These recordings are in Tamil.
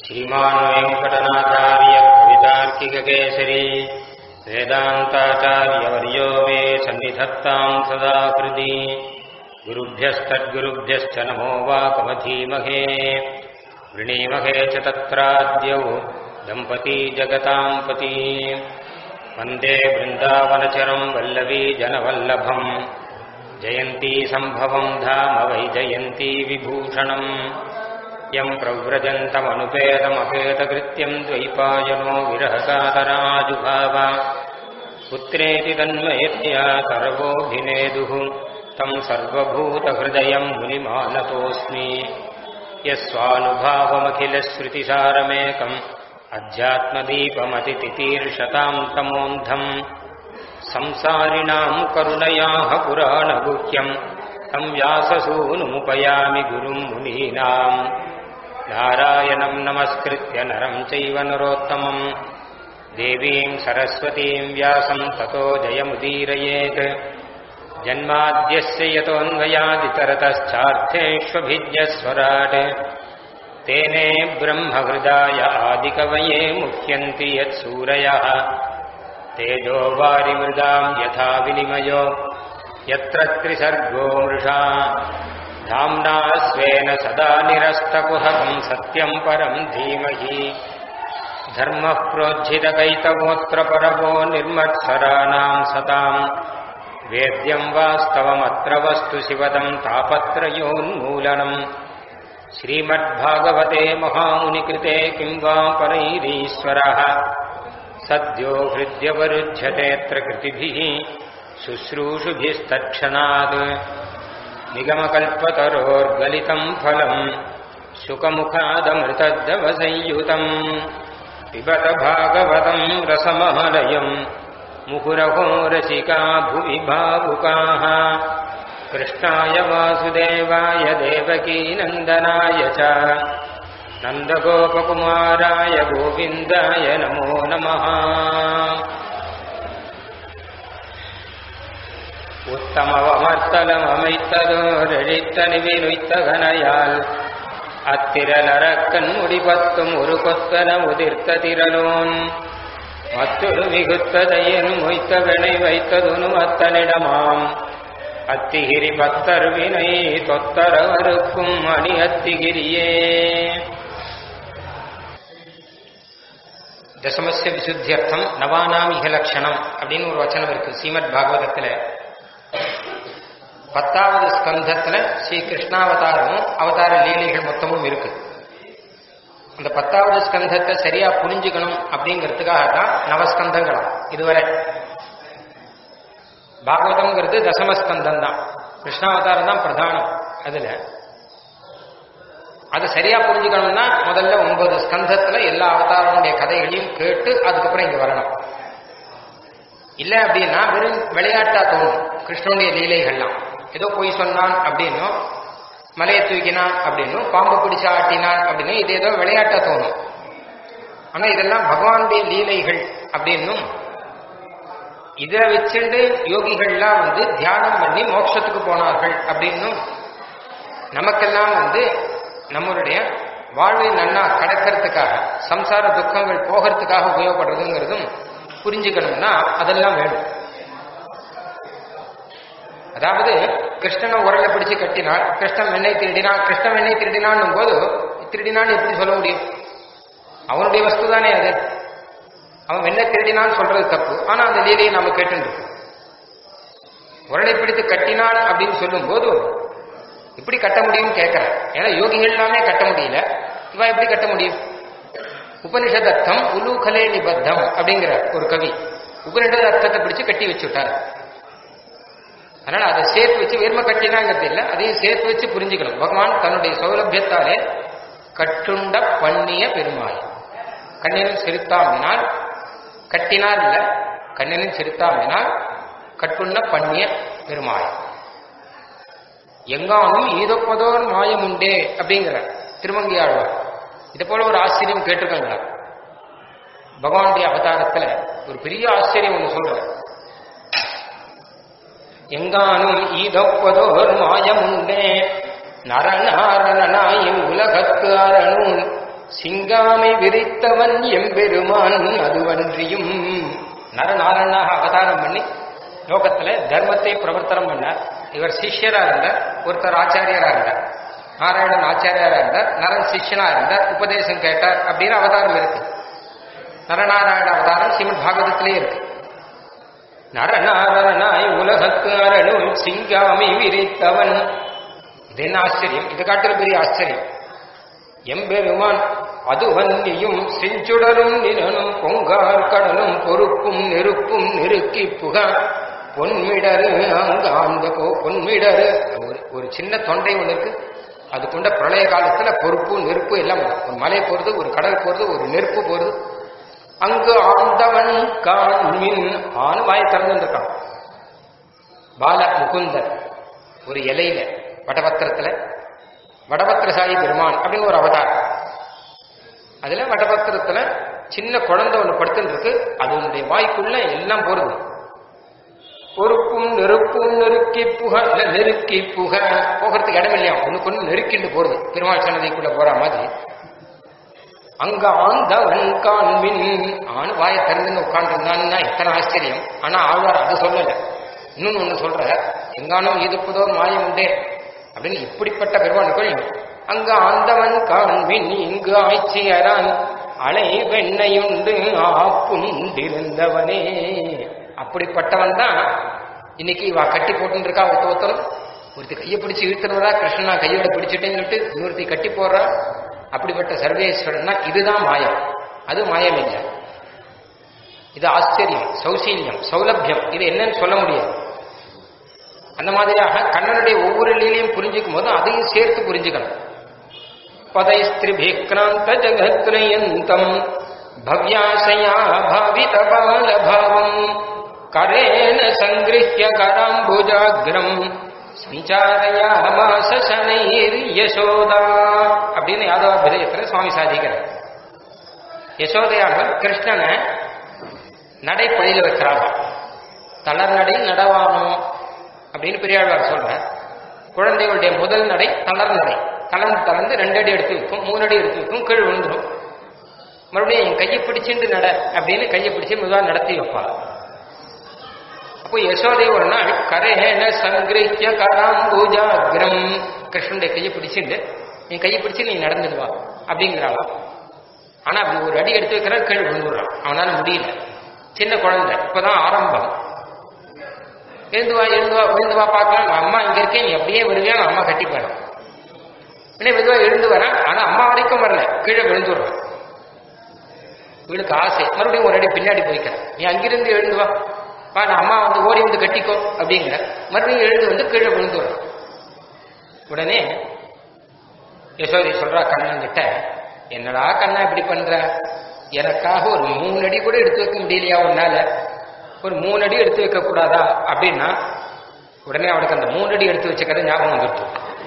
श्रीमान् वेङ्कटनाथार्य कवितार्किककेसरी वेदान्ताचार्यवर्यो मे सन्निधत्ताम् सदा कृति गुरुभ्यस्तद्गुरुभ्यश्च नमो वाकमधीमहे वृणीमहे च तत्राद्यौ दम्पती जगताम् पती वन्दे वृन्दावनचरम् वल्लवी जनवल्लभम् जयन्ती सम्भवम् धाम वै जयन्ती विभूषणम् यम् प्रव्रजन्तमनुपेतमपेतकृत्यम् द्वैपायनो विरहकातराजुभाव पुत्रेति तन्मयतया सर्वोऽभिनेदुः तम् सर्वभूतहृदयम् मुनिमानतोऽस्मि यस्वानुभावमखिलश्रुतिसारमेकम् अध्यात्मदीपमतितितीर्षताम् तमोऽन्धम् संसारिणाम् करुणयाः पुराणगुह्यम् तम् व्याससूनुमुपयामि गुरुम् मुनीनाम् नारायणम् नमस्कृत्य नरम् चैव नरोत्तमम् देवीम् सरस्वतीम् व्यासम् ततो जयमुदीरयेत् जन्माद्यस्य यतोऽन्वयादितरतश्चार्थेष्वभिज्ञस्वराट् तेने ब्रह्महृदाय आदिकवये मुह्यन्ति यत्सूरयः तेजो वारिमृदाम् यथा विनिमयो यत्र त्रिसर्गो मृषा धाम्ना स्वेन सदा निरस्तकुहकम् सत्यम् परम् धीमहि धर्मः प्रोज्झितकैतवोऽत्र परमो निर्मत्सराणाम् सताम् वेद्यम् वास्तवमत्र वस्तु शिवदम् तापत्रयोन्मूलनम् श्रीमद्भागवते महामुनिकृते किम् वा परैरीश्वरः सद्यो हृद्यवरुध्यतेऽत्र कृतिभिः शुश्रूषुभिस्तत्क्षणात् निगमकल्पतरोर्गलितम् फलम् शुकमुखादमृतद्दवसंयुतम् पिबत भागवतम् रसमहलयम् मुहुरहो रसिका भुवि भावुकाः कृष्णाय वासुदेवाय देवकीनन्दनाय च नन्दगोपकुमाराय गोविन्दाय नमो नमः உத்தமவமர்த்தலமமைத்ததோரெழித்தனிவினுய்த்தகனையால் அத்திரலரக்கண் முடிபத்தும் ஒரு கொத்தன உதிர்த்த திரலோன் மற்றொரு மிகுத்ததையன் மொய்த்த வினை வைத்ததுனு அத்தனிடமாம் அத்திகிரி பத்தர் வினை தொத்தரவருக்கும் அணி அத்திகிரியே தசமஸ்ய விசுத்தியர்த்தம் நவானாமிக லட்சணம் அப்படின்னு ஒரு வச்சனம் இருக்கு ஸ்ரீமத் பாகவதத்துல பத்தாவது ஸ்கந்தத்துல ஸ்ரீ கிருஷ்ணாவதாரமும் அவதார லீலைகள் மொத்தமும் இருக்கு அந்த பத்தாவது ஸ்கந்தத்தை சரியா புரிஞ்சுக்கணும் அப்படிங்கிறதுக்காக தான் நவஸ்கந்தங்களாம் இதுவரை பாகவதம்ங்கிறது தசமஸ்கந்தம் தான் கிருஷ்ணாவதாரம் தான் பிரதானம் அதுல அதை சரியா புரிஞ்சுக்கணும்னா முதல்ல ஒன்பது ஸ்கந்தத்துல எல்லா அவதாரனுடைய கதைகளையும் கேட்டு அதுக்கப்புறம் இங்க வரணும் இல்ல அப்படின்னா வெறும் விளையாட்டா தோணும் கிருஷ்ணனுடைய லீலைகள்லாம் ஏதோ பொய் சொன்னான் அப்படின்னும் மலையை தூக்கினான் அப்படின்னும் பாம்பு பிடிச்சா ஆட்டினான் அப்படின்னு இது ஏதோ விளையாட்டா தோணும் ஆனா இதெல்லாம் பகவானுடைய லீலைகள் அப்படின்னும் இதை வச்சுட்டு யோகிகள்லாம் வந்து தியானம் பண்ணி மோட்சத்துக்கு போனார்கள் அப்படின்னும் நமக்கெல்லாம் வந்து நம்மளுடைய வாழ்வை நன்னா கடக்கிறதுக்காக சம்சார துக்கங்கள் போகிறதுக்காக உபயோகப்படுறதுங்கிறதும் புரிஞ்சுக்கணும்னா அதெல்லாம் வேணும் அதாவது கிருஷ்ணனை உரலை பிடிச்சு கட்டினான் கிருஷ்ணன் வெண்ணெய் திருடினான் கிருஷ்ணன் வெண்ணெய் திருடினான் போது திருடினான்னு எப்படி சொல்ல முடியும் அவனுடைய வஸ்து தானே அது அவன் வெண்ணெய் திருடினான்னு சொல்றது தப்பு ஆனா அந்த லீலையை நாம கேட்டு உரலை பிடித்து கட்டினான் அப்படின்னு சொல்லும் போது இப்படி கட்ட முடியும்னு கேட்கிறேன் ஏன்னா யோகிகள் எல்லாமே கட்ட முடியல இவன் எப்படி கட்ட முடியும் உபனிஷத் அர்த்தம் உலூகலே நிபத்தம் அப்படிங்கிற ஒரு கவி உபனிஷத் அர்த்தத்தை பிடிச்சு கட்டி வச்சுட்டார் அதனால அதை சேர்த்து வச்சு வெறும கட்டினாங்கிறது இல்லை அதையும் சேர்த்து வச்சு புரிஞ்சுக்கணும் பகவான் தன்னுடைய சௌலபியத்தாலே கட்டுண்ட பண்ணிய பெருமாள் கண்ணினும் சிறுத்தாமினால் கட்டினார் இல்ல கண்ணினும் சிறுத்தாமினால் கட்டுண்ண பண்ணிய பெருமாள் எங்கானும் ஈதப்பதோர் மாயம் உண்டே அப்படிங்கிற திருமங்கி ஆழ்வார் இதை போல ஒரு ஆச்சரியம் கேட்டிருக்காங்களா பகவானுடைய அவதாரத்துல ஒரு பெரிய ஆச்சரியம் ஒன்று சொல்ற எங்கானும் ஈதப்பதோர் மாயம் உண்டே நரநாரணனாயும் உலகத்து அரணூன் சிங்காமை விரித்தவன் எம்பெருமான் அதுவன்றியும் நரநாராயணாக அவதாரம் பண்ணி லோகத்துல தர்மத்தை பிரவர்த்தனம் பண்ணார் இவர் சிஷ்யரா இருந்தார் ஒருத்தர் ஆச்சாரியரா இருந்தார் நாராயணன் ஆச்சாரியரா இருந்தார் நரன் சிஷ்யனா இருந்தார் உபதேசம் கேட்டார் அப்படின்னு அவதாரம் இருக்கு நரநாராயண அவதாரம் ஸ்ரீமத் பாகவதத்திலே இருக்கு நரநாராயணாய் உலகத்து அரணும் சிங்காமி விரித்தவன் இது என்ன ஆச்சரியம் இது காட்டுற பெரிய ஆச்சரியம் எம்பெருமான் அதுவன்னியும் செஞ்சுடரும் நிலனும் பொங்கார் கடலும் பொறுப்பும் நெருப்பும் நெருக்கி புக பொன்மிடரு அங்க அந்த பொன்மிடரு ஒரு ஒரு சின்ன தொண்டை ஒன்று இருக்கு அது கொண்ட பிரளய காலத்துல பொறுப்பு நெருப்பு எல்லாம் வரும். ஒரு மலை போறது ஒரு கடல் போறது ஒரு நெருப்பு போறது அங்கு ஆண்டவன் காண்மின் ஆண் வாய் திறந்துருக்கான் பால முகுந்தர் ஒரு இலையில வடபத்திரத்துல வடபத்திரசாயி பெருமான் அப்படின்னு ஒரு அவதாரம் அதுல வடபத்திரத்துல சின்ன குழந்தை ஒண்ணு படுத்துட்டு இருக்கு அதனுடைய வாய்க்குள்ள எல்லாம் போறது பொறுப்பும் நெருப்பும் நெருக்கி புக இல்ல நெருக்கி புக போகிறதுக்கு இடம் இல்லையா ஒண்ணுக்கு ஒண்ணு நெருக்கிண்டு போறது பெருமாள் சன்னதிக்குள்ள போற மாதிரி அங்க ஆண்டவன் காண்பின் ஆண் வாயை திறந்துன்னு உட்காந்துருந்தான்னா எத்தனை ஆச்சரியம் ஆனா ஆழ்வார் அது சொல்லல இன்னொன்னு ஒண்ணு சொல்ற எங்கானும் இருப்பதோ மாயம் உண்டே அப்படின்னு இப்படிப்பட்ட பெருமானுக்குள் அங்க ஆண்டவன் காண்பின் இங்கு ஆய்ச்சியரான் அலை வெண்ணையுண்டு ஆப்புண்டிருந்தவனே அப்படிப்பட்டவன் தான் இன்னைக்கு இவ கட்டி போட்டுன்னு இருக்கா ஒருத்த ஒருத்தரும் ஒருத்தி கையை பிடிச்சு இழுத்துறதா கிருஷ்ணனா கையோட பிடிச்சிட்டேன்னு சொல்லிட்டு இன்னொருத்தி கட்டி போடுறா அப்படிப்பட்ட சர்வேஸ்வரன்னா இதுதான் மாயம் அது மாயம் இல்லை இது ஆச்சரியம் சௌசீல்யம் சௌலபியம் இது என்னன்னு சொல்ல முடியாது அந்த மாதிரியாக கண்ணனுடைய ஒவ்வொரு லீலையும் புரிஞ்சுக்கும் போது அதையும் சேர்த்து புரிஞ்சுக்கணும் பதைஸ்திரிபிக்ராந்த ஜகத்ரயந்தம் பவ்யாசயா பாவித பாலபாவம் கரேன சங்கிருஹ்ய கராம்புஜாகிரம் சஞ்சாரயாமாச சனைர் யசோதா அப்படின்னு யாதவாபிதயத்தில் சுவாமி சாதிக்கிறார் யசோதையானவர் கிருஷ்ணனை நடைப்பழியில வைக்கிறாங்க தளர் நடை நடவானோ அப்படின்னு பெரியாழ்வார் சொல்றார் குழந்தைகளுடைய முதல் நடை தளர் நடை தளர்ந்து தளர்ந்து ரெண்டு அடி எடுத்து வைக்கும் மூணு அடி எடுத்து வைக்கும் கீழ் விழுந்துடும் மறுபடியும் என் கையை பிடிச்சிட்டு நட அப்படின்னு கையை பிடிச்சு மெதுவா நடத்தி வைப்பா அப்போ யசோதை ஒரு நாள் கரேன சங்கிருஹ்ய கராம்பூஜாகிரம் கிருஷ்ணனுடைய கையை பிடிச்சிட்டு என் கையை பிடிச்சு நீ நடந்துடுவா அப்படிங்கிறாளாம் ஆனா அப்படி ஒரு அடி எடுத்து வைக்கிற கீழ் விழுந்துடுறான் அவனால முடியல சின்ன குழந்தை இப்பதான் ஆரம்பம் எழுந்து வா எழுந்து வா எழுந்து வா பார்க்கலாம் நான் அம்மா இங்க இருக்கேன் நீ அப்படியே வருவியா நான் அம்மா கட்டிப்பாரு உடனே மெதுவா எழுந்து வரேன் ஆனா அம்மா வரைக்கும் வரல கீழே விழுந்துடுறான் இவளுக்கு ஆசை மறுபடியும் ஒரு அடி பின்னாடி போய்க்கிறேன் நீ அங்கிருந்து எழுந்து வா வா நான் அம்மா வந்து ஓடி வந்து கட்டிக்கோ அப்படிங்கிற மறுபடியும் எழுந்து வந்து கீழே விழுந்துடுறான் உடனே யசோதி சொல்றா கண்ணன் கிட்ட என்னடா கண்ணா இப்படி பண்ற எனக்காக ஒரு மூணு அடி கூட எடுத்து வைக்க முடியலையா உன்னால ஒரு மூணு அடி எடுத்து வைக்க கூடாதா அப்படின்னா உடனே அவனுக்கு அந்த மூணு அடி எடுத்து வச்ச கதை ஞாபகம் வந்துட்டு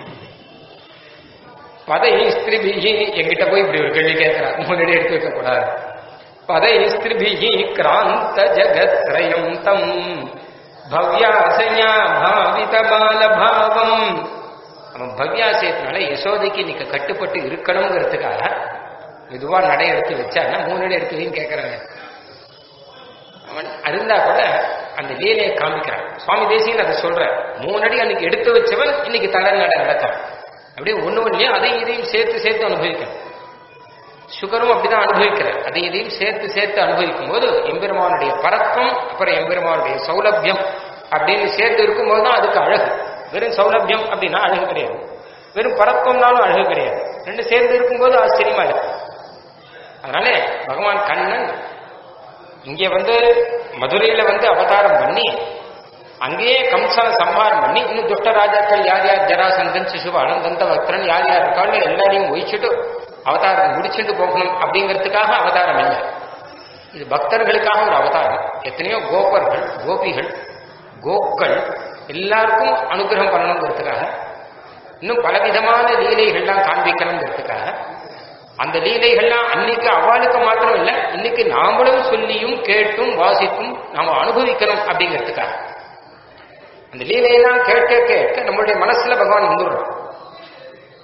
பதை ஸ்திரிபிகி எங்கிட்ட போய் இப்படி ஒரு கேள்வி கேட்கிறான் மூணு அடி எடுத்து வைக்க கூடாது பதை ஸ்திரிபிகி கிராந்த ஜகத்ரயம் தம் பவ்யாசையா பாவித பால பாவம் அவன் பவ்யாசயத்தினால யசோதைக்கு இன்னைக்கு கட்டுப்பட்டு இருக்கணுங்கிறதுக்காக மெதுவா நடை எடுத்து வச்சான்னா மூணு அடி எடுத்து வைன்னு கேட்கறாங்க அவன் அருந்தா கூட அந்த லீலையை காமிக்கிறான் சுவாமி தேசியன் அதை சொல்ற மூணு அடி அன்னைக்கு எடுத்து வச்சவன் இன்னைக்கு தலை நட நடக்கிறான் அப்படியே ஒண்ணு ஒண்ணுலயும் அதையும் இதையும் சேர்த்து சேர்த்து அனுபவிக்கணும் சுகரும் அப்படிதான் அனுபவிக்கிறார் அதை இதையும் சேர்த்து சேர்த்து அனுபவிக்கும் போது எம்பெருமானுடைய பறக்கம் அப்புறம் எம்பெருமானுடைய சௌலபியம் அப்படின்னு சேர்த்து இருக்கும்போது தான் அதுக்கு அழகு வெறும் சௌலபியம் அப்படின்னா அழகு கிடையாது வெறும் பறக்கம்னாலும் அழகு கிடையாது ரெண்டு சேர்ந்து இருக்கும்போது ஆச்சரியமா இருக்கு அதனால பகவான் கண்ணன் இங்க வந்து மதுரையில வந்து அவதாரம் பண்ணி அங்கேயே கம்சனை சம்ஹாரம் பண்ணி இன்னும் துஷ்ட ராஜாக்கள் யார் யார் ஜராசந்தன் சிசுபாலன் தந்தவக்தரன் யார் யார் இருக்காலும் எல்லாரையும் ஒழிச்சுட்டு அவதாரம் முடிச்சுட்டு போகணும் அப்படிங்கிறதுக்காக அவதாரம் இல்லை இது பக்தர்களுக்காக ஒரு அவதாரம் எத்தனையோ கோபர்கள் கோபிகள் கோக்கள் எல்லாருக்கும் அனுகிரகம் பண்ணணுங்கிறதுக்காக இன்னும் பலவிதமான லீலைகள்லாம் காண்பிக்கணுங்கிறதுக்காக அந்த லீலைகள்லாம் அன்னைக்கு அவளுக்கு மாத்திரம் இல்லை இன்னைக்கு நாமளும் சொல்லியும் கேட்டும் வாசித்தும் நாம அனுபவிக்கணும் அப்படிங்கிறதுக்காக அந்த லீலையெல்லாம் கேட்க கேட்க நம்மளுடைய மனசுல பகவான் வந்துடுறோம்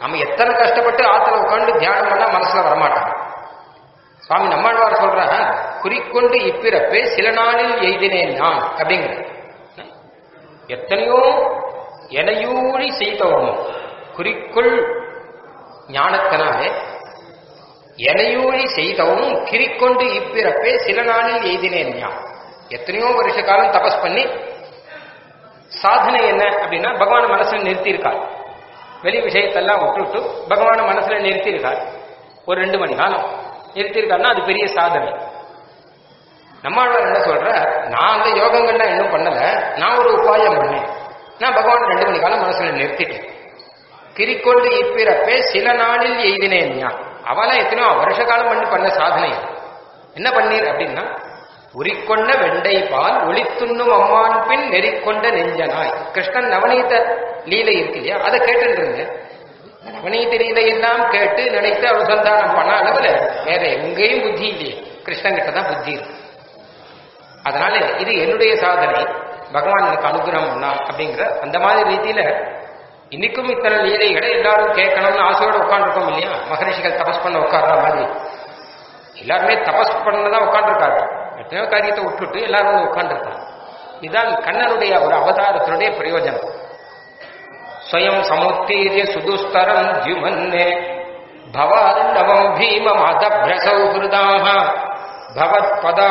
நம்ம எத்தனை கஷ்டப்பட்டு ஆத்துல உட்காந்து தியானம் பண்ணா மனசுல வரமாட்டான் சுவாமி நம்மாழ்வார் சொல்றாங்க குறிக்கொண்டு இப்பிறப்பே சில நாளில் எய்தினேன் நான் அப்படிங்கிற எத்தனையோ எனையூழி செய்தவனும் குறிக்கொள் ஞானத்தினாலே எனையூழி செய்தவனும் கிரிக்கொண்டு இப்பிறப்பே சில நாளில் எய்தினேன் ஞான் எத்தனையோ வருஷ காலம் தபஸ் பண்ணி சாதனை என்ன அப்படின்னா பகவான் மனசுல நிறுத்தியிருக்கார் வெளி விஷயத்தெல்லாம் விட்டுவிட்டு பகவான மனசுல நிறுத்தியிருக்கார் ஒரு ரெண்டு மணி காலம் நிறுத்தியிருக்காருன்னா அது பெரிய சாதனை நம்மாழ்வார் என்ன சொல்ற நான் அந்த யோகங்கள்லாம் இன்னும் பண்ணல நான் ஒரு உபாயம் பண்ணேன் நான் பகவான் ரெண்டு மணி காலம் மனசுல நிறுத்திட்டேன் கிரிக்கொண்டு இப்பிறப்பே சில நாளில் எய்தினேன் ஞான் அவெல்லாம் எத்தனையோ வருஷ காலம் பண்ணி பண்ண சாதனை இது. என்ன பண்ணீர் அப்படின்னா உரிக்கொண்ட வெண்டை பால் ஒளித்துண்ணும் அம்மான் பின் நெறிக்கொண்ட நெஞ்சனாய் கிருஷ்ணன் நவநீத லீலை இருக்கு இல்லையா அதை கேட்டுட்டு இருந்தேன் நவநீத லீலையெல்லாம் கேட்டு நினைத்து அனுசந்தானம் பண்ண அளவுல வேற எங்கேயும் புத்தி இல்லையே கிருஷ்ணன் கிட்ட தான் புத்தி இருக்கு அதனால இது என்னுடைய சாதனை பகவான் எனக்கு அனுகிரகம் பண்ணான் அப்படிங்கிற அந்த மாதிரி ரீதியில இன்னைக்கும் இத்தனை லீலைகளை எல்லாரும் கேட்கணும்னு ஆசையோட உட்காந்துருக்கோம் இல்லையா மகரிஷிகள் தபஸ் பண்ண உட்கார்ற மாதிரி எல்லாருமே தபஸ் பண்ணதான் உட்காந்துருக்காங்க எத்தனையோ காரியத்தை விட்டுட்டு எல்லாரும் வந்து உட்காந்துருக்காங்க இதுதான் கண்ணனுடைய ஒரு அவதாரத்தினுடைய பிரயோஜனம் ஸ்வயம் சமுத்தீரிய சுதுஸ்தரம் ஜுமன்னே பவாண்டவம் பீமமதபிரசௌ ஹிருதாக பவத்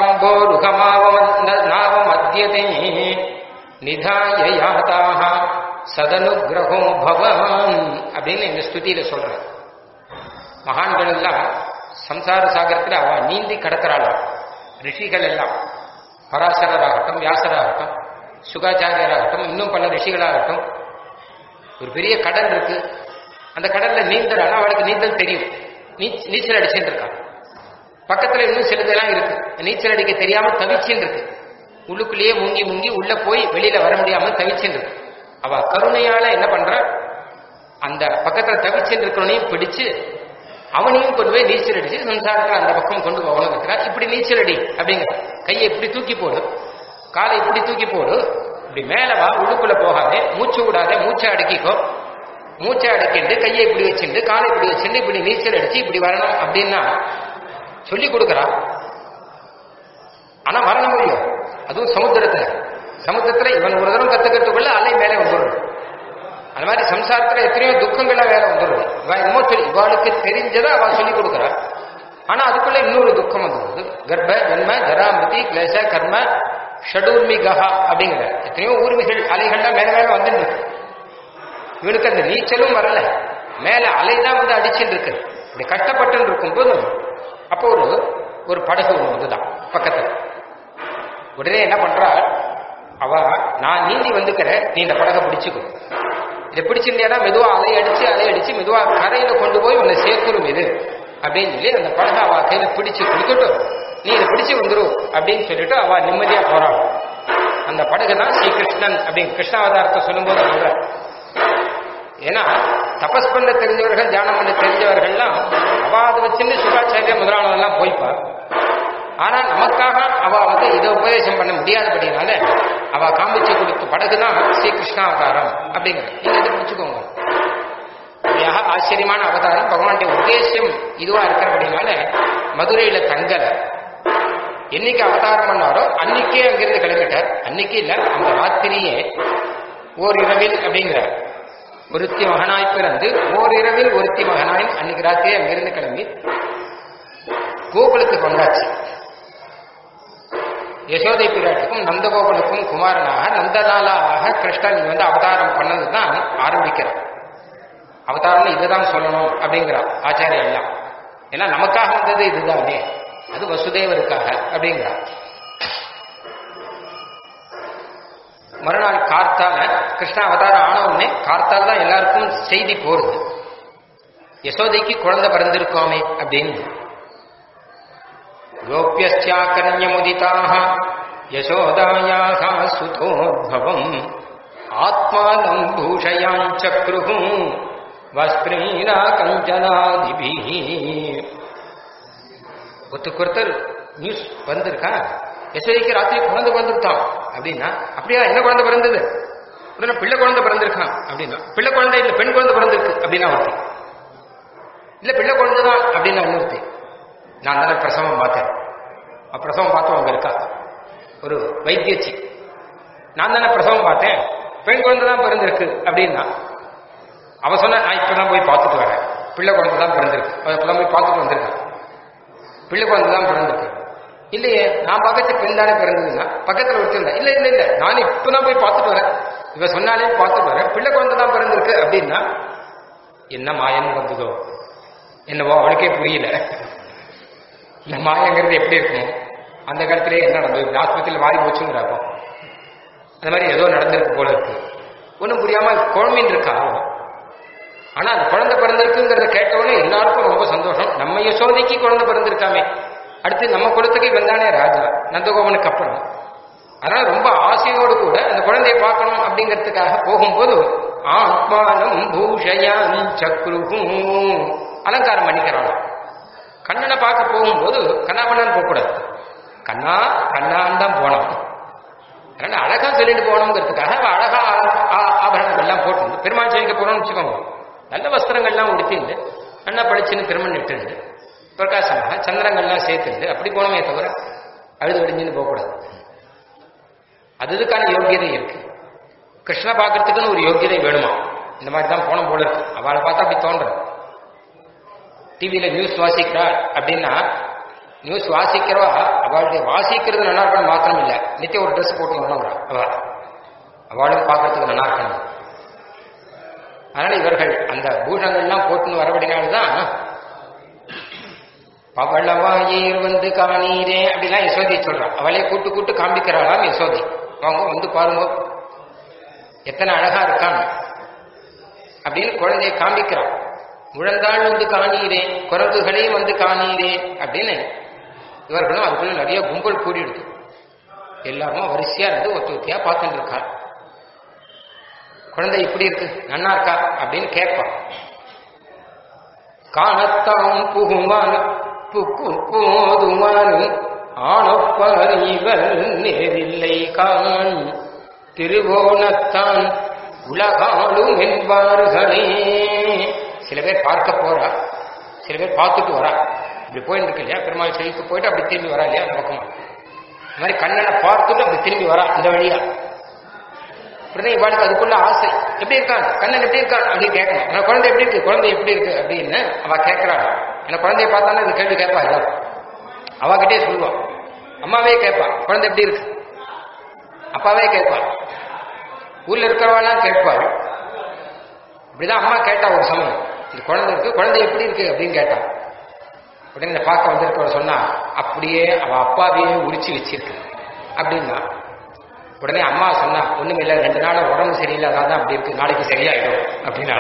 பதாம்போருகமாவமத்யதே நிதாய யாதாக சதனுகிரகோ பவான் அப்படின்னு இந்த ஸ்துதியில சொல்றேன் மகான்கள் எல்லாம் சம்சார சாகரத்தில் அவ நீந்தி கடக்கிறாளாம் ரிஷிகள் எல்லாம் பராசரராகட்டும் வியாசராகட்டும் சுகாச்சாரியராகட்டும் இன்னும் பல ரிஷிகளாகட்டும் ஒரு பெரிய கடல் இருக்கு அந்த கடல்ல நீந்தறானா அவளுக்கு நீந்தல் தெரியும் நீச்- நீச்சல் அடிச்சுட்டு இருக்கான் பக்கத்துல இன்னும் சிலதெல்லாம் இருக்கு நீச்சல் அடிக்க தெரியாம தவிச்சுட்டு இருக்கு உள்ளுக்குள்ளேயே முங்கி முங்கி உள்ள போய் வெளியில வர முடியாம தவிச்சுட்டு இருக்கு அவ கருணையால என்ன பண்றா அந்த பக்கத்துல தவிச்சுட்டு இருக்கிறவனையும் பிடிச்சு அவனையும் கொண்டு போய் நீச்சல் அடிச்சு சம்சாரத்துல அந்த பக்கம் கொண்டு போகணும் வைக்கிறா இப்படி நீச்சல் அடி அப்படிங்கிற கையை இப்படி தூக்கி போடு காலை இப்படி தூக்கி போடு இப்படி மேல வா உள்ளுக்குள்ள போகாதே மூச்சு விடாதே மூச்சை அடக்கிக்கோ மூச்சை அடக்கிட்டு கையை இப்படி வச்சுட்டு காலை இப்படி வச்சுட்டு இப்படி நீச்சல் அடிச்சு இப்படி வரணும் அப்படின்னா சொல்லி கொடுக்கறா ஆனா வரணும் முடியும் அதுவும் சமுத்திரத்துல சமுத்திரத்துல இவன் ஒரு தரம் கத்துக்கிறதுக்குள்ள அலை மேலே வந்துடும் அந்த மாதிரி சம்சாரத்துல எத்தனையோ துக்கங்களா வேற வந்துடுது இவன் என்னமோ சொல்லி இவாளுக்கு தெரிஞ்சதை அவன் சொல்லி கொடுக்குறா ஆனா அதுக்குள்ள இன்னொரு துக்கம் வந்துடுது கர்ப்ப ஜன்ம ஜராமிருதி கிளேச கர்ம ஷடூர்மிகா அப்படிங்கிற எத்தனையோ ஊர்மிகள் அலைகள்லாம் மேல மேல வந்துட்டு இருக்கு இவனுக்கு அந்த நீச்சலும் வரல மேல அலைதான் வந்து அடிச்சுட்டு இருக்கு இப்படி கஷ்டப்பட்டு இருக்கும்போது அப்போ ஒரு ஒரு படகு ஒண்ணு வந்துதான் பக்கத்துல உடனே என்ன பண்றா அவ நான் நீந்தி வந்துக்கிறேன் நீ இந்த படகை பிடிச்சுக்கோ இதை பிடிச்சிருந்தேன்னா மெதுவா அலை அடிச்சு அலை அடிச்சு மெதுவா கரையில கொண்டு போய் உன்னை சேர்த்துரும் இது அப்படின்னு சொல்லி அந்த படகை அவ கையில பிடிச்சு கொடுக்கட்டும் நீ இதை பிடிச்சு வந்துரும் அப்படின்னு சொல்லிட்டு அவ நிம்மதியா போறாள் அந்த படகு தான் ஸ்ரீகிருஷ்ணன் அப்படின்னு கிருஷ்ணாவதாரத்தை சொல்லும்போது சொல்ற ஏன்னா தபஸ் பண்ண தெரிஞ்சவர்கள் தியானம் பண்ண தெரிஞ்சவர்கள்லாம் அவ அதை வச்சுன்னு சுகாச்சாரிய முதலானதெல்லாம் போய்ப்பா ஆனா நமக்காக அவ வந்து இதை உபதேசம் பண்ண முடியாதபடினால அவ காமிச்சு கொடுத்த படகு தான் ஸ்ரீகிருஷ்ண அவதாரம் அப்படிங்கிற நீங்க இதை பிடிச்சுக்கோங்க யாக ஆச்சரியமான அவதாரம் பகவானுடைய உத்தேசியம் இதுவா இருக்கிறபடினால மதுரையில தங்கல என்னைக்கு அவதாரம் பண்ணாரோ அன்னைக்கே அங்கிருந்து கிளம்பிட்டார் அன்னைக்கு இல்ல அந்த ராத்திரியே ஓர் இரவில் அப்படிங்கிறார் ஒருத்தி மகனாய் பிறந்து ஓரிரவில் ஒருத்தி மகனாய் அன்னைக்கு ராத்திரி அங்கிருந்து கிளம்பி கோகுலுக்கு கொண்டாச்சு யசோதை பிராட்டுக்கும் நந்தகோகுலுக்கும் குமாரனாக நந்தலாலாக கிருஷ்ணன் இங்க வந்து அவதாரம் பண்ணது தான் ஆரம்பிக்கிறார் அவதாரம் இதுதான் சொல்லணும் அப்படிங்கிறார் ஆச்சாரியா எல்லாம் ஏன்னா நமக்காக வந்தது இதுதானே அது வசுதேவருக்காக அப்படிங்கிறார் மறுநாள் கார்த்தால கிருஷ்ண அவதாரம் ஆன உடனே கார்த்தால் தான் எல்லாருக்கும் செய்தி போறது யசோதைக்கு குழந்தை பிறந்திருக்கோமே அப்படின்னு கோபியஸ்யாக்கன்யமுதிதாக யசோதாயாக சுதோத்பவம் ஆத்மானம் பூஷயாஞ்சக்ருஹு வஸ்பிரீரா கஞ்சனாதிபி ஒருத்தர் நியூஸ் வந்திருக்கா யசோதைக்கு ராத்திரி குழந்தை பிறந்துட்டான் அப்படின்னா அப்படியா என்ன குழந்தை பிறந்தது உடனே பிள்ளை குழந்தை பிறந்திருக்கான் அப்படின்னா பிள்ளை குழந்தை இல்ல பெண் குழந்தை பிறந்திருக்கு அப்படின்னா ஒருத்தர் இல்ல பிள்ளை குழந்தை தான் அப்படின்னு இன்னொருத்தி நான் தானே பிரசவம் பார்த்தேன் அவ பிரசவம் பார்த்தவங்க இருக்கா ஒரு வைத்தியச்சி நான் தானே பிரசவம் பார்த்தேன் பெண் குழந்தை தான் பிறந்திருக்கு அப்படின்னா அவ சொன்ன நான் இப்பதான் போய் பார்த்துட்டு வரேன் பிள்ளை குழந்தை தான் பிறந்திருக்கு அவ இப்பதான் போய் பார்த்துட்டு வந்திருக்கேன் பிள்ளை குழந்தை தான் பிறந்திருக்கு இல்லையே நான் பக்கத்து பெண் தானே பிறந்ததுன்னா பக்கத்துல ஒருத்தர் இல்ல இல்ல இல்ல நான் இப்பதான் போய் பார்த்துட்டு வரேன் இவ சொன்னாலே பார்த்துட்டு வரேன் பிள்ளை குழந்தை தான் பிறந்திருக்கு அப்படின்னா என்ன மாயன்னு வந்ததோ என்னவோ அவளுக்கே புரியல இந்த மாயங்கிறது எப்படி இருக்கும் அந்த காலத்திலே என்ன நடந்தது ஆஸ்பத்திரியில் வாரி போச்சுங்கிறப்போ அந்த மாதிரி ஏதோ நடந்திருக்கு போல இருக்கு ஒன்றும் புரியாம குழம்பின்னு இருக்கா அவ. ஆனா அந்த குழந்தை பிறந்திருக்குங்கிறத கேட்டவுடனே எல்லாருக்கும் ரொம்ப சந்தோஷம் நம்ம யசோதைக்கு குழந்தை பிறந்திருக்காமே அடுத்து நம்ம குலத்துக்கு வந்தானே ராஜா நந்தகோபனுக்கு அப்புறம் அதனால ரொம்ப ஆசையோடு கூட அந்த குழந்தையை பார்க்கணும் அப்படிங்கிறதுக்காக போகும்போது ஆத்மானம் பூஷயான் சக்ருகும் அலங்காரம் பண்ணிக்கிறான் கண்ணனை பார்க்க போகும்போது கண்ணாபண்ணான்னு போகக்கூடாது கண்ணா கண்ணான்னு தான் போனோம் அதனால அழகா சொல்லிட்டு போகணுங்கிறதுக்காக அவ அழகா ஆ- ஆ- ஆபரணங்கள் எல்லாம் போட்டு பெருமாள் சேவிக்க போறோம்னு வச்சுக்கோங்க நல்ல வஸ்திரங்கள்லாம் உடுத்திண்டு நல்லா படிச்சுன்னு திருமணம் இட்டுண்டு பிரகாசமாக சந்திரங்கள்லாம் சேர்த்துண்டு அப்படி போனோமே தவிர அழுது விடிஞ்சுன்னு போகக்கூடாது அது இதுக்கான யோகியதை இருக்கு கிருஷ்ண பார்க்கறதுக்குன்னு ஒரு யோகியதை வேணுமா இந்த மாதிரி தான் போன போல இருக்கு அவளை பார்த்தா அப்படி தோன்றது டிவியில நியூஸ் வாசிக்கிறா அப்படின்னா நியூஸ் வாசிக்கிறவா அவளுடைய வாசிக்கிறது நல்லா இருக்கணும் மாத்திரம் இல்ல நித்தியம் ஒரு ட்ரெஸ் போட்டு வரணும் அவ அவளும் பார்க்கறதுக்கு நல்லா இருக்கணும் அதனால இவர்கள் அந்த பூஷங்கள்லாம் போட்டுன்னு வரபடினால்தான் பவளவாயீர் வந்து காணீரே அப்படிலாம் யசோதி சொல்றா அவளே கூட்டு கூட்டு காண்பிக்கிறாளாம் யசோதி வாங்க வந்து பாருங்க எத்தனை அழகா இருக்கான் அப்படின்னு குழந்தையை காண்பிக்கிறான் முழந்தாள் வந்து காணீரே குரங்குகளையும் வந்து காணீரே அப்படின்னு இவர்களும் அதுக்குள்ள நிறைய கும்பல் கூடிடுது எல்லாரும் வரிசையா இருந்து ஒத்து ஒத்தியா பார்த்துட்டு இருக்கா குழந்தை இப்படி இருக்கு நன்னா இருக்கா அப்படின்னு கேட்பான் காணத்தாம் புகுமான் புக்கு போதுமான் ஆனப்பார் இவர் நேரில்லை காண் திருவோணத்தான் உலகாளும் என்பார்களே சில பேர் பார்க்க போறா சில பேர் பார்த்துட்டு வரா இப்படி போயிட்டு இருக்கு இல்லையா பெருமாள் செழித்து போயிட்டு அப்படி திரும்பி வரா இல்லையா அந்த பக்கமா இந்த மாதிரி கண்ணனை பார்த்துட்டு அப்படி திரும்பி வரா இந்த வழியா உடனே இவாளுக்கு அதுக்குள்ள ஆசை எப்படி இருக்கான் கண்ணன் எப்படி இருக்கான் அப்படின்னு கேட்கணும் ஆனா குழந்தை எப்படி இருக்கு குழந்தை எப்படி இருக்கு அப்படின்னு அவ கேட்கறாள் ஏன்னா குழந்தைய பார்த்தாலும் இந்த கேள்வி கேட்பா எல்லாரும் அவகிட்டே சொல்லுவான் அம்மாவே கேட்பா குழந்தை எப்படி இருக்கு அப்பாவே கேட்பா ஊர்ல இருக்கிறவாள்லாம் கேட்பாள் இப்படிதான் அம்மா கேட்டா ஒரு சமயம் இந்த குழந்தை இருக்கு குழந்தை எப்படி இருக்கு அப்படின்னு கேட்டா உடனே இந்த பார்க்க வந்திருக்கவர் சொன்னா அப்படியே அவ அப்பாவையே உரிச்சு வச்சிருக்கு அப்படின்னா உடனே அம்மா சொன்னா ஒண்ணுமில்ல ரெண்டு நாள் உடம்பு சரியில்லை அதான் அப்படி இருக்கு நாளைக்கு சரியாயிடும் அப்படின்னா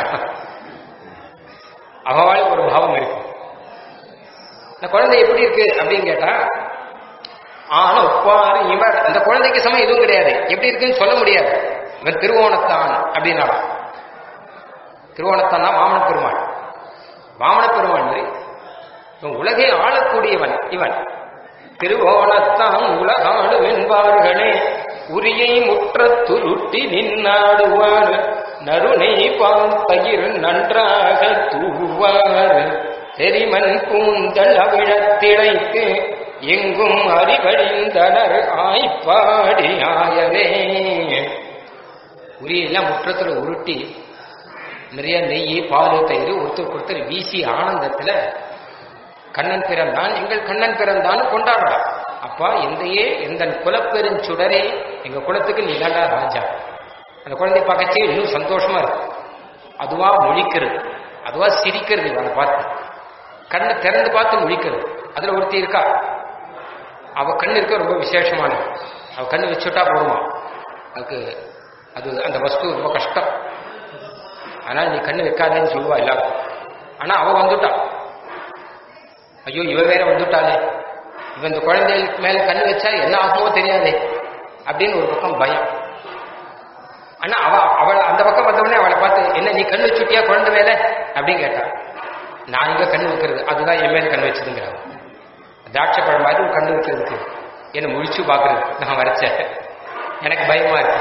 அவளுக்கு ஒரு பாவம் இருக்கும் இந்த குழந்தை எப்படி இருக்கு அப்படின்னு கேட்டா ஆனா ஒப்பாரு இவர் அந்த குழந்தைக்கு சமயம் எதுவும் கிடையாது எப்படி இருக்குன்னு சொல்ல முடியாது இவன் திருவோணத்தான் அப்படின்னாலும் திருவோணத்தான் வாமன பெருமாள் வாமன பெருமாள் மாதிரி இவன் உலகை ஆளக்கூடியவன் இவன் திருவோணத்தான் உலகாடு வெண்பார்களே உரியை முற்ற துருட்டி நின்னாடுவார் நறுனை பார்த்தயிர் நன்றாக தூவார் தெரிமன் கூந்தல் அவிழத்திடைக்கு எங்கும் அறிவழிந்தனர் ஆய்ப்பாடி ஆயவே உரியெல்லாம் முற்றத்துல உருட்டி நிறைய நெய் பால் தயிர் ஒருத்தருக்கு ஒருத்தர் வீசி ஆனந்தத்துல கண்ணன் பிறந்தான் எங்கள் கண்ணன் பிறந்தான்னு கொண்டாடுறான் அப்பா எந்தையே எந்த குலப்பெருஞ்சுடரே எங்க குலத்துக்கு நீதாண்டா ராஜா அந்த குழந்தை பார்க்கச்சே இன்னும் சந்தோஷமா இருக்கு அதுவா முழிக்கிறது அதுவா சிரிக்கிறது இவனை பார்த்து கண்ணை திறந்து பார்த்து முழிக்கிறது அதுல ஒருத்தி இருக்கா அவ கண்ணு இருக்க ரொம்ப விசேஷமானது அவ கண்ணு வச்சுட்டா போடுமா அதுக்கு அது அந்த வஸ்து ரொம்ப கஷ்டம் ஆனால் நீ கண்ணு வைக்காதேன்னு சொல்லுவா எல்லாரும் ஆனா அவ வந்துட்டா ஐயோ இவ வேற வந்துட்டாளே இவன் இந்த குழந்தைகளுக்கு மேல கண்ணு வச்சா என்ன ஆகுமோ தெரியாதே அப்படின்னு ஒரு பக்கம் பயம் ஆனா அவ அவள் அந்த பக்கம் வந்தவொடனே அவளை பார்த்து என்ன நீ கண்ணு வச்சுட்டியா குழந்தை மேல அப்படின்னு கேட்டா நான் இங்க கண்ணு வைக்கிறது அதுதான் என் மேல கண்ணு வச்சதுங்கிறாங்க திராட்சை பழம் மாதிரி ஒரு கண்ணு வைக்கிறதுக்கு என்ன முழிச்சு பாக்குறது நான் வரைச்சேன் எனக்கு பயமா இருக்கு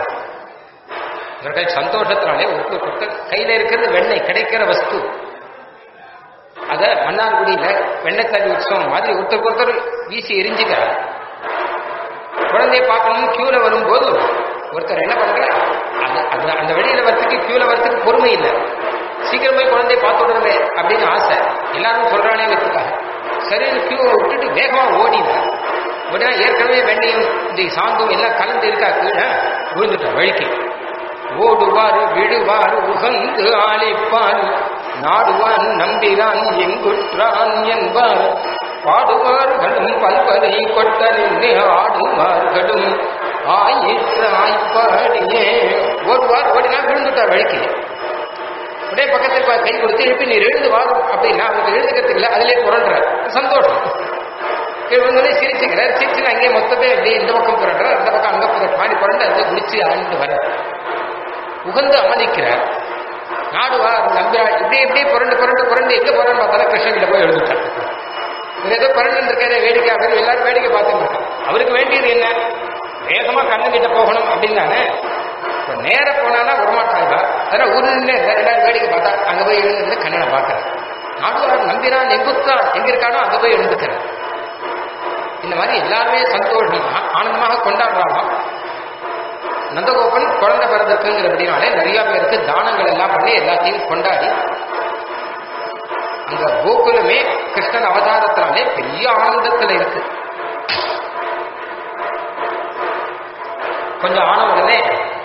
இவர்கள் சந்தோஷத்தினாலே ஒருத்தர் ஒருத்தர் கையில இருக்கிறது வெண்ணெய் கிடைக்கிற வஸ்து அதை மன்னார்குடியில வெண்ணத்தள்ளி உற்சவம் மாதிரி ஒருத்தருக்கு ஒருத்தர் வீசி எரிஞ்சுக்கிறார் குழந்தைய பார்க்கணும்னு கியூல வரும்போது ஒருத்தர் என்ன பண்ற அது அது அந்த வழியில வரத்துக்கு கியூல வரத்துக்கு பொறுமை இல்லை சீக்கிரம் போய் குழந்தைய பார்த்து விடுறமே அப்படின்னு ஆசை எல்லாரும் சொல்றானே வச்சுக்காக சரி கியூவை விட்டுட்டு வேகமா ஓடினா உடனே ஏற்கனவே வெண்ணையும் இந்த சாந்தும் எல்லாம் கலந்து இருக்கா கீழே விழுந்துட்டான் வழிக்கு ஓடுவார் விடுவார் உகந்து ஆளிப்பான் நாடுவான் நம்பினான் எங்குற்றான் என்பார் பாடுவார்களும் பல்வரை கொட்ட நின்று ஆடுவார்களும் ஆயிற்று ஆய்ப்பாடியே ஓடுவார் ஓடினா விழுந்துட்டார் வழிக்கு உடனே பக்கத்தில் பா- கை கொடுத்து எழுப்பி நீர் எழுந்து வாரும் அப்படின்னா அவருக்கு எழுதுக்கிறதுக்கு இல்லை அதிலே புரள்ற சந்தோஷம் இவங்களே சிரிச்சுக்கிறார் சிரிச்சு அங்கேயே மொத்தத்தை அப்படியே இந்த பக்கம் புரண்டார் அந்த பக்கம் அங்க புற பாடி புரண்டு அதை குடிச்சு ஆண்டு வர உகந்து அமதிக்கிறார் நாடுவார் நம்பிரா இப்படி இப்படியே புரண்டு புரண்டு புரண்டு எங்க போறான்னு பார்த்தாலும் கிருஷ்ணகிட்ட போய் எழுந்துட்டார் இவர் ஏதோ புரண்டு இருக்காரு வேடிக்கை அவர் எல்லாரும் வேடிக்கை பார்த்துட்டு இருக்காங்க அவருக்கு வேண்டியது என்ன வேகமா கண்ணங்கிட்ட போகணும் அப்படின்னு தானே இப்ப நேர போனானா வரமாட்டாங்க அதனால ஊர்ல நின்று எல்லாரும் வேடிக்கை பார்த்தா அங்க போய் எழுந்து கண்ணனை பார்க்கறார் நாடுவார் நம்பினான் எங்குத்தான் எங்க இருக்கானோ அங்க போய் எழுந்துக்கிறார் இந்த மாதிரி எல்லாருமே சந்தோஷமா ஆனந்தமாக கொண்டாடுறாங்க நந்தகோபன் குழந்தை பிறந்திருக்குங்கிறபடினாலே நிறைய பேருக்கு தானங்கள் எல்லாம் பண்ணி எல்லாத்தையும் கொண்டாடி அங்க கோகுலமே கிருஷ்ணன் அவதாரத்தினாலே பெரிய ஆனந்தத்துல இருக்கு கொஞ்சம் ஆன உடனே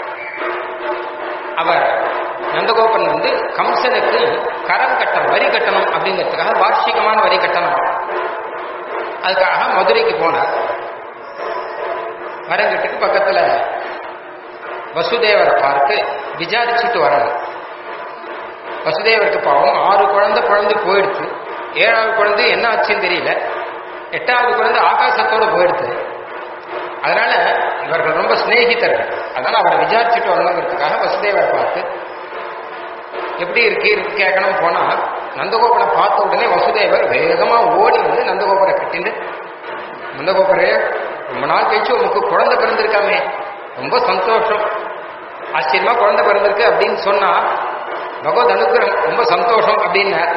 அவர் நந்தகோபன் வந்து கம்சனுக்கு கரம் கட்டணும் வரி கட்டணும் அப்படிங்கிறதுக்காக வார்ஷிகமான வரி கட்டணும் அதுக்காக மதுரைக்கு போனார் வரங்கிட்டுக்கு பக்கத்துல வசுதேவரை பார்த்து விசாரிச்சுட்டு வரணும் வசுதேவருக்கு பாவம் ஆறு குழந்தை குழந்தை போயிடுச்சு ஏழாவது குழந்தை என்ன ஆச்சுன்னு தெரியல எட்டாவது குழந்தை ஆகாசத்தோட போயிடுச்சு அதனால இவர்கள் ரொம்ப சிநேகிதர்கள் அதனால அவரை விசாரிச்சுட்டு வரணுங்கிறதுக்காக வசுதேவரை பார்த்து எப்படி இருக்கு இருக்கு கேட்கணும் போனா நந்தகோபுரை பார்த்த உடனே வசுதேவர் வேகமா ஓடி வந்து நந்தகோபுரை கட்டிண்டு நந்தகோபுரே ரொம்ப நாள் கழிச்சு உனக்கு குழந்தை பிறந்திருக்காமே ரொம்ப சந்தோஷம் ஆச்சரியமா குழந்தை பிறந்திருக்கு அப்படின்னு சொன்னா பகவத் அனுகிரகம் ரொம்ப சந்தோஷம் அப்படின்னார்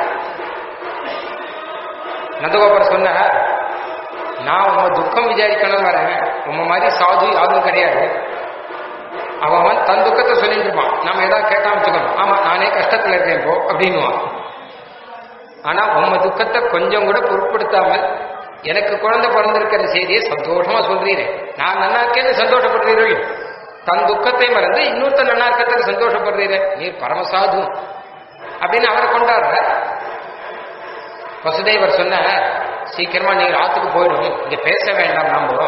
நந்தகோபுரம் சொன்ன நான் உங்க துக்கம் விசாரிக்கணும் வரேன் உங்க மாதிரி சாது யாரும் கிடையாது அவன் அவன் தன் துக்கத்தை சொல்லிட்டு இருப்பான் நாம ஏதாவது கேட்டா வச்சுக்கணும் ஆமா நானே கஷ்டத்துல இருக்கேன் இப்போ அப்படின்னுவான் ஆனா உங்க துக்கத்தை கொஞ்சம் கூட பொருட்படுத்தாமல் எனக்கு குழந்தை பிறந்திருக்கிற செய்தியை சந்தோஷமா சொல்றீரே நான் நன்னா இருக்கேன்னு சந்தோஷப்படுறீர்கள் தன் துக்கத்தை மறந்து இன்னொருத்த நன்னா இருக்கிறதுக்கு சந்தோஷப்படுறீரே நீர் பரமசாது அப்படின்னு அவரை கொண்டாடுற வசுதேவர் சொன்ன சீக்கிரமா நீங்க ஆத்துக்கு போயிடும் இங்க பேச வேண்டாம் நாம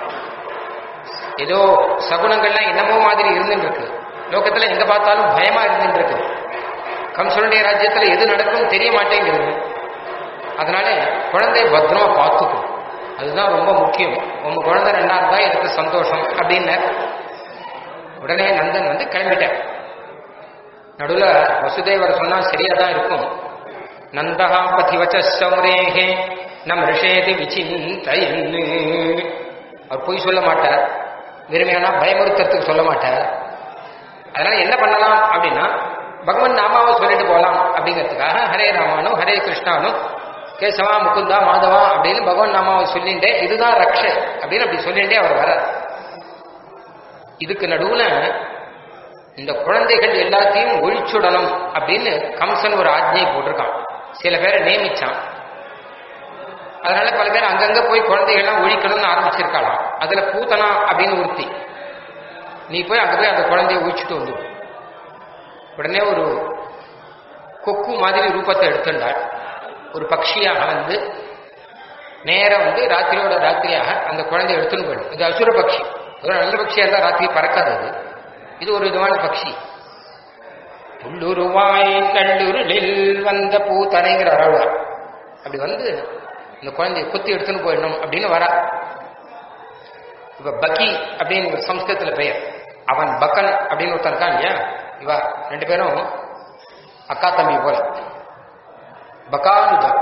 ஏதோ சகுனங்கள்லாம் என்னமோ மாதிரி இருந்துட்டு இருக்கு லோகத்துல எங்க பார்த்தாலும் பயமா இருந்துட்டு இருக்கு கம்சனுடைய ராஜ்யத்துல எது நடக்கும் தெரிய மாட்டேங்கிறது அதனால குழந்தைய பத்திரமா பார்த்துக்கும் அதுதான் ரொம்ப முக்கியம் உங்க குழந்தை ரெண்டா இருந்தா எனக்கு சந்தோஷம் அப்படின்னு உடனே நந்தன் வந்து கிளம்பிட்டார் நடுவுல வசுதேவர் சொன்னா சரியா தான் இருக்கும் நந்தகா பதிவச்ச சௌரேகே நம் ரிஷேதி விசிந்தயன்னு அவர் பொய் சொல்ல மாட்டார் வெறுமையானா பயமுறுத்துறதுக்கு சொல்ல மாட்டார் அதனால என்ன பண்ணலாம் அப்படின்னா பகவான் நாமாவை சொல்லிட்டு போகலாம் அப்படிங்கிறதுக்காக ஹரே ராமானும் ஹரே கிருஷ்ணானும் கேசவா முகுந்தா மாதவா அப்படின்னு பகவான் நாமாவை சொல்லிட்டே இதுதான் ரக்ஷ அப்படின்னு அப்படி சொல்லிட்டே அவர் வரார் இதுக்கு நடுவுல இந்த குழந்தைகள் எல்லாத்தையும் ஒழிச்சுடணும் அப்படின்னு கம்சன் ஒரு ஆஜ்ஞை போட்டிருக்கான் சில பேரை நியமிச்சான் அதனால பல பேர் அங்கங்க போய் குழந்தைகள்லாம் ஒழிக்கணும்னு ஆரம்பிச்சிருக்கலாம் அதுல பூத்தனா அப்படின்னு ஒருத்தி நீ போய் அங்க போய் அந்த குழந்தைய ஒழிச்சுட்டு வந்து உடனே ஒரு கொக்கு மாதிரி ரூபத்தை எடுத்துட்டாள் ஒரு பக்ஷியாக வந்து நேரா வந்து ராத்திரியோட ராத்திரியாக அந்த குழந்தைய எடுத்துன்னு போயிடும் இது அசுர பக்ஷி ஒரு நல்ல பக்ஷியா இருந்தா ராத்திரி பறக்காது அது இது ஒரு விதமான பக்ஷி உள்ளுருவாய் நள்ளுருளில் வந்த பூத்தனைங்கிற அறவுல அப்படி வந்து இந்த குழந்தைய குத்தி எடுத்துன்னு போயிடணும் அப்படின்னு வரா இப்ப பக்கி அப்படின்னு ஒரு சம்ஸ்கிருதத்துல பெயர் அவன் பக்கன் அப்படின்னு ஒருத்தன் இருக்கான் இல்லையா இவ ரெண்டு பேரும் அக்கா தம்பி போல பகானுஜம்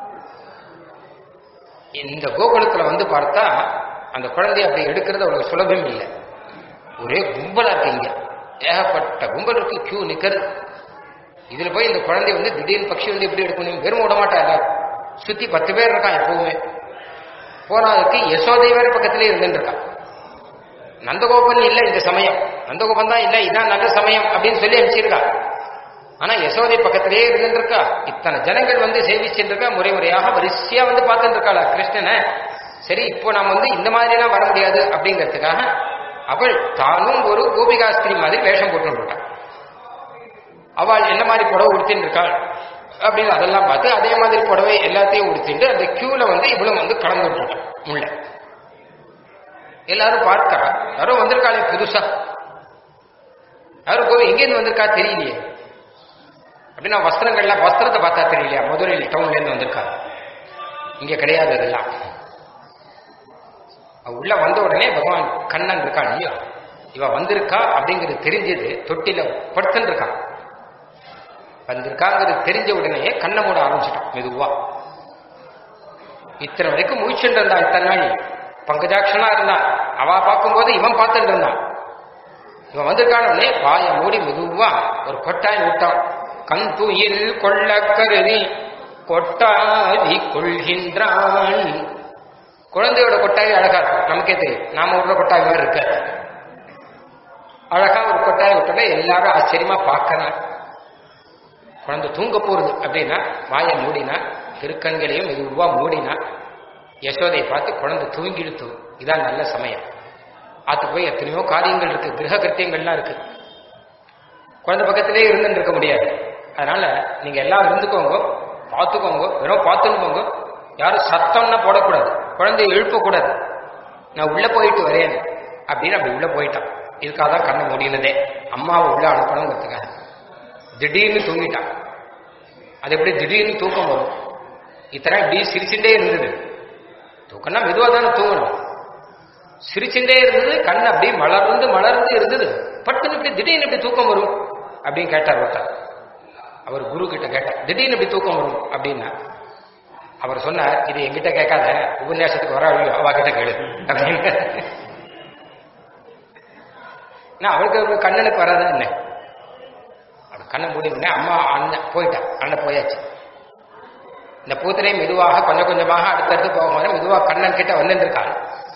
இந்த கோகுலத்துல வந்து பார்த்தா அந்த குழந்தைய அப்படி எடுக்கிறது அவ்வளவு சுலபம் இல்லை ஒரே கும்பலா இருக்கு இங்க ஏகப்பட்ட கும்பல் இருக்கு கியூ நிக்கிறது இதுல போய் இந்த குழந்தை வந்து திடீர்னு பக்ஷி வந்து எப்படி எடுக்கணும் வெறும் விட மாட்டா எல்லாரும் சுத்தி பத்து பேர் இருக்கான் எப்பவுமே போனதுக்கு யசோதை வேற பக்கத்திலே இருந்துட்டு இருக்கான் நந்தகோபன் இல்ல இந்த சமயம் நந்தகோபன் தான் இல்ல இதான் நல்ல சமயம் அப்படின்னு சொல்லி அனுப்பிச்சிருக்கா ஆனா யசோதை பக்கத்திலேயே இருந்துட்டு இருக்கா இத்தனை ஜனங்கள் வந்து சேவிச்சுட்டு இருக்கா முறை முறையாக வரிசையா வந்து பார்த்துட்டு இருக்காளா கிருஷ்ணனை சரி இப்போ நாம் வந்து இந்த மாதிரி எல்லாம் வர முடியாது அப்படிங்கிறதுக்காக அவள் தானும் ஒரு கோபிகாஸ்திரி மாதிரி வேஷம் போட்டு அவள் என்ன மாதிரி புடவை உடுத்தின்னு இருக்காள் அப்படின்னு அதெல்லாம் பார்த்து அதே மாதிரி புடவை எல்லாத்தையும் உடுத்திட்டு அந்த கியூல வந்து இவளும் வந்து கலந்து விட்டுட்டான் உள்ள எல்லாரும் பார்க்கறா யாரோ வந்திருக்காளே புதுசா யாரும் கோவில் எங்கேருந்து வந்திருக்கா தெரியலையே அப்படின்னா வஸ்திரங்கள்லாம் வஸ்திரத்தை பார்த்தா தெரியலையா மதுரையில் டவுன்ல இருந்து வந்திருக்கா இங்க கிடையாது அதெல்லாம் அவ உள்ள வந்த உடனே பகவான் கண்ணன் இருக்கான் இல்லையா இவ வந்திருக்கா அப்படிங்கிறது தெரிஞ்சது தொட்டில படுத்துன்னு இருக்கான் வந்திருக்காங்கிறது தெரிஞ்ச உடனே கண்ணை மூட ஆரம்பிச்சிட்டான் மெதுவா இத்தனை வரைக்கும் முழிச்சுட்டு இருந்தான் இத்தனை நாள் பங்கஜாட்சனா இருந்தான் அவ பார்க்கும்போது இவன் பார்த்துட்டு இருந்தான் இவன் வந்திருக்கான உடனே வாயை மூடி மெதுவா ஒரு கொட்டாய் விட்டான் கண் துயில் கொள்ள கருதி கொட்டாதி கொள்கின்றான் குழந்தையோட கொட்டாய் அழகா இருக்கும் நமக்கே தெரியும் நாம விடுற கொட்டாய் மாதிரி இருக்க அழகா ஒரு கொட்டாய் விட்டோட எல்லாரும் ஆச்சரியமா பார்க்கறான் குழந்தை தூங்க போறது அப்படின்னா வாயை மூடினா திருக்கண்களையும் மெதுவா மூடினா யசோதையை பார்த்து குழந்தை தூங்கிடுத்து இதான் நல்ல சமயம் ஆத்துக்கு போய் எத்தனையோ காரியங்கள் இருக்கு கிரக கிருத்தியங்கள்லாம் இருக்கு குழந்தை பக்கத்திலே இருந்துட்டு இருக்க முடியாது அதனால நீங்க எல்லாம் இருந்துக்கோங்க பார்த்துக்கோங்க வெறும் பார்த்துன்னு போங்க யாரும் சத்தம்னா போடக்கூடாது குழந்தைய எழுப்பக்கூடாது நான் உள்ள போயிட்டு வரேன் அப்படின்னு அப்படி உள்ள போயிட்டான் இதுக்காக தான் கண்ணை முடியினதே அம்மாவை உள்ள அனுப்பணுங்கிறதுக்காக திடீர்னு தூங்கிட்டான் அது எப்படி திடீர்னு தூக்கம் வரும் இத்தனை இப்படி சிரிச்சுட்டே இருந்தது தூக்கம்னா மெதுவாக தானே தூங்கணும் சிரிச்சுட்டே இருந்தது கண் அப்படி மலர்ந்து மலர்ந்து இருந்தது பட்டுன்னு இப்படி திடீர்னு இப்படி தூக்கம் வரும் அப்படின்னு கேட்டார் ஒருத்தர் அவர் குரு கிட்ட கேட்டார் திடீர்னு இப்படி தூக்கம் வரும் அப்படின்னா அவர் சொன்னார் இது எங்கிட்ட கேட்காத உபன்யாசத்துக்கு வர வழியோ அவ கிட்ட கேளு அப்படின்னு நான் அவருக்கு கண்ணனுக்கு வராதா என்ன அவன் கண்ணை மூடி உடனே அம்மா அண்ணன் போயிட்டான் அண்ணன் போயாச்சு இந்த பூத்தனை மெதுவாக கொஞ்சம் கொஞ்சமாக அடுத்தடுத்து போகும்போது மெதுவாக கண்ணன் கிட்ட வந்துருக்காள்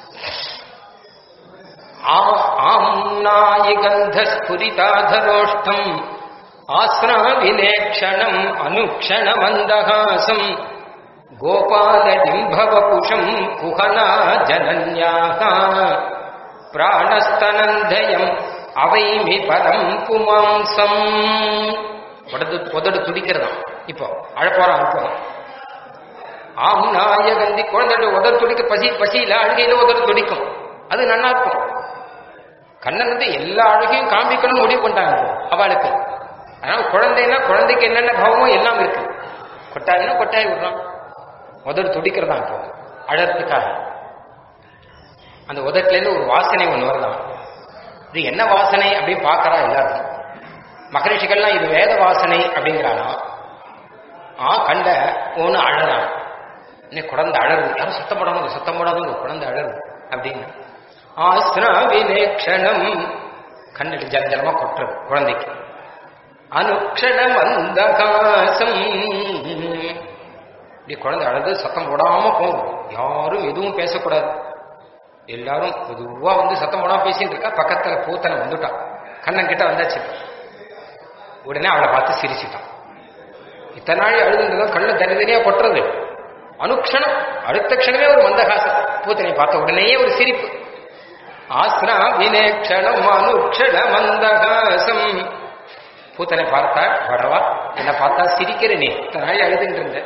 ஆம்னாயி கந்தஸ்புரிதாதரோஷ்டம் ஆஸ்ராவிலேக்ஷணம் அனுக்ஷண மந்தகாசம் கோபாலடிம்பவபுஷம் குஹனா ஜனன்யாக பிராணஸ்தனந்தயம் அவைமி பரம் புமாம்சம் உடது உதடு துடிக்கிறதாம் இப்போ அழப்போறான் இப்போ ஆம் நாயகந்தி குழந்தையோட உதடு துடிக்க பசி பசியில அழுகையில உதடு துடிக்கும் அது நல்லா இருக்கும் கண்ணன் வந்து எல்லா அழகையும் காண்பிக்கணும் முடிவு பண்ணிட்டாங்க அவளுக்கு அதனால குழந்தைன்னா குழந்தைக்கு என்னென்ன பாவமோ எல்லாம் இருக்கு கொட்டாயினா கொட்டாய் விடுறான் உதடு துடிக்கிறதா இப்போ அழறதுக்காக அந்த உதட்டுலேருந்து ஒரு வாசனை ஒன்று வருதான் இது என்ன வாசனை அப்படின்னு பார்க்கறா எல்லாரும் மகரிஷிகள்லாம் இது வேத வாசனை அப்படிங்கிறானா ஆ கண்ட ஒன்று அழறான் இன்னும் குழந்தை அழறது யாரும் சத்தம் போடாம சத்தம் போடாதவங்க குழந்தை அழறது அப்படின்னு ஆஸ்திராவிலேக்ஷணம் கண்ணுக்கு ஜலஜலமா கொட்டுறது குழந்தைக்கு அனுக்ஷணம் அந்தகாசம் இப்படி குழந்தை அழுது சத்தம் போடாம போகும் யாரும் எதுவும் பேசக்கூடாது எல்லாரும் பொதுவா வந்து சத்தம் போடாம பேசிட்டு இருக்கா பக்கத்துல பூத்தனை வந்துட்டான் கண்ணன் கிட்ட வந்தாச்சு உடனே அவளை பார்த்து சிரிச்சிட்டான் இத்தனை நாள் அழுதுன்றதும் கண்ணு தனித்தனியா கொட்டுறது அனுக்ஷணம் அடுத்த க்ஷணமே ஒரு மந்தகாசம் பூத்தனை பார்த்த உடனேயே ஒரு சிரிப்பு ஆஸ்ரா வினேக்ஷணம் அனுக்ஷண மந்தகாசம் பூத்தனை பார்த்தா படவா என்னை பார்த்தா சிரிக்கிற நீ இத்தனை நாள் அழுதுட்டு இருந்த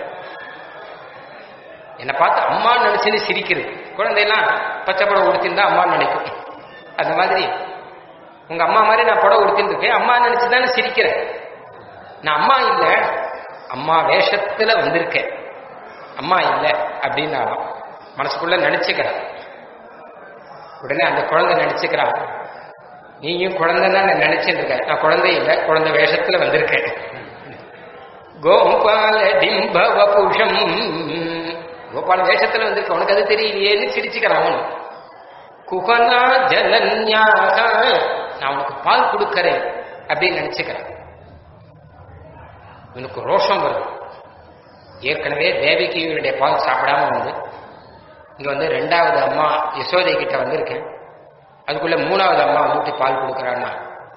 என்னை பார்த்து அம்மான்னு நினைச்சுன்னு சிரிக்கிறது குழந்தையெல்லாம் பச்சை புடவை உடுத்திருந்தா அம்மான்னு நினைக்கும் அந்த மாதிரி உங்க அம்மா மாதிரி நான் புடவை உடுத்தின்னு இருக்கேன் அம்மா நினைச்சு தானே சிரிக்கிறேன் நான் அம்மா இல்லை அம்மா வேஷத்துல வந்திருக்கேன் அம்மா இல்லை அப்படின்னாலும் மனசுக்குள்ள நினைச்சுக்கிறேன் உடனே அந்த குழந்தை நினைச்சுக்கிறான் நீயும் குழந்தை தான் நினைச்சுட்டு இருக்க நான் குழந்தை இல்லை குழந்தை வேஷத்துல வந்திருக்கேன் கோபால டிம்பவ புஷம் கோபால வேஷத்துல வந்திருக்க உனக்கு அது தெரியலையேன்னு சிரிச்சுக்கிறான் அவனு குகனா ஜலன்யாக நான் உனக்கு பால் கொடுக்கறேன் அப்படின்னு நினைச்சுக்கிறேன் இவனுக்கு ரோஷம் வருது ஏற்கனவே தேவிகியுடைய பால் சாப்பிடாம வந்து இங்க வந்து ரெண்டாவது அம்மா யசோதை கிட்ட வந்திருக்கேன் அதுக்குள்ள மூணாவது அம்மா வந்துட்டு பால் கொடுக்குறான்னா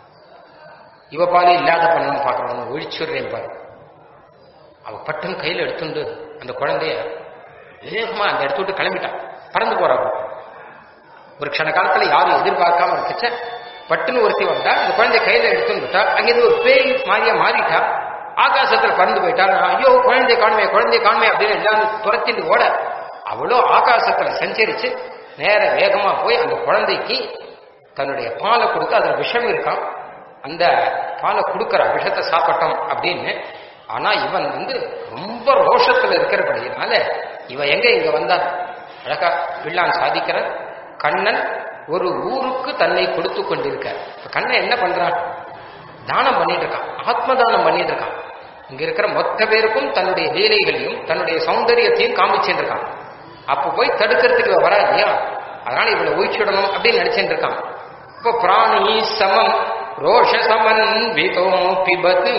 இவ பால் இல்லாத பண்ணணும்னு பாக்குறவங்க ஒழிச்சுடுறேன் பாரு அவ பட்டுன்னு கையில எடுத்துண்டு அந்த குழந்தைய வேகமா அந்த இடத்த விட்டு கிளம்பிட்டான் பறந்து போறாங்க ஒரு க்ஷண காலத்துல யாரும் எதிர்பார்க்காம இருக்கச்ச பட்டுன்னு ஒருத்தி வந்தா அந்த குழந்தை கையில எடுத்துட்டா அங்கிருந்து ஒரு பேய் மாதிரியா மாறிட்டா ஆகாசத்துல பறந்து போயிட்டா ஐயோ குழந்தை காணுமே குழந்தை காணுமே அப்படின்னு எல்லாரும் துரத்திட்டு ஓட அவளோ ஆகாசத்துல சஞ்சரிச்சு நேர வேகமா போய் அந்த குழந்தைக்கு தன்னுடைய பாலை கொடுத்து அதுல விஷம் இருக்கான் அந்த பாலை கொடுக்கற விஷத்தை சாப்பிட்டோம் அப்படின்னு ஆனா இவன் வந்து ரொம்ப ரோஷத்துல இருக்கிறபடினால இவன் எங்க இங்க வந்தான் அழகா பிள்ளான் சாதிக்கிறான் கண்ணன் ஒரு ஊருக்கு தன்னை கொடுத்து கொண்டிருக்கார் இப்ப கண்ணன் என்ன பண்றான் தானம் பண்ணிட்டு இருக்கான் ஆத்ம தானம் பண்ணிட்டு இருக்கான் இங்க இருக்கிற மொத்த பேருக்கும் தன்னுடைய லீலைகளையும் தன்னுடைய சௌந்தரியத்தையும் காமிச்சுட்டு இருக்கான் அப்ப போய் தடுக்கிறதுக்கு இவ வரா இல்லையா அதனால இவளை ஒழிச்சுடணும் அப்படின்னு நினைச்சுட்டு இருக்கான் இப்போ பிராணி சமம் ரோஷ சமன் விதோ பிபத்து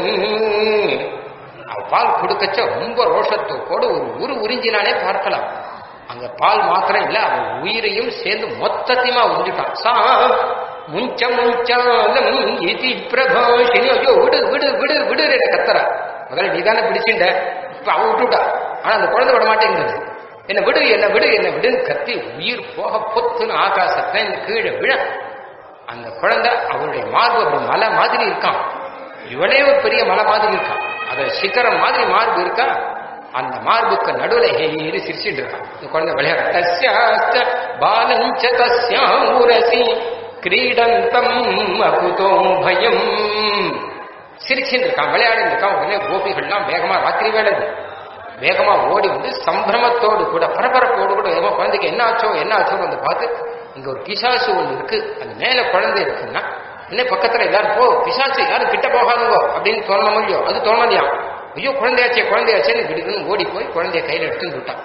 அவ பால் கொடுக்கச்ச ரொம்ப ரோஷத்தோடு ஒரு உரு உறிஞ்சினாலே பார்க்கலாம் அங்க பால் மாத்திரம் இல்ல அவன் உயிரையும் சேர்ந்து மொத்தத்தையுமா உறிஞ்சிட்டான் சா முஞ்ச முஞ்சாலம் இதி பிரபாஷினி ஐயோ விடு விடு விடு விடு என்ன கத்துறா முதல்ல நீ தானே பிடிச்சிட்ட இப்ப அவ விட்டுட்டா ஆனா அந்த குழந்தை விட மாட்டேங்குது என்ன விடு என்ன விடு என்ன விடுன்னு கத்தி உயிர் போக பொத்துன்னு ஆகாசத்தை கீழே விழ அந்த குழந்தை அவருடைய மார்பு அப்படி மலை மாதிரி இருக்கான் இவளே ஒரு பெரிய மலை மாதிரி இருக்கான் அத சிக்கரம் மாதிரி மார்பு இருக்கா அந்த மார்புக்கு நடுவுல ஹேரி சிரிச்சுட்டு இருக்கான் இந்த குழந்தை விளையாட தஸ்யாஸ்த பாலஞ்ச தஸ்யாம் உரசி கிரீடந்தம் அபுதோ பயம் சிரிச்சுட்டு இருக்கான் விளையாடிட்டு இருக்கான் உடனே கோபிகள்லாம் வேகமா ராத்திரி வேலை இது. வேகமா ஓடி வந்து சம்பிரமத்தோடு கூட பரபரப்போடு கூட வேகமா குழந்தைக்கு என்ன ஆச்சோ என்ன ஆச்சோன்னு வந்து பார்த்து இங்க ஒரு பிசாசு ஒண்ணு இருக்கு அது மேல குழந்தை இருக்குன்னா என்ன பக்கத்துல எல்லாரும் போ பிசாசு யாரும் கிட்ட போகாதுங்கோ அப்படின்னு தோணணும் இல்லையோ அது தோணலையா ஐயோ குழந்தையாச்சே குழந்தையாச்சேன்னு விடுக்குன்னு ஓடி போய் குழந்தைய கையில எடுத்துன்னு விட்டான்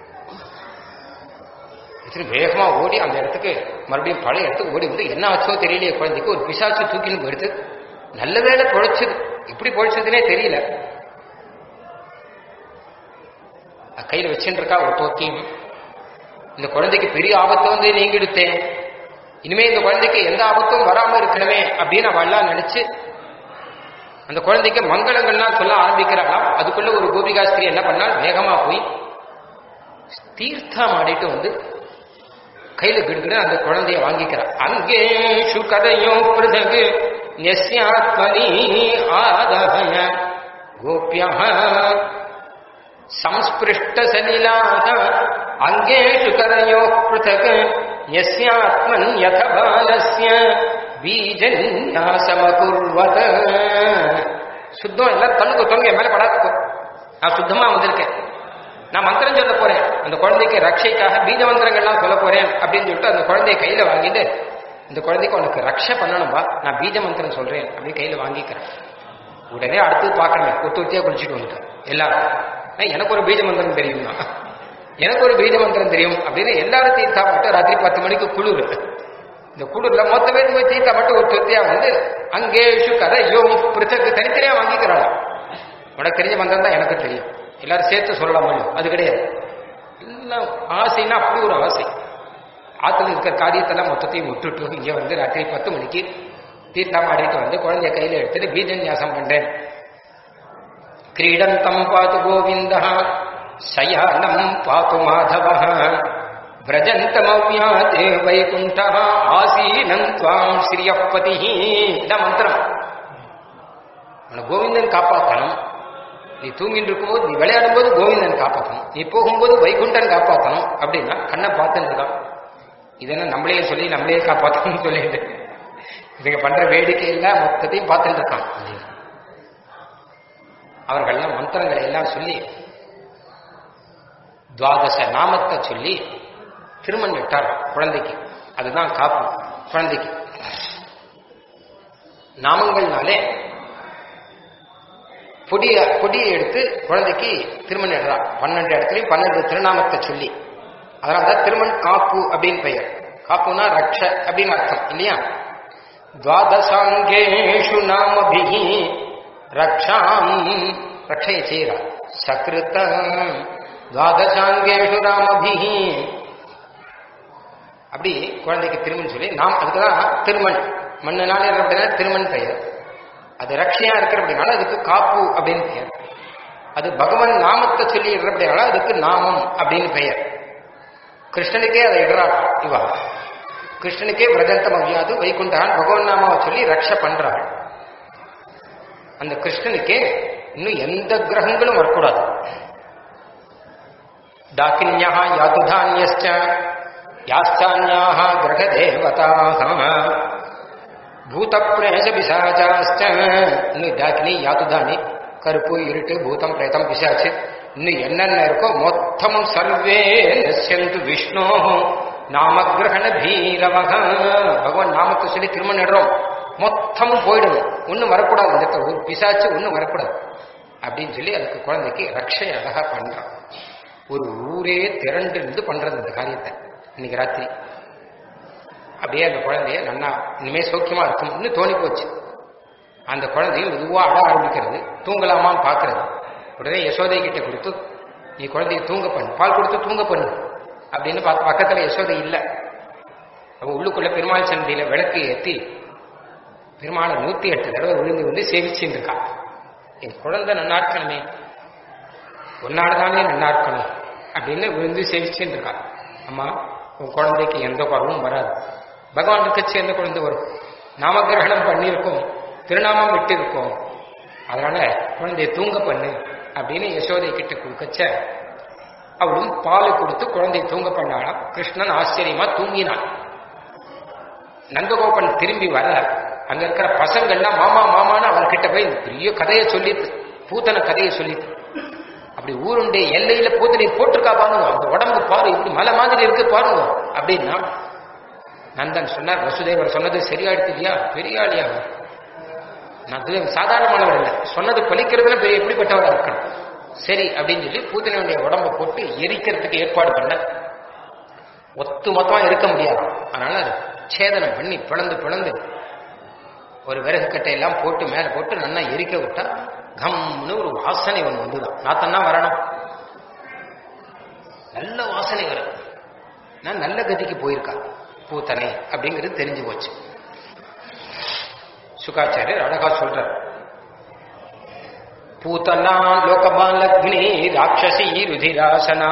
சரி வேகமா ஓடி அந்த இடத்துக்கு மறுபடியும் பழைய இடத்துக்கு ஓடி வந்து என்ன ஆச்சோ தெரியலையே குழந்தைக்கு ஒரு பிசாசு தூக்கின்னு போயிடுது நல்ல வேலை பொழைச்சது எப்படி பொழைச்சதுனே தெரியல அது கையில வச்சுட்டு இருக்கா ஒரு தோத்தியும் இந்த குழந்தைக்கு பெரிய ஆபத்தை வந்து நீங்கிடுத்தேன் இனிமே இந்த குழந்தைக்கு எந்த ஆபத்தும் வராம இருக்கணுமே அப்படின்னு அவள்லாம் நினைச்சு அந்த குழந்தைக்கு மங்களங்கள்லாம் சொல்ல ஆரம்பிக்கிறாளாம் அதுக்குள்ள ஒரு கோபிகாஸ்திரி என்ன பண்ணால் வேகமா போய் தீர்த்தம் ஆடிட்டு வந்து கையில கிடுகிடு அந்த குழந்தைய வாங்கிக்கிறா அங்கே சுகதையோ பிருதகு நெஸ்யாத்மனி ஆதய கோபியா संस्पृष्ट सलिलाः अङ्गेषु करयोः पृथक् यस्यात्मन्यथ बालस्य பீஜன்யாசமகுர்வத சுத்தம் எல்லாம் தள்ளுக்கு தொங்க என் மேல படாது நான் சுத்தமா வந்திருக்கேன் நான் மந்திரம் சொல்ல போறேன் அந்த குழந்தைக்கு ரட்சைக்காக பீஜ மந்திரங்கள்லாம் சொல்ல போறேன் அப்படின்னு சொல்லிட்டு அந்த குழந்தைய கையில வாங்கிட்டு இந்த குழந்தைக்கு உனக்கு ரக்ஷை பண்ணணும்பா நான் பீஜ மந்திரம் சொல்றேன் அப்படின்னு கையில வாங்கிக்கிறேன் உடனே அடுத்து பார்க்கணுமே ஒத்து ஒத்தியா குளிச்சுட்டு வந்துட்டேன் எல்லாரும் ஏய், எனக்கு ஒரு பீஜ மந்திரம் தெரியும்னா எனக்கு ஒரு பீஜ மந்திரம் தெரியும் அப்படின்னு எல்லாரும் தீர்த்தா மட்டும் ராத்திரி பத்து மணிக்கு குளிர் இந்த குளிர்ல மொத்த பேர் போய் தீர்த்தா மட்டும் ஒரு தொத்தியா வந்து அங்கேஷு கதையோ பிரித்தக்கு தனித்தனியா வாங்கிக்கிறாள் உனக்கு தெரிஞ்ச மந்திரம் தான் எனக்கு தெரியும் எல்லாரும் சேர்த்து சொல்லலாம் முடியும் அது கிடையாது எல்லாம் ஆசைன்னா அப்படி ஒரு ஆசை ஆத்துல இருக்கிற காரியத்தெல்லாம் மொத்தத்தையும் விட்டுட்டு இங்க வந்து ராத்திரி பத்து மணிக்கு தீர்த்தம் ஆடிட்டு வந்து குழந்தைய கையில எடுத்துட்டு பீஜன்யாசம் பண்றேன் क्रीडन्तं पातु गोविन्दः शयानं पातु माधवः व्रजन्तमव्याते वैकुण्ठः आसीनं त्वां श्रियः पतिः இதான் மந்திரம் உன்னை கோவிந்தன் காப்பாற்றணும் நீ தூங்கிட்டு இருக்கும்போது நீ விளையாடும் போது கோவிந்தன் காப்பாற்றணும் நீ போகும்போது வைகுண்டன் காப்பாற்றணும் அப்படின்னா கண்ணை பார்த்துட்டு இருக்கான் இதெல்லாம் நம்மளே சொல்லி நம்மளே காப்பாற்றணும்னு சொல்லிட்டு இதுங்க பண்ற வேடிக்கை எல்லாம் மொத்தத்தையும் பார்த்துட்டு இருக்கான் அவர்கள்லாம் மந்திரங்களை எல்லாம் சொல்லி துவாதச நாமத்தை சொல்லி திருமண் விட்டார் குழந்தைக்கு அதுதான் காப்பு குழந்தைக்கு நாமங்கள்னாலே பொடிய பொடியை எடுத்து குழந்தைக்கு திருமண் இடறா பன்னெண்டு இடத்துலயும் பன்னெண்டு திருநாமத்தை சொல்லி அதனால தான் திருமண் காப்பு அப்படின்னு பெயர் காப்புனா ரக்ஷ அப்படின்னு அர்த்தம் இல்லையா துவாதசாங்கேஷு நாமபிஹி ரக்ஷாம் ரட்சையை செய்கிறார் சக்ருத்தம் துவாதசாங்கேஷு ராமபிஹி அப்படி குழந்தைக்கு திருமண் சொல்லி நாம் அதுக்குதான் திருமண் மண்ணுனால அப்படின்னா திருமண் பெயர் அது ரட்சையா இருக்கிற அப்படின்னால அதுக்கு காப்பு அப்படின்னு பெயர் அது பகவான் நாமத்தை சொல்லி இடுற அப்படின்னால அதுக்கு நாமம் அப்படின்னு பெயர் கிருஷ்ணனுக்கே அதை இடுறாள் இவா கிருஷ்ணனுக்கே பிரஜந்தம் அவ்யாது வைகுண்டான் பகவான் நாமாவை சொல்லி ரக்ஷ பண்றாள் அந்த கிருஷ்ணனுக்கே இன்னும் எந்த கிரகங்களும் வரக்கூடாது டாக்கின்யா யாத்துதான்யஸ்ச யாஸ்தான்யாக கிரக தேவதாக பூத பிரேச பிசாச்சாஸ்ச இன்னும் டாக்கினி யாத்துதானி கருப்பு இருட்டு பூதம் பிரேதம் பிசாச்சு இன்னும் என்னென்ன இருக்கோ மொத்தமும் சர்வே நசியந்து விஷ்ணோ நாமகிரகண பீரவக பகவான் நாமத்தை சொல்லி திரும்ப நடுறோம் மொத்தமும் போயிடும் ஒன்றும் வரக்கூடாது இந்த இடத்துல ஒரு பிசாச்சு ஒன்றும் வரக்கூடாது அப்படின்னு சொல்லி அதுக்கு குழந்தைக்கு ரக்ஷை அழகா பண்றான் ஒரு ஊரே திரண்டு இருந்து பண்றது இந்த காரியத்தை இன்னைக்கு ராத்திரி அப்படியே அந்த குழந்தைய நன்னா இனிமே சௌக்கியமா இருக்கும் இன்னும் தோணி போச்சு அந்த குழந்தையும் மெதுவா அழ ஆரம்பிக்கிறது தூங்கலாமான்னு பாக்குறது உடனே யசோதை கிட்ட கொடுத்து நீ குழந்தைய தூங்க பண்ணு பால் கொடுத்து தூங்க பண்ணு அப்படின்னு பார்த்து பக்கத்துல யசோதை இல்லை அவன் உள்ளுக்குள்ள பெருமாள் சந்தியில விளக்கு ஏத்தி பெருமாளை நூத்தி எட்டு தடவை விழுந்து வந்து சேவிச்சுட்டு இருக்கான் என் குழந்தை நன்னாட்கணுமே உன்னாடுதானே நன்னாட்கணும் அப்படின்னு விழுந்து சேவிச்சுட்டு இருக்கான் அம்மா உன் குழந்தைக்கு எந்த குறவும் வராது பகவானுக்கு சேர்ந்த குழந்தை வரும் நாமகிரகணம் பண்ணியிருக்கோம் திருநாமம் விட்டிருக்கோம் அதனால குழந்தைய தூங்க பண்ணு அப்படின்னு யசோதை கிட்ட கொடுக்கச்ச அவளும் பால் கொடுத்து குழந்தைய தூங்க பண்ணாளாம் கிருஷ்ணன் ஆச்சரியமா தூங்கினான் நந்தகோபன் திரும்பி வர அங்க இருக்கிற பசங்கள்லாம் மாமா மாமான்னு அவன்கிட்ட போய் பெரிய கதையை சொல்லிட்டு பூத்தன கதையை சொல்லிட்டு அப்படி ஊருடைய எல்லையில பூத்தனை போட்டிருக்கா பாருங்க அந்த உடம்பு பாரு இப்படி மலை மாதிரி இருக்கு பாருங்க அப்படின்னா நந்தன் சொன்னார் வசுதேவர் சொன்னது சரியாயிடுத்து இல்லையா பெரிய ஆளியா அவர். நான் சாதாரணமானவர் இல்லை சொன்னது பலிக்கிறதுல பெரிய எப்படிப்பட்டவரா இருக்கணும் சரி அப்படின்னு சொல்லி பூத்தனையுடைய உடம்ப போட்டு எரிக்கிறதுக்கு ஏற்பாடு பண்ண ஒத்து மொத்தமா இருக்க முடியாது அதனால அது சேதனம் பண்ணி பிளந்து பிளந்து ஒரு விறகு கட்டையெல்லாம் போட்டு மேல போட்டு நல்லா எரிக்க விட்டா கம்னு ஒரு வாசனை ஒன்று வந்துதான் நாத்தன்னா வரணும் நல்ல வாசனை வரும் நான் நல்ல கதிக்கு போயிருக்கா பூத்தனை அப்படிங்கிறது தெரிஞ்சு போச்சு சுகாச்சாரியர் அழகா சொல்றார் பூத்தனா லோகபாலக்னி ராட்சசி ருதிராசனா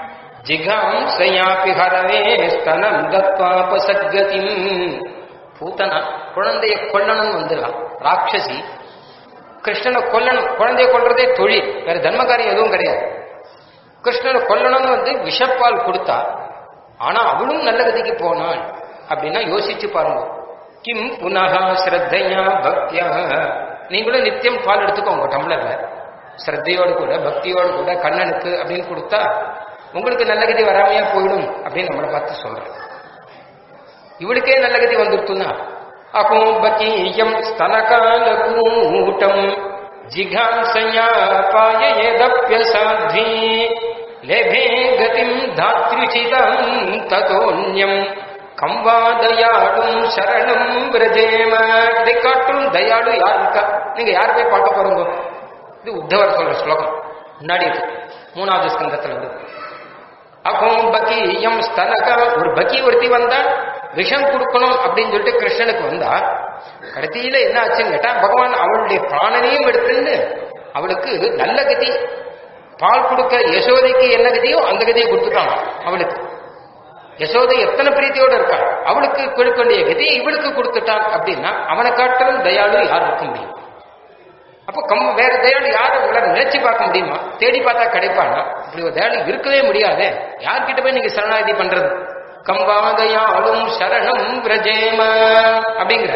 ஜிகாம்சயாபி ஹரவே ஸ்தனம் தத்வாபசத்கதிம் பூத்தனா குழந்தைய கொல்லணும் வந்துடலாம் ராட்சசி கிருஷ்ணனை கொல்லணும் குழந்தைய கொல்றதே தொழில் வேற தர்மகாரியம் எதுவும் கிடையாது கிருஷ்ணனை கொல்லணும்னு வந்து விஷப்பால் கொடுத்தா ஆனா அவளும் நல்ல கதிக்கு போனாள் அப்படின்னா யோசிச்சு பாருங்க கிம் புனகா ஸ்ரத்தையா பக்தியா நீங்களும் நித்தியம் பால் எடுத்துக்கோங்க டம்ளர்ல ஸ்ரத்தையோடு கூட பக்தியோடு கூட கண்ணனுக்கு அப்படின்னு கொடுத்தா உங்களுக்கு நல்ல கதி வராமையா போயிடும் அப்படின்னு நம்மளை பார்த்து சொல்றேன் இவளுக்கே நல்ல கதி வந்துருத்துனா அகோம்பகீயம் ஸ்தனகாலகூட்டம் ஜிகாம்சயா பாயேதப்யசாத்வி லேபே கதிம் தாத்ருச்சிதம் ததோன்யம் கம்வாதயாடும் சரணம் பிரஜேம இதை காட்டும் தயாளு யார் இருக்கா நீங்க யார் போய் பார்க்க போறீங்க இது உத்தவர் சொல்ற ஸ்லோகம் முன்னாடி இருக்கு மூணாவது ஸ்கந்தத்துல இருந்து அகோம் பகீயம் ஸ்தனக ஒரு பகி ஒருத்தி வந்தா விஷம் கொடுக்கணும் அப்படின்னு சொல்லிட்டு கிருஷ்ணனுக்கு வந்தா கடைசியில என்ன ஆச்சுன்னு கேட்டா பகவான் அவளுடைய பிராணனையும் எடுத்துன்னு அவளுக்கு நல்ல கதி பால் கொடுக்க யசோதைக்கு என்ன கதியோ அந்த கதியை கொடுத்துட்டான் அவளுக்கு யசோதை எத்தனை பிரீத்தியோட இருக்காள் அவளுக்கு கொடுக்க வேண்டிய கதியை இவளுக்கு கொடுத்துட்டான் அப்படின்னா அவனை காட்டிலும் தயாளு யார் இருக்க முடியும் அப்போ கம் வேற தயாளு யாரும் உங்களால் நினைச்சு பார்க்க முடியுமா தேடி பார்த்தா கிடைப்பானா இப்படி ஒரு தயாளு இருக்கவே முடியாதே யார்கிட்ட போய் நீங்க சரணாகதி பண்றது கம்பாதயாளும் சரணம் பிரஜேம அப்படிங்கிற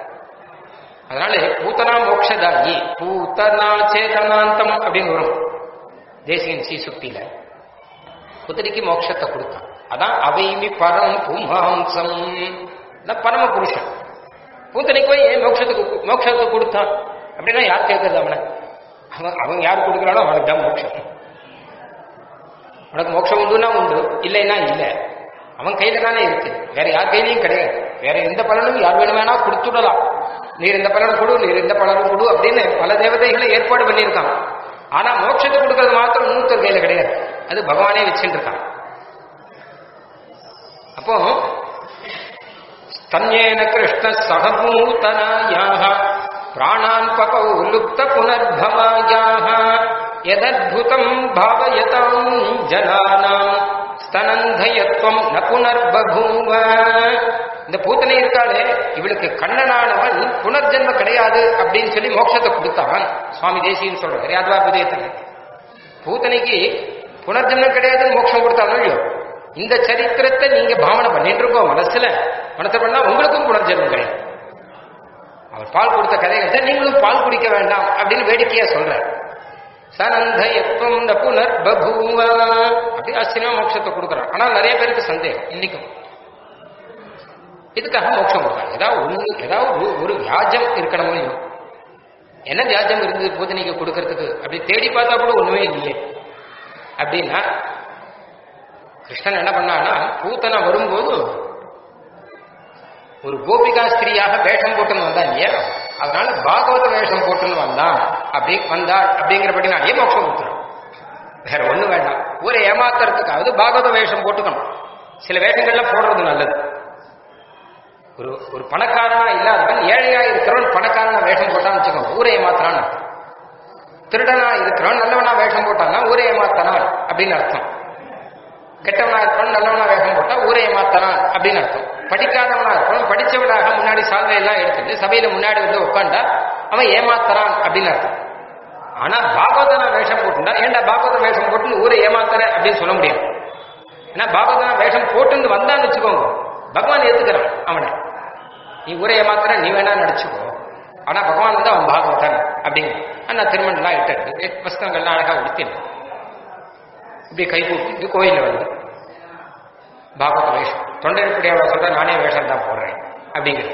அதனால பூத்தனா மோக்ஷதாயி பூத்தனா சேதனாந்தம் அப்படின்னு வரும் தேசியன் சி சுக்தியில புத்தடிக்கு மோட்சத்தை கொடுத்தான் அதான் அவைமி பரம் புமாம்சம் பரம புருஷன் பூத்தனைக்கு போய் ஏன் மோட்சத்துக்கு மோட்சத்தை கொடுத்தான் அப்படின்னா யார் கேட்கறது அவனை அவன் அவன் யார் கொடுக்குறானோ அவனுக்கு தான் மோட்சம் உனக்கு மோட்சம் உண்டுன்னா உண்டு இல்லைன்னா இல்லை அவன் கையில தானே இருக்கு வேற யார் கையிலையும் கிடையாது வேற எந்த பலனும் யார் வேணுமேனா கொடுத்துடலாம் நீர் இந்த பலனும் கொடு நீர் இந்த பலனும் கொடு அப்படின்னு பல தேவதைகளை ஏற்பாடு பண்ணியிருக்கான் ஆனா மோட்சத்தை கொடுக்கறது மாத்திரம் இன்னொருத்தர் கையில கிடையாது அது பகவானே வச்சுட்டு இருக்கான் அப்போ स्तन्येन कृष्णसहभूतनायाः प्राणान् पपौ लुप्त पुनर्भवायाः यदद्भुतम् भावयताम् जनानाम् स्तनन्धयत्वम् न புனர்பூவ இந்த பூத்தனை இருக்காளே இவளுக்கு கண்ணனானவன் புனர்ஜென்ம கிடையாது அப்படின்னு சொல்லி மோட்சத்தை கொடுத்தான் சுவாமி தேசியன்னு சொல்றாரு யாத்வா புதயத்தில் பூத்தனைக்கு புனர்ஜென்மம் கிடையாதுன்னு மோட்சம் கொடுத்தாலும் இல்லையோ இந்த சரித்திரத்தை நீங்க பாவனை பண்ணிட்டு இருக்கோம் மனசுல மனசை பண்ணா உங்களுக்கும் புனர்ஜென்மம் கிடையாது அவர் பால் கொடுத்த கதையை வச்சா நீங்களும் பால் குடிக்க வேண்டாம் அப்படின்னு வேடிக்கையா சொல்றார் சனந்த எப்பம் இந்த புனர் பபூவ அப்படி ஆச்சரியமா மோட்சத்தை கொடுக்குறான் ஆனா நிறைய பேருக்கு சந்தேகம் இன்னைக்கும் இதுக்காக மோட்சம் கொடுக்குறாங்க ஏதாவது ஒண்ணு ஏதாவது ஒரு- ஒரு வியாஜம் இருக்கணும் இல்லையோ என்ன வியாஜம் இருந்தது பூஜனைக்கு கொடுக்கறதுக்கு அப்படி தேடி பார்த்தா கூட ஒண்ணுமே இல்லையே அப்படின்னா கிருஷ்ணன் என்ன பண்ணான்னா பூத்தனை வரும்போது ஒரு கோபிகா ஸ்திரீயாக வேஷம் போட்டுன்னு வந்தான் இல்லையா அதனால பாகவத வேஷம் போட்டுன்னு வந்தான் அப்படி வந்தாள் அப்படிங்கிறபடி நான் ஏன் மோட்சம் கொடுத்துறோம் வேற ஒண்ணு வேண்டாம் ஒரு ஏமாத்துறதுக்காவது பாகவத வேஷம் போட்டுக்கணும் சில வேஷங்கள்லாம் போடுறது நல்லது ஒரு ஒரு பணக்காரனா இல்லாதவன் ஏழையா இருக்கிறவன் பணக்காரனா வேஷம் போட்டான்னு வச்சுக்கோங்க ஊரை ஏமாத்துறான்னு அர்த்தம் திருடனா இருக்கிறவன் நல்லவனா வேஷம் போட்டான்னா ஊரை ஏமாத்தனான் அப்படின்னு அர்த்தம் கெட்டவனா இருப்பான் நல்லவனா வேகம் போட்டா ஊரை ஏமாத்தனான் அப்படின்னு அர்த்தம் படிக்காதவனா இருப்பான் படிச்சவனாக முன்னாடி சால்வை எல்லாம் எடுத்துட்டு சபையில முன்னாடி வந்து உட்காண்டா அவன் ஏமாத்தறான் அப்படின்னு அர்த்தம் ஆனா பாகவதனா வேஷம் போட்டுண்டா ஏன்டா பாகவத வேஷம் போட்டு ஊரை ஏமாத்துற அப்படின்னு சொல்ல முடியாது ஏன்னா பாகவதனா வேஷம் போட்டுன்னு வந்தான்னு வச்சுக்கோங்க பகவான் ஏத்துக்கிறான் அவனை நீ ஊரை ஏமாத்துற நீ வேணா நடிச்சுக்கோ ஆனா பகவான் வந்து அவன் பாகவதன் அப்படிங்க ஆனா திருமணம்லாம் இட்டு வஸ்திரங்கள்லாம் அழகா உடுத்தினான் இப்படி கை கூப்பிட்டு கோயில்ல வந்து பாகவத வேஷம் தொண்டைப்படியாவை சொல்ற நானே வேஷம் தான் போடுறேன் அப்படிங்கிற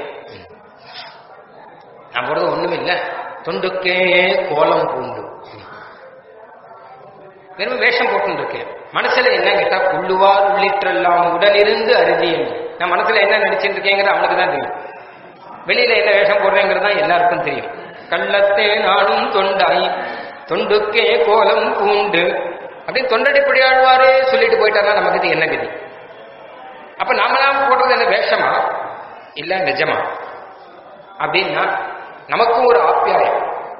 நான் போடுறது ஒண்ணுமே இல்லை தொண்டுக்கே கோலம் பூண்டு வெறும் வேஷம் போட்டு இருக்கேன் மனசுல என்ன கேட்டா உள்ளுவார் உள்ளிட்டெல்லாம் உடலிருந்து அருதி என்று நான் மனசுல என்ன நடிச்சுட்டு இருக்கேங்கிறது அவனுக்கு தான் தெரியும் வெளியில என்ன வேஷம் போடுறேங்கிறது தான் எல்லாருக்கும் தெரியும் கள்ளத்தே நானும் தொண்டாய் தொண்டுக்கே கோலம் பூண்டு அப்படி தொண்டடிப்படி ஆழ்வாரே சொல்லிட்டு போயிட்டாருன்னா நமக்கு இது என்ன கதி அப்ப நாமெல்லாம் போடுறது என்ன வேஷமா இல்ல நிஜமா அப்படின்னா நமக்கும் ஒரு ஆப்பியாயம்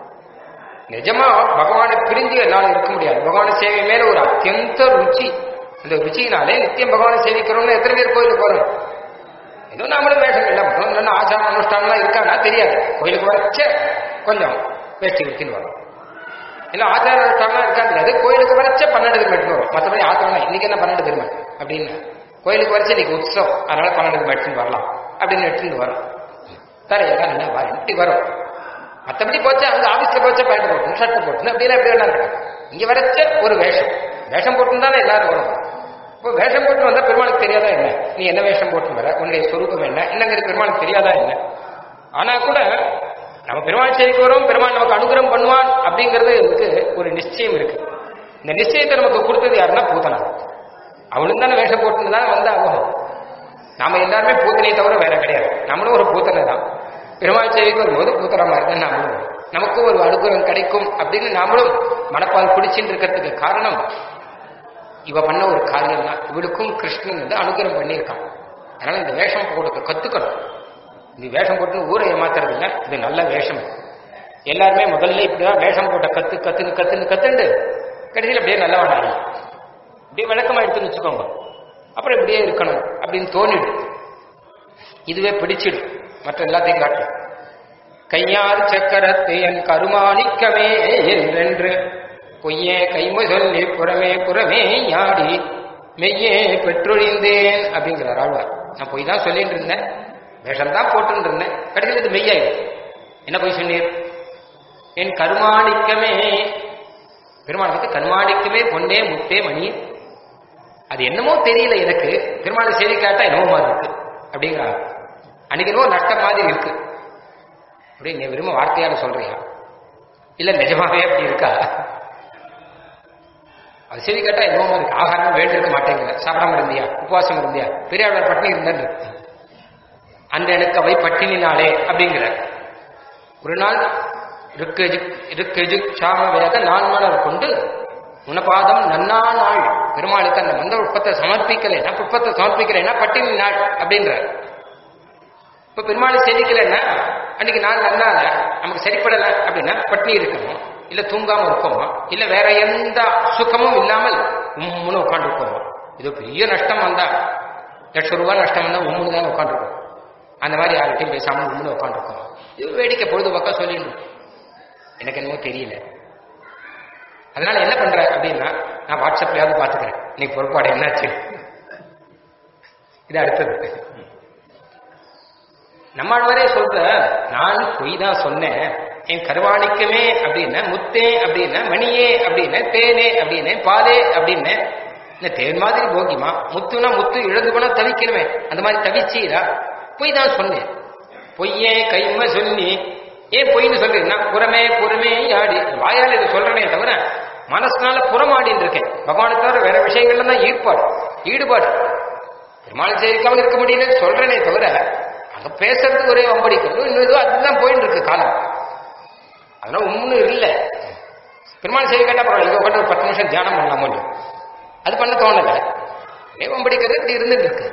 நிஜமா பகவானை பிரிஞ்சு என்னால இருக்க முடியாது பகவான சேவை மேல ஒரு அத்தியந்த ருச்சி அந்த ருச்சியினாலே நித்தியம் பகவானை சேவிக்கிறோம்னு எத்தனை பேர் கோயிலுக்கு வரும் ஏதோ நாமளும் வேஷம் இல்லை பண்ணோம் நல்ல ஆச்சார அனுஷ்டானம்லாம் இருக்கானா தெரியாது கோயிலுக்கு வரச்ச கொஞ்சம் வேஷ்டி விற்கின்னு வரும் இல்லை ஆச்சார அனுஷ்டானம்லாம் இருக்கா தெரியாது கோயிலுக்கு வரச்ச பன்னெண்டு திரும்ப வரும் மற்றபடி ஆத்திரம் இன்னைக்கு என்ன பன்னெண்டு திரும்ப அப்படின்னு கோயிலுக்கு வரச்சு இன்னைக்கு உற்சவம் அதனால பன்னெண்டு எடுத்துன்னு வரலாம் அப்படின்னு எடுத்துன்னு வரும் தரையெல்லாம் என்ன வரட்டி வரும் மற்றபடி போச்சு அங்க ஆபீஸ்ல போச்சு பேண்ட் போட்டு ஷர்ட் போட்டு அப்படின்னா எப்படி வேணா இருக்கும் இங்க வரச்ச ஒரு வேஷம் வேஷம் போட்டு தானே எல்லாரும் வரும் இப்போ வேஷம் போட்டு வந்தா பெருமாளுக்கு தெரியாதா என்ன நீ என்ன வேஷம் போட்டு வர உன்னுடைய சொரூபம் என்ன என்னங்கிறது பெருமாளுக்கு தெரியாதா என்ன ஆனா கூட நம்ம பெருமாள் செய்திக்கு வரோம் பெருமாள் நமக்கு அனுகிரகம் பண்ணுவான் அப்படிங்கிறது எனக்கு ஒரு நிச்சயம் இருக்கு இந்த நிச்சயத்தை நமக்கு கொடுத்தது யாருன்னா பூத்தனா அவளும் தானே வேஷம் போட்டு தானே வந்தாகும் நாம எல்லாருமே பூத்தனை தவிர வேற கிடையாது நம்மளும் ஒரு பூத்தனை தான் பெருமாள் சேவைக்கு வரும்போது பூத்தனை மாதிரி தான் நாமளும் நமக்கும் ஒரு அனுகிரகம் கிடைக்கும் அப்படின்னு நாமளும் மனப்பால் பிடிச்சிட்டு இருக்கிறதுக்கு காரணம் இவ பண்ண ஒரு காரியம் தான் இவளுக்கும் கிருஷ்ணன் வந்து அனுகிரகம் பண்ணியிருக்கான் அதனால இந்த வேஷம் கொடுக்க கத்துக்கணும் இந்த வேஷம் போட்டு ஊரை ஏமாத்துறது இல்லை இது நல்ல வேஷம் எல்லாருமே முதல்ல இப்படிதான் வேஷம் போட்ட கத்து கத்துன்னு கத்துன்னு கத்துண்டு கடைசியில் அப்படியே நல்லவனாகி அப்படியே விளக்கமா எடுத்துன்னு வச்சுக்கோங்க அப்புறம் இப்படியே இருக்கணும் அப்படின்னு தோணிடு இதுவே பிடிச்சிடும் மற்ற எல்லாத்தையும் காட்டும் கையார் சக்கரத்து என் கருமாணிக்கமே என்றென்று பொய்யே கைமொழி சொல்லி புறமே புறமே யாடி மெய்யே பெற்றொழிந்தேன் அப்படிங்கிறார் ஆழ்வார் நான் பொய் தான் சொல்லிட்டு இருந்தேன் வேஷம் தான் போட்டுன்னு இருந்தேன் கடைசியில் இது மெய்யாயிடும் என்ன பொய் சொன்னீர் என் கருமாணிக்கமே பெருமாள் வந்து கருமாணிக்கமே பொன்னே முத்தே மணி அது என்னமோ தெரியல எனக்கு பெருமாளை செய்தி கேட்டா என்னமோ மாதிரி இருக்கு அப்படிங்கிறாங்க அன்னைக்கு என்னமோ நஷ்டம் மாதிரி இருக்கு அப்படி நீ விரும்ப வார்த்தையால சொல்றியா இல்ல நிஜமாவே அப்படி இருக்கா அது செவி கேட்டா என்னமோ இருக்கு ஆகாரம் வேண்டிருக்க மாட்டேங்கிற சாப்பிடாம இருந்தியா உபவாசம் இருந்தியா பெரியாழ்வார் பட்டினி இருந்தது அந்த எனக்கு அவை பட்டினினாலே அப்படிங்கிற ஒரு நாள் ருக்கெஜுக்ஷாம வேத நான்மலர் கொண்டு உனபாதம் நன்னா நாள் பெருமாளுக்கு அந்த மந்த புஷ்பத்தை சமர்ப்பிக்கலைன்னா புஷ்பத்தை சமர்ப்பிக்கலைன்னா பட்டினி நாள் அப்படின்றார் இப்ப பெருமாள் சேவிக்கலைன்னா அன்னைக்கு நாள் நல்லா இல்ல, நமக்கு சரிப்படலை அப்படின்னா பட்டினி இருக்கணும் இல்ல தூங்காம இருக்கோமா இல்ல வேற எந்த சுகமும் இல்லாமல் உம்முன்னு உட்காந்துருக்கோமா இது பெரிய நஷ்டம் வந்தா லட்சம் ரூபாய் நஷ்டம் வந்தா உம்முன்னு தான் உட்காந்துருக்கோம் அந்த மாதிரி யார்கிட்டையும் பேசாம உம்முன்னு உட்காந்துருக்கோம் இது வேடிக்கை பொழுதுபோக்கா சொல்லிடணும் எனக்கு என்னமோ தெரியல அதனால என்ன பண்ற அப்படின்னா நான் வாட்ஸ்அப்லயாவது பாத்துக்கிறேன் நீ பொறுப்பாடு என்னாச்சு இது அடுத்தது நம்மாழ்வாரே சொல்ற நான் பொய் தான் சொன்னேன் என் கருவாணிக்கமே அப்படின்னு முத்தே அப்படின்னு மணியே அப்படின்னு தேனே அப்படின்னு பாலே அப்படின்னு இந்த தேன் மாதிரி போகிமா முத்துனா முத்து இழந்து போனா தவிக்கணுமே அந்த மாதிரி தவிச்சீரா பொய் தான் சொன்னேன் பொய்யே கைம சொல்லி ஏன் பொய்ன்னு சொல்றீங்கன்னா புறமே புறமே ஆடி வாயால் இதை சொல்றனே தவிர மனசுனால புறமாடின்னு இருக்கேன் பகவானை தவிர வேற விஷயங்கள்ல தான் ஈடுபாடு ஈடுபாடு பெருமாள் சேவிக்காம இருக்க முடியல சொல்றேனே தவிர அங்க பேசுறதுக்கு ஒரே வம்படி கொண்டு இன்னும் ஏதோ அதுதான் போயிட்டு இருக்கு காலம் அதனால ஒன்றும் இல்லை பெருமாள் சேவை கேட்டா பரவாயில்ல இங்க உட்காந்து ஒரு பத்து நிமிஷம் தியானம் பண்ணலாமோ இல்லையோ? அது பண்ண தோணல ஏ வம்படிக்கிறது இப்படி இருந்துட்டு இருக்கு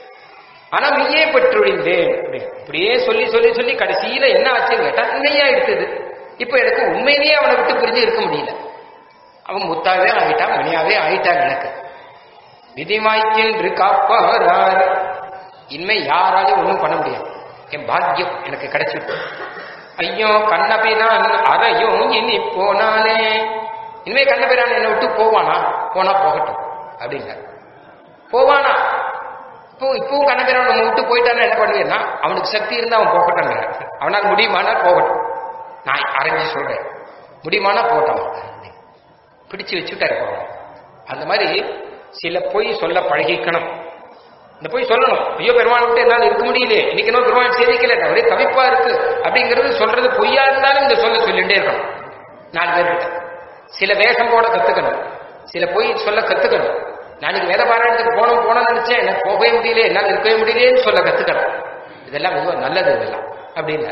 ஆனா மெய்யே பெற்றொழிந்தேன் அப்படி. இப்படியே சொல்லி சொல்லி சொல்லி கடைசியில என்ன ஆச்சுன்னு கேட்டா மெய்யா எடுத்தது இப்ப எனக்கு உண்மையிலேயே அவனை விட்டு பிரிஞ்சு இருக்க முடியல அவன் முத்தாவே ஆயிட்டான் மணியாவே ஆயிட்டான் எனக்கு விதிமாய்க்கின்று காப்பாரார் இனிமே யாராலையும் ஒண்ணும் பண்ண முடியாது என் பாக்கியம் எனக்கு கிடைச்சிட்டு ஐயோ கண்ணபிரான் அறையோ இனி போனானே இனிமே கண்ணபிரான் என்னை விட்டு போவானா போனா போகட்டும் அப்படின்னாரு போவானா இப்போ இப்பவும் கண்ணபிரான் நம்ம விட்டு போயிட்டான்னு என்ன பண்ணுவேன்னா அவனுக்கு சக்தி இருந்தா அவன் போகட்டும் அவனால் முடியுமானா போகட்டும் நான் அரைஞ்சு சொல்றேன் முடியுமானா போகட்டும் பிடிச்சு வச்சுட்டாரு போகணும் அந்த மாதிரி சில பொய் சொல்ல பழகிக்கணும் இந்த பொய் சொல்லணும் ஐயோ பெருமாள் விட்டு என்னால் இருக்க முடியலையே இன்னைக்கு என்ன பெருமாள் சேவிக்கல ஒரே தவிப்பா இருக்கு அப்படிங்கிறது சொல்றது பொய்யா இருந்தாலும் இந்த சொல்ல சொல்லிட்டே இருக்கணும் நாலு பேர்கிட்ட சில வேஷம் போட கத்துக்கணும் சில பொய் சொல்ல கத்துக்கணும் நாளைக்கு வேத பாராயணத்துக்கு போனோம் போனோம்னு நினைச்சேன் எனக்கு போகவே முடியல என்னால் இருக்கவே முடியலையேன்னு சொல்ல கத்துக்கணும் இதெல்லாம் மிகவும் நல்லது இதெல்லாம் அப்படின்னு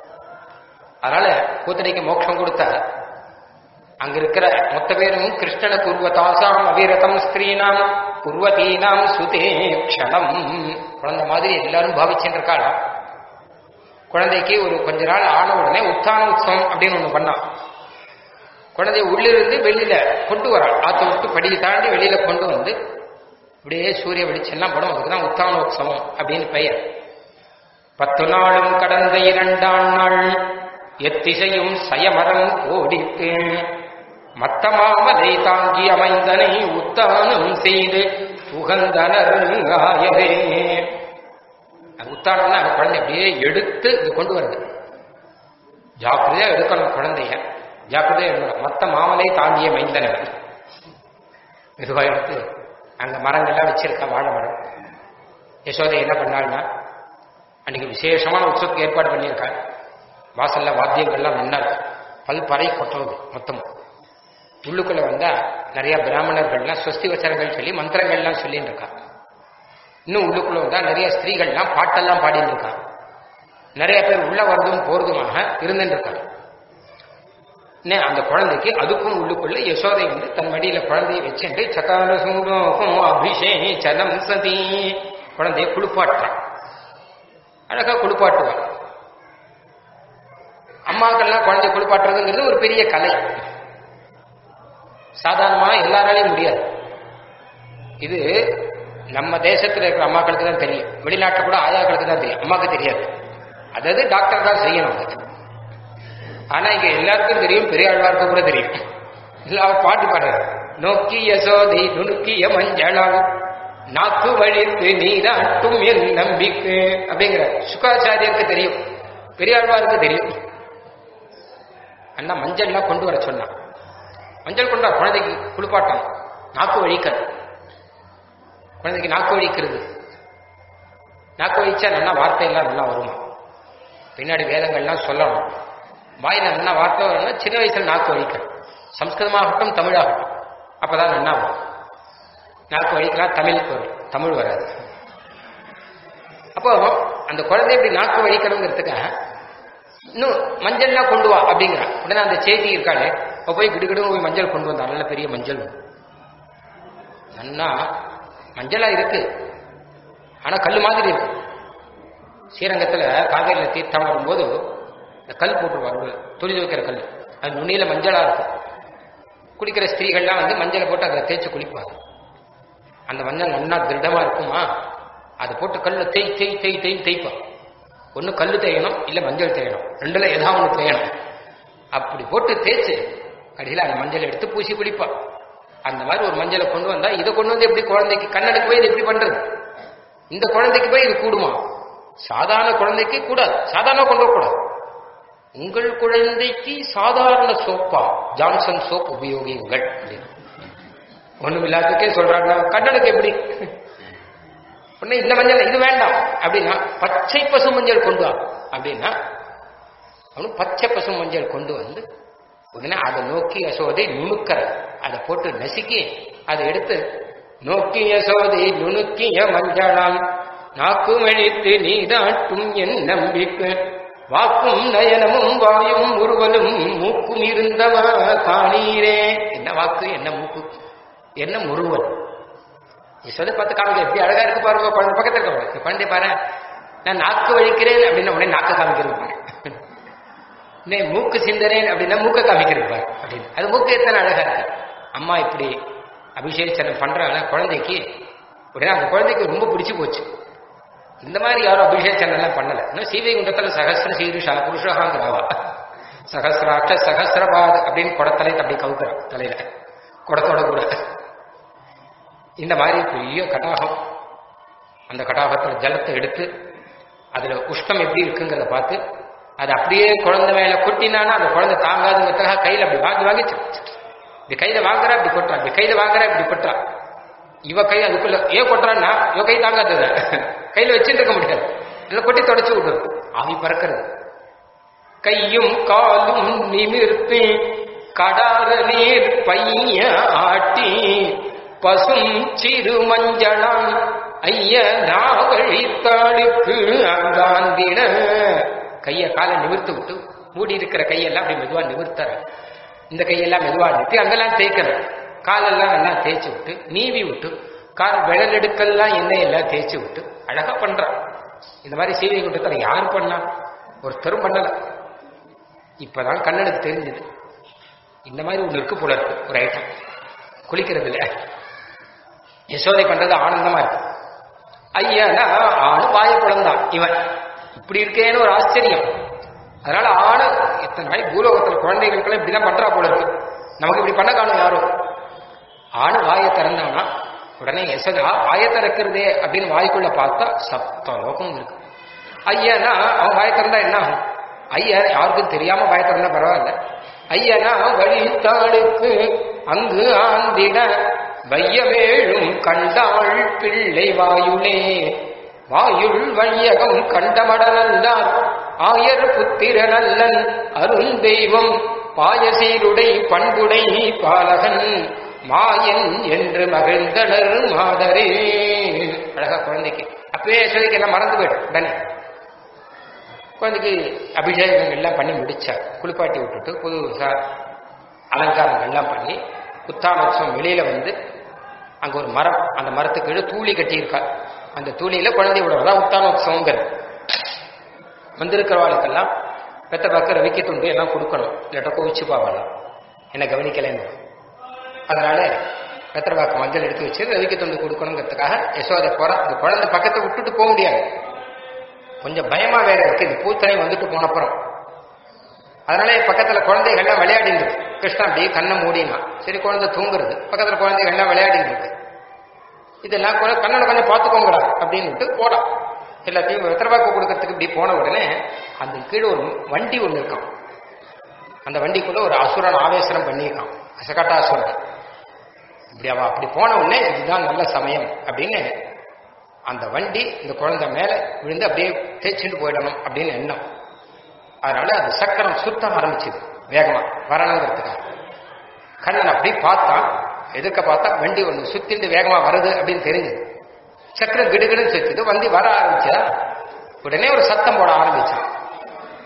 அதனால கூத்தனைக்கு மோட்சம் கொடுத்தா அங்க இருக்கிற மொத்த பேரும் கிருஷ்ணன குர்வதாசாம் அவிரதம் ஸ்திரீனாம் குர்வதீனாம் சுதே க்ஷணம் குழந்தை மாதிரி எல்லாரும் பாவிச்சுட்டு இருக்காளா குழந்தைக்கு ஒரு கொஞ்ச நாள் ஆன உடனே உத்தான உற்சவம் அப்படின்னு ஒண்ணு பண்ணான் குழந்தைய உள்ளிருந்து வெளியில கொண்டு வராள் ஆத்த விட்டு படியை தாண்டி வெளியில கொண்டு வந்து இப்படியே சூரிய வெளிச்செல்லாம் படம் அதுக்குதான் உத்தான உற்சவம் அப்படின்னு பெயர் பத்து நாளும் கடந்த இரண்டாம் நாள் எத்திசையும் சயமரம் கோடித்து மத்த மாமலை தாங்கி அமைந்தனை உத்தானம் செய்து உகந்தனர் ஆயவே அது உத்தானம்னா அந்த குழந்தை அப்படியே எடுத்து இங்க கொண்டு வருது ஜாக்கிரதையா எடுக்கணும் குழந்தைய ஜாக்கிரதையா எடுக்கணும் மத்த மாமலை தாங்கிய மைந்தனவன் மெதுவா எடுத்து அங்க மரங்கள்லாம் வச்சிருக்கா வாழை மரம் யசோதை என்ன பண்ணாள்னா அன்னைக்கு விசேஷமான உற்சவத்துக்கு ஏற்பாடு பண்ணியிருக்கா வாசல்ல வாத்தியங்கள்லாம் நல்லா இருக்கு பல் பறை கொட்டுறது மொத்தம் உள்ளுக்குள்ள வந்தா நிறைய பிராமணர்கள்லாம் ஸ்வஸ்தி வச்சனங்கள் சொல்லி மந்திரங்கள்லாம் சொல்லிட்டு இருக்கா இன்னும் உள்ளுக்குள்ள வந்தா நிறைய ஸ்திரீகள்லாம் பாட்டெல்லாம் பாடிட்டு இருக்கா நிறைய பேர் உள்ள வரதும் போறதுமாக இருந்துட்டு இருக்காங்க இன்னும் அந்த குழந்தைக்கு அதுக்கும் உள்ளுக்குள்ள யசோதை வந்து தன் மடியில குழந்தையை வச்சுட்டு சகார சூடோகம் அபிஷேச்சனம் சதி குழந்தைய குளிப்பாட்டுறான் அழகா குளிப்பாட்டுவாள் அம்மாக்கள்லாம் குழந்தை குளிப்பாட்டுறதுங்கிறது ஒரு பெரிய கலை சாதாரணமா எல்லாராலையும் முடியாது இது நம்ம தேசத்துல இருக்கிற அம்மாக்களுக்கு தான் தெரியும் வெளிநாட்டில் கூட ஆயாக்களுக்கு தான் தெரியும் அம்மாக்கு தெரியாது அதாவது டாக்டர் தான் செய்யணும் அது ஆனா இங்க எல்லாருக்கும் தெரியும் பெரியாழ்வாருக்கு கூட தெரியும் இல்ல அவ பாட்டு பாடுறாரு நோக்கி யசோதை நுணுக்கிய மஞ்சளால் நாக்கு வழித்து நீராட்டும் என் நம்பிக்கை அப்படிங்கிற சுக்காச்சாரியருக்கு தெரியும் பெரியாழ்வாருக்கு தெரியும் அண்ணா மஞ்சள்லாம் கொண்டு வர சொன்னான் மஞ்சள் கொண்டா குழந்தைக்கு குளிப்பாட்டம் நாக்கு வழிக்கிறது குழந்தைக்கு நாக்கு வழிக்கிறது நாக்கு வழிச்சா நல்லா வார்த்தையெல்லாம் நல்லா வருமா பின்னாடி வேதங்கள்லாம் சொல்லணும் வாயில நல்லா வார்த்தை வரணும்னா சின்ன வயசுல நாக்கு வழிக்கணும் சம்ஸ்கிருதமாகட்டும் தமிழாகட்டும் அப்பதான் நல்லா வரும் நாக்கு வழிக்கலாம் தமிழுக்கு வரும் தமிழ் வராது அப்போ அந்த குழந்தை இப்படி நாக்கு வழிக்கணுங்கிறதுக்காக இன்னும் மஞ்சள்லாம் கொண்டு வா அப்படிங்கிறான் உடனே அந்த சேத்தி இருக்காளே அவ போய் கிடுகிடு போய் மஞ்சள் கொண்டு வந்தா நல்ல பெரிய மஞ்சள் நன்னா மஞ்சளா இருக்கு ஆனா கல் மாதிரி இருக்கு ஸ்ரீரங்கத்துல காவேரியில தீர்த்தம் வரும்போது இந்த கல் போட்டுருவாங்க துணி துவைக்கிற கல் அது நுனியில மஞ்சளா இருக்கும் குளிக்கிற ஸ்திரீகள்லாம் வந்து மஞ்சளை போட்டு அதை தேய்ச்சி குளிப்பாங்க அந்த மஞ்சள் நன்னா திருடமா இருக்குமா அதை போட்டு கல்ல தேய் தேய் தேய் தேய் தேய்ப்பான் ஒன்று கல் தேயணும் இல்லை மஞ்சள் தேயணும் ரெண்டுல ஏதாவது ஒன்று தேயணும் அப்படி போட்டு தேய்ச்சு கடைசியில் அந்த மஞ்சள் எடுத்து பூசி குளிப்பான் அந்த மாதிரி ஒரு மஞ்சளை கொண்டு வந்தா இதை கொண்டு வந்து எப்படி குழந்தைக்கு கண்ணனுக்கு போய் இது எப்படி பண்றது இந்த குழந்தைக்கு போய் இது கூடுமா சாதாரண குழந்தைக்கு கூடாது சாதாரண கொண்டு வரக்கூடாது உங்கள் குழந்தைக்கு சாதாரண சோப்பா ஜான்சன் சோப் உபயோகியுங்கள் அப்படின்னு ஒண்ணும் இல்லாததுக்கே சொல்றாங்க கண்ணனுக்கு எப்படி உடனே இந்த மஞ்சள் இது வேண்டாம் அப்படின்னா பச்சை பசு மஞ்சள் கொண்டு வா அப்படின்னா அவனு பச்சை பசு மஞ்சள் கொண்டு வந்து உடனே அதை நோக்கி யசோதை நுணுக்கற அதை போட்டு நசுக்கி அதை எடுத்து நோக்கி யசோதை நுணுக்கிய மஞ்சளாம் நாக்கும் அழித்து நீதாட்டும் என் நம்பிக்கை வாக்கும் நயனமும் வாயும் உருவலும் மூக்கும் இருந்தவ காணீரே என்ன வாக்கு என்ன மூக்கு என்ன முருவல் யசோதை பார்த்து காமிக்க எப்படி அழகா இருக்கு பாருங்க குழந்தை பக்கத்துல இருக்க குழந்தை பாரு நான் நாக்கு வழிக்கிறேன் அப்படின்னா உடனே நாக்க காமிக்கிறது பாரு நே மூக்கு சிந்தனேன் அப்படின்னா மூக்க காமிக்கிறது பாரு அப்படின்னு அது மூக்கு எத்தனை அழகா இருக்கு அம்மா இப்படி அபிஷேகச்சனம் பண்றாங்க குழந்தைக்கு உடனே அந்த குழந்தைக்கு ரொம்ப பிடிச்சு போச்சு இந்த மாதிரி யாரும் அபிஷேகச்சனம் எல்லாம் பண்ணல இன்னும் சீவை குண்டத்துல சகசிர சீருஷா புருஷகாங்கிறாவா சகசிராட்ச சகசிரபாத் அப்படின்னு குடத்தலை அப்படி கவுக்குறான் தலையில குடத்தோட கூட இந்த மாதிரி பெரிய கட்டாகம் அந்த கட்டாகத்துல ஜலத்தை எடுத்து அதுல உஷ்ணம் எப்படி இருக்குங்கிறத பார்த்து அது அப்படியே குழந்தை மேல கொட்டினானா அந்த குழந்தை தாங்காதுங்கிறதுக்காக கையில அப்படி வாங்கி வாங்கி இப்படி கையில வாங்குறா இப்படி கொட்டுறா இப்படி கையில வாங்குறா இப்படி கொட்டுறா இவ கை அதுக்குள்ள ஏன் கொட்டுறான்னா இவ கை தாங்காதது கையில வச்சுட்டு இருக்க முடியாது இல்ல கொட்டி தொடச்சு விடுறது ஆவி பறக்கிறது கையும் காலும் நிமிர்த்து கடார நீர் பைய ஆட்டி பசும் சிறு மஞ்சளாம் ஐய நாகழித்தாளுக்கு அங்காந்திட கைய காலை நிமிர்த்து விட்டு மூடி இருக்கிற கையெல்லாம் அப்படி மெதுவா நிமிர்த்தற இந்த கையெல்லாம் மெதுவா நிறுத்தி அங்கெல்லாம் தேய்க்கிற காலெல்லாம் நல்லா தேய்ச்சி விட்டு நீவி விட்டு கால் விழலெடுக்கெல்லாம் எண்ணெய் எல்லாம் தேய்ச்சி விட்டு அழகா பண்றான் இந்த மாதிரி சீவை கூட்டத்தில் யார் பண்ணா ஒருத்தரும் பண்ணல இப்பதான் கண்ணனுக்கு தெரிஞ்சது இந்த மாதிரி ஒன்று இருக்கு போல இருக்கு ஒரு ஐட்டம் குளிக்கிறது இல்ல யசோதை பண்றது ஆனந்தமா இருக்கு ஐயா ஆணு வாய குழந்தான் இவன் இப்படி இருக்கேன்னு ஒரு ஆச்சரியம் அதனால ஆணு இத்தனை நாள் பூலோகத்தில் குழந்தைகளுக்கெல்லாம் இப்படிதான் பண்றா போல இருக்கு நமக்கு இப்படி பண்ண காணும் யாரும் ஆணு வாயை திறந்தானா உடனே யசோதா வாயை திறக்கிறதே அப்படின்னு வாய்க்குள்ள பார்த்தா சப்த லோகம் இருக்கு ஐயனா அவன் வாயை திறந்தா என்ன ஆகும் ஐயா யாருக்கும் தெரியாம வாயை திறந்தா பரவாயில்ல ஐயனா வழித்தாளுக்கு அங்கு ஆந்திட வையவேழும் கண்டாள் பிள்ளை வாயுளே வாயுள் வையகம் கண்டமடனல்லார் ஆயர் புத்திரனல்லன் அருந்தெய்வம் பாயசீருடை பண்புடை பாலகன் மாயன் என்று மகிழ்ந்தனர் மாதரே அழகா குழந்தைக்கு அப்பவே யசோதைக்கு எல்லாம் மறந்து போயிடும் உடனே குழந்தைக்கு அபிஷேகங்கள் எல்லாம் பண்ணி முடிச்சார் குளிப்பாட்டி விட்டுட்டு புது அலங்காரங்கள் எல்லாம் பண்ணி புத்தானோத்சவம் வெளியில வந்து அங்க ஒரு மரம் அந்த மரத்துக்கு கீழே தூளி கட்டியிருக்கா அந்த தூளியில குழந்தை விடுறதா உத்தானோத்சவங்கிறது வந்திருக்கிறவாளுக்கெல்லாம் பெத்த பக்க ரவிக்க துண்டு எல்லாம் கொடுக்கணும் இல்லாட்ட கோவிச்சு பாவலாம் என்ன கவனிக்கலைன்னு அதனால பெத்திரவாக்கு மஞ்சள் எடுத்து வச்சு ரவிக்க துண்டு கொடுக்கணுங்கிறதுக்காக யசோதை போற அந்த குழந்தை பக்கத்தை விட்டுட்டு போக முடியாது கொஞ்சம் பயமா வேற இருக்கு இந்த பூத்தனை வந்துட்டு போனப்புறம் அதனால பக்கத்துல குழந்தைகள்லாம் விளையாடிட்டு இருக்கு கிருஷ்ணா அப்படியே கண்ணை மூடினா சரி குழந்தை தூங்குறது பக்கத்துல குழந்தைகள்லாம் விளையாடிட்டு இருக்கு இதெல்லாம் கூட கண்ணனை கொஞ்சம் பார்த்துக்கோங்கடா அப்படின்னு போடா எல்லாத்தையும் வெத்தரவாக்கு கொடுக்கறதுக்கு இப்படி போன உடனே அந்த கீழே ஒரு வண்டி ஒன்று இருக்கான் அந்த வண்டிக்குள்ள ஒரு அசுரன் ஆவேசனம் பண்ணியிருக்கான் அசகட்டாசுரன் இப்படி அவ அப்படி போன உடனே இதுதான் நல்ல சமயம் அப்படின்னு அந்த வண்டி இந்த குழந்தை மேல விழுந்து அப்படியே தேய்ச்சிட்டு போயிடணும் அப்படின்னு எண்ணம் அதனால அது சக்கரம் சுத்த ஆரம்பிச்சுது வேகமா வரணுங்கிறதுக்காக கண்ணன் அப்படி பார்த்தா எதிர்க்க பார்த்தா வண்டி ஒன்று சுத்திட்டு வேகமா வருது அப்படின்னு தெரிஞ்சது சக்கரம் கிடுகிடுன்னு சுத்திட்டு வண்டி வர ஆரம்பிச்சா உடனே ஒரு சத்தம் போட ஆரம்பிச்சான்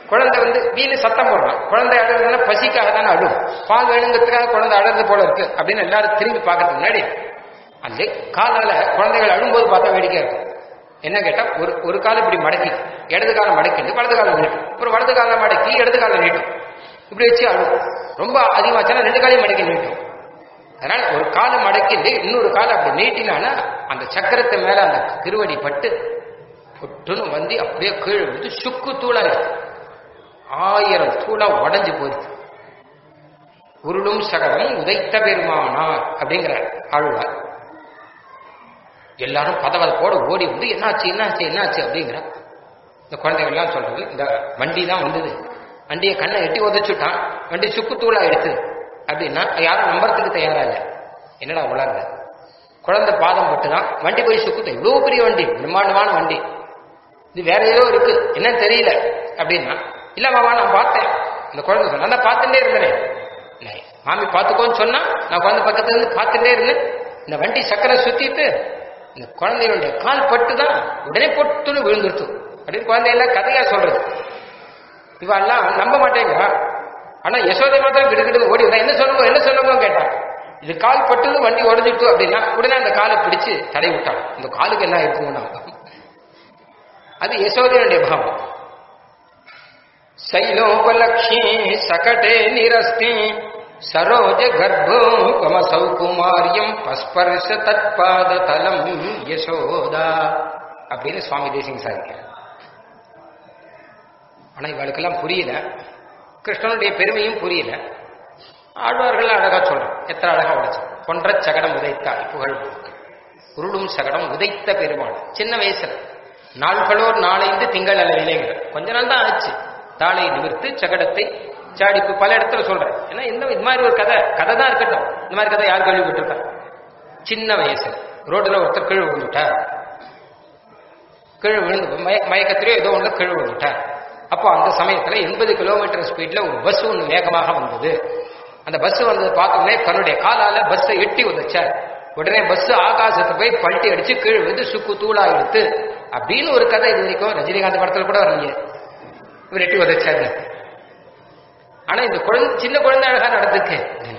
குழந்தை வந்து வீணு சத்தம் போடுறான் குழந்தை அழுறதுனா பசிக்காக தானே அழும் பால் வேணுங்கிறதுக்காக குழந்தை அழுறது போல இருக்கு அப்படின்னு எல்லாரும் திரும்பி பார்க்கறதுக்கு முன்னாடி அந்த காலால குழந்தைகள் அழும்போது பார்த்தா வேடிக்கை இருக்கும் என்ன கேட்டா ஒரு ஒரு காலம் இப்படி மடக்கி இடது காலம் மடக்கிட்டு வலது காலம் நீட்டும் ஒரு வலது காலம் மடக்கி இடது காலம் நீட்டும் இப்படி வச்சு அழும் ரொம்ப அதிகமாச்சுன்னா ரெண்டு காலையும் மடக்கி நீட்டும் அதனால ஒரு காலம் மடக்கிட்டு இன்னொரு காலம் அப்படி நீட்டினானா அந்த சக்கரத்து மேல அந்த திருவடி பட்டு பொட்டுன்னு வந்து அப்படியே கீழே விழுந்து சுக்கு தூளா இருக்கு ஆயிரம் தூளா உடஞ்சு போயிடுது உருளும் சகரம் உதைத்த பெருமானார் அப்படிங்கிற ஆழ்வார் எல்லாரும் பதவதப்போட ஓடி வந்து என்னாச்சு என்னாச்சு என்னாச்சு அப்படிங்கிற இந்த குழந்தைகள்லாம் சொல்றது இந்த வண்டி தான் வந்தது வண்டியை கண்ணை எட்டி உதச்சுட்டான் வண்டி சுக்கு தூளா எடுத்து அப்படின்னா யாரும் நம்புறதுக்கு தயாரா இல்லை என்னடா உலர்ந்த குழந்தை பாதம் பட்டுதான் வண்டி போய் சுக்குது இவ்வளவு பெரிய வண்டி பிரம்மாண்டமான வண்டி இது வேற ஏதோ இருக்கு என்னன்னு தெரியல அப்படின்னா இல்ல மாமா நான் பார்த்தேன் இந்த குழந்தை சொன்னா நான் பார்த்துட்டே இருந்தேன் இல்லை, மாமி பார்த்துக்கோன்னு சொன்னா நான் குழந்தை பக்கத்துல இருந்து பார்த்துட்டே இருந்தேன் இந்த வண்டி சக்கரை சுத்திட்டு இந்த குழந்தைகளுடைய கால் பட்டு தான் உடனே பொட்டுன்னு விழுந்துருச்சு அப்படின்னு குழந்தையெல்லாம் கதையா சொல்றது இவெல்லாம் நம்ப மாட்டேங்கிறா ஆனா யசோதை மாத்திரம் கிடுகிடு ஓடி வந்தா என்ன சொல்லுங்க என்ன சொல்லுங்க கேட்டான் இது கால் பட்டது வண்டி உடஞ்சிட்டு அப்படின்னா உடனே அந்த காலை பிடிச்சு தடை விட்டான் இந்த காலுக்கு என்ன இருக்கும்னா அது யசோதையுடைய பாவம் శైలోపలక్ష్మీ సకటే నిరస్తి సరోజ గర్భోపమ సౌకుమార్యం పస్పర్శ తత్పాద తలం யசோதா அப்படின்னு சுவாமி தேசிங்க சாதிக்கிறார் ஆனா இவளுக்கெல்லாம் புரியல கிருஷ்ணனுடைய பெருமையும் புரியல ஆழ்வார்கள் அழகா சொல்றோம் எத்தனை அழகா உடைச்சு பொன்ற சகடம் உதைத்தாய் புகழ் உருளும் சகடம் உதைத்த பெருமாள் சின்ன வயசுல நாள்களோர் நாளைந்து திங்கள் அளவிலேங்கிற கொஞ்ச நாள் தான் ஆச்சு தாளை நிமிர்த்து சகடத்தை சாடிப்பு பல இடத்துல சொல்றேன் ஏன்னா இந்த இது மாதிரி ஒரு கதை கதை தான் இருக்கட்டும் இந்த மாதிரி கதை யார் கேள்விப்பட்டிருக்கா சின்ன வயசுல ரோட்ல ஒருத்தர் கீழே விழுந்துட்டார் கீழே விழுந்து மய மயக்கத்திலேயோ ஏதோ ஒன்று கீழே விழுந்துட்டார் அப்போ அந்த சமயத்துல எண்பது கிலோமீட்டர் ஸ்பீட்ல ஒரு பஸ் ஒன்று வேகமாக வந்தது அந்த பஸ் வந்தது பார்த்தோன்னே தன்னுடைய காலால பஸ்ஸை எட்டி உதச்சார் உடனே பஸ் ஆகாசத்தை போய் பல்ட்டி அடிச்சு கீழே விழுந்து சுக்கு தூளா எடுத்து அப்படின்னு ஒரு கதை இது வரைக்கும் ரஜினிகாந்த் படத்துல கூட வரலையே இவர் எட்டி உதச்சாரு ஆனா இந்த குழந்தை சின்ன குழந்தை அழகா நடந்துக்கு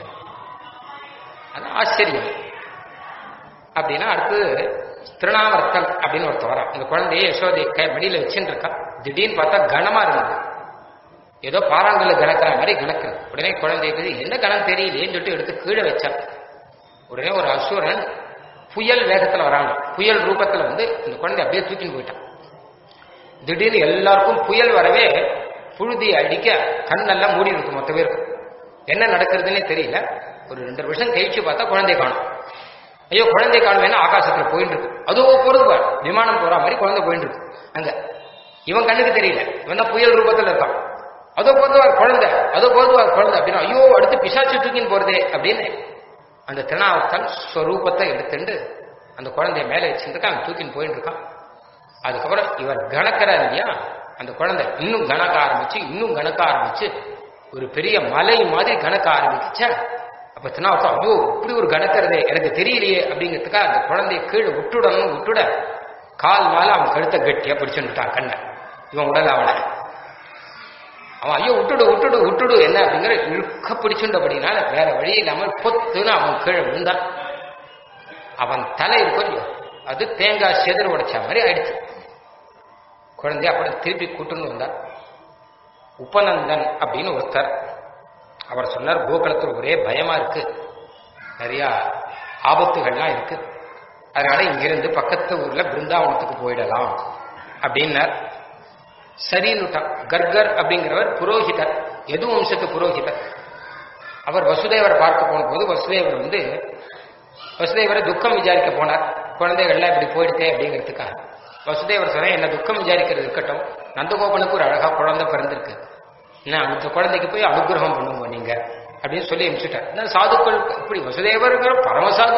அது ஆச்சரியம் அப்படின்னா அடுத்து திருநாவர்த்தன் அப்படின்னு ஒருத்தர் வரான் இந்த குழந்தைய யசோதை கை மடியில வச்சுட்டு இருக்கான் திடீர்னு பார்த்தா கனமா இருந்தது ஏதோ பாறாங்கல்ல கணக்கிற மாதிரி கணக்குறது உடனே குழந்தைக்கு என்ன கணம் தெரியலையேன்னு சொல்லிட்டு எடுத்து கீழே வச்சான் உடனே ஒரு அசுரன் புயல் வேகத்துல வராங்க புயல் ரூபத்துல வந்து இந்த குழந்தை அப்படியே தூக்கின்னு போயிட்டான் திடீர்னு எல்லாருக்கும் புயல் வரவே புழுதி அடிக்க கண்ணெல்லாம் மூடி இருக்கு மொத்த பேருக்கும் என்ன நடக்கிறதுனே தெரியல ஒரு ரெண்டு வருஷம் கழிச்சு பார்த்தா குழந்தை காணும் ஐயோ குழந்தை காணுவேன்னா ஆகாசத்துல போயிட்டு இருக்கு அதோ போறது பாரு விமானம் போற மாதிரி குழந்தை போயிட்டு இருக்கு அங்க இவன் கண்ணுக்கு தெரியல இவன் தான் புயல் ரூபத்துல இருக்கான் அதோ போதுவார் குழந்தை அதோ போதுவார் குழந்தை அப்படின்னா ஐயோ அடுத்து பிசாச்சு தூக்கின்னு போறதே அப்படின்னு அந்த திருநாவத்தன் ஸ்வரூபத்தை எடுத்துட்டு அந்த குழந்தைய மேலே வச்சுட்டு அவன் தூக்கின்னு போயிட்டு இருக்கான் அதுக்கப்புறம் இவர் கணக்கிறார் இல்லையா அந்த குழந்தை இன்னும் கணக்க ஆரம்பிச்சு இன்னும் கணக்க ஆரம்பிச்சு ஒரு பெரிய மலை மாதிரி கணக்க ஆரம்பிச்சா அப்ப திருநாவத்தம் ஐயோ இப்படி ஒரு கணக்கிறதே எனக்கு தெரியலையே அப்படிங்கிறதுக்காக அந்த குழந்தைய கீழே விட்டுடணும் விட்டுட கால் மேல அவன் கழுத்தை கட்டியா பிடிச்சுட்டான் கண்ணை இவன் உடல் அவனை அவன் ஐயோ விட்டுடு விட்டுடு விட்டுடு என்ன அப்படிங்கிற இழுக்க பிடிச்சுட்டபடினால வேற வழி இல்லாமல் பொத்துன்னு அவன் கீழே விழுந்தான் அவன் தலை இருக்கும் இல்லையோ, அது தேங்காய் செதறு உடைச்ச மாதிரி ஆயிடுச்சு குழந்தைய அப்புறம் திருப்பி கூட்டுன்னு வந்தார் உபநந்தன் அப்படின்னு ஒருத்தர் அவர் சொன்னார் கோகுலத்தில் ஒரே பயமா இருக்கு நிறைய ஆபத்துகள்லாம் இருக்கு அதனால இங்கிருந்து பக்கத்து ஊர்ல பிருந்தாவனத்துக்கு போயிடலாம் அப்படின்னார் சரின்னுட்டான் கர்கர் அப்படிங்கிறவர் புரோஹிதர் எது வம்சத்து புரோஹிதர் அவர் வசுதேவரை பார்க்க போன போது வசுதேவர் வந்து வசுதேவரை துக்கம் விசாரிக்க போனார் குழந்தைகள்லாம் இப்படி போயிடுதே அப்படிங்கிறதுக்காக வசுதேவர் சொன்னா என்ன துக்கம் விசாரிக்கிறது இருக்கட்டும் நந்தகோபனுக்கு ஒரு அழகா குழந்தை பிறந்திருக்கு என்ன அந்த குழந்தைக்கு போய் அனுகிரகம் பண்ணுங்க நீங்க அப்படின்னு சொல்லி அனுப்பிச்சுட்டார் என்ன சாதுக்கள் இப்படி வசுதேவருங்கிற பரமசாது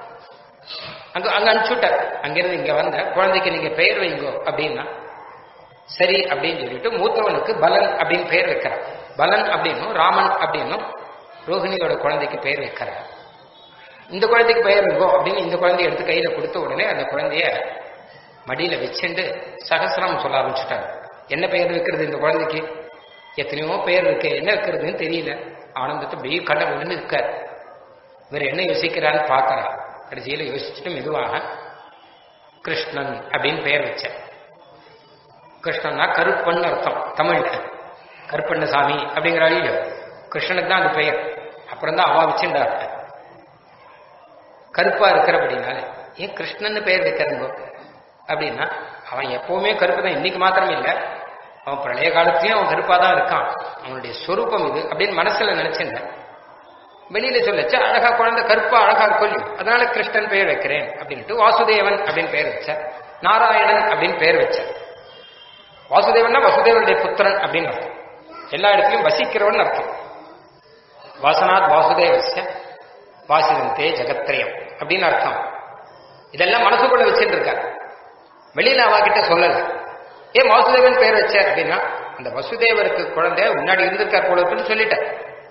அங்க அங்க அனுப்பிச்சுட்டார் அங்கிருந்து இங்க வந்த குழந்தைக்கு நீங்க பெயர் வைங்கோ அப்படின்னா சரி அப்படின்னு சொல்லிட்டு மூத்தவனுக்கு பலன் அப்படின்னு பெயர் வைக்கிறார் பலன் அப்படின்னும் ராமன் அப்படின்னும் ரோஹிணியோட குழந்தைக்கு பெயர் வைக்கிறார் இந்த குழந்தைக்கு பெயர் வைங்கோ அப்படின்னு இந்த குழந்தைய எடுத்து கையில கொடுத்த உடனே அந்த குழந்தைய மடியில வச்சுண்டு சகசிரம் சொல்ல ஆரம்பிச்சுட்டாங்க என்ன பெயர் வைக்கிறது இந்த குழந்தைக்கு எத்தனையோ பேர் இருக்கு என்ன இருக்கிறதுன்னு தெரியல ஆனந்தத்தை அப்படியே கண்ண விழுந்து இருக்கார் இவர் என்ன யோசிக்கிறான்னு பார்க்கறா கடைசியில யோசிச்சுட்டு மெதுவாக கிருஷ்ணன் அப்படின்னு பெயர் வச்சார் கிருஷ்ணன்னா கருப்பன் அர்த்தம் தமிழ்ல கருப்பண்ண சாமி அப்படிங்கிறாள் இல்லையோ கிருஷ்ணனுக்கு தான் அது பெயர் அப்புறம் தான் அவா வச்சுட்டார் கருப்பா இருக்கிறபடினால ஏன் கிருஷ்ணன் பெயர் வைக்கிறங்க அப்படின்னா அவன் எப்பவுமே கருப்பு தான் இன்னைக்கு மாத்திரம் இல்லை அவன் பிரளய காலத்திலயும் அவன் கருப்பா தான் இருக்கான் அவனுடைய சொரூபம் இது அப்படின்னு மனசுல நினைச்சிருந்தேன் வெளியில சொல்லச்சு அழகா குழந்தை கருப்பா அழகா இருக்கும் அதனால கிருஷ்ணன் பெயர் வைக்கிறேன் அப்படின்ட்டு வாசுதேவன் அப்படின்னு பெயர் வச்ச நாராயணன் அப்படின்னு பெயர் வச்ச வாசுதேவன்னா வசுதேவனுடைய புத்திரன் அப்படின்னு அர்த்தம் எல்லா இடத்துலயும் வசிக்கிறவன் அர்த்தம் வாசனாத் வாசுதேவஸ்ய வாசிதந்தே ஜெகத்ரயம் அப்படின்னு அர்த்தம் இதெல்லாம் மனசுக்குள்ள வச்சுட்டு இருக்கார் வெளியில அவகிட்ட சொல்லல ஏன் வாசுதேவன் பேர் வச்ச அப்படின்னா அந்த வசுதேவருக்கு குழந்தை முன்னாடி இருந்திருக்கார் போல இருக்குன்னு சொல்லிட்டார்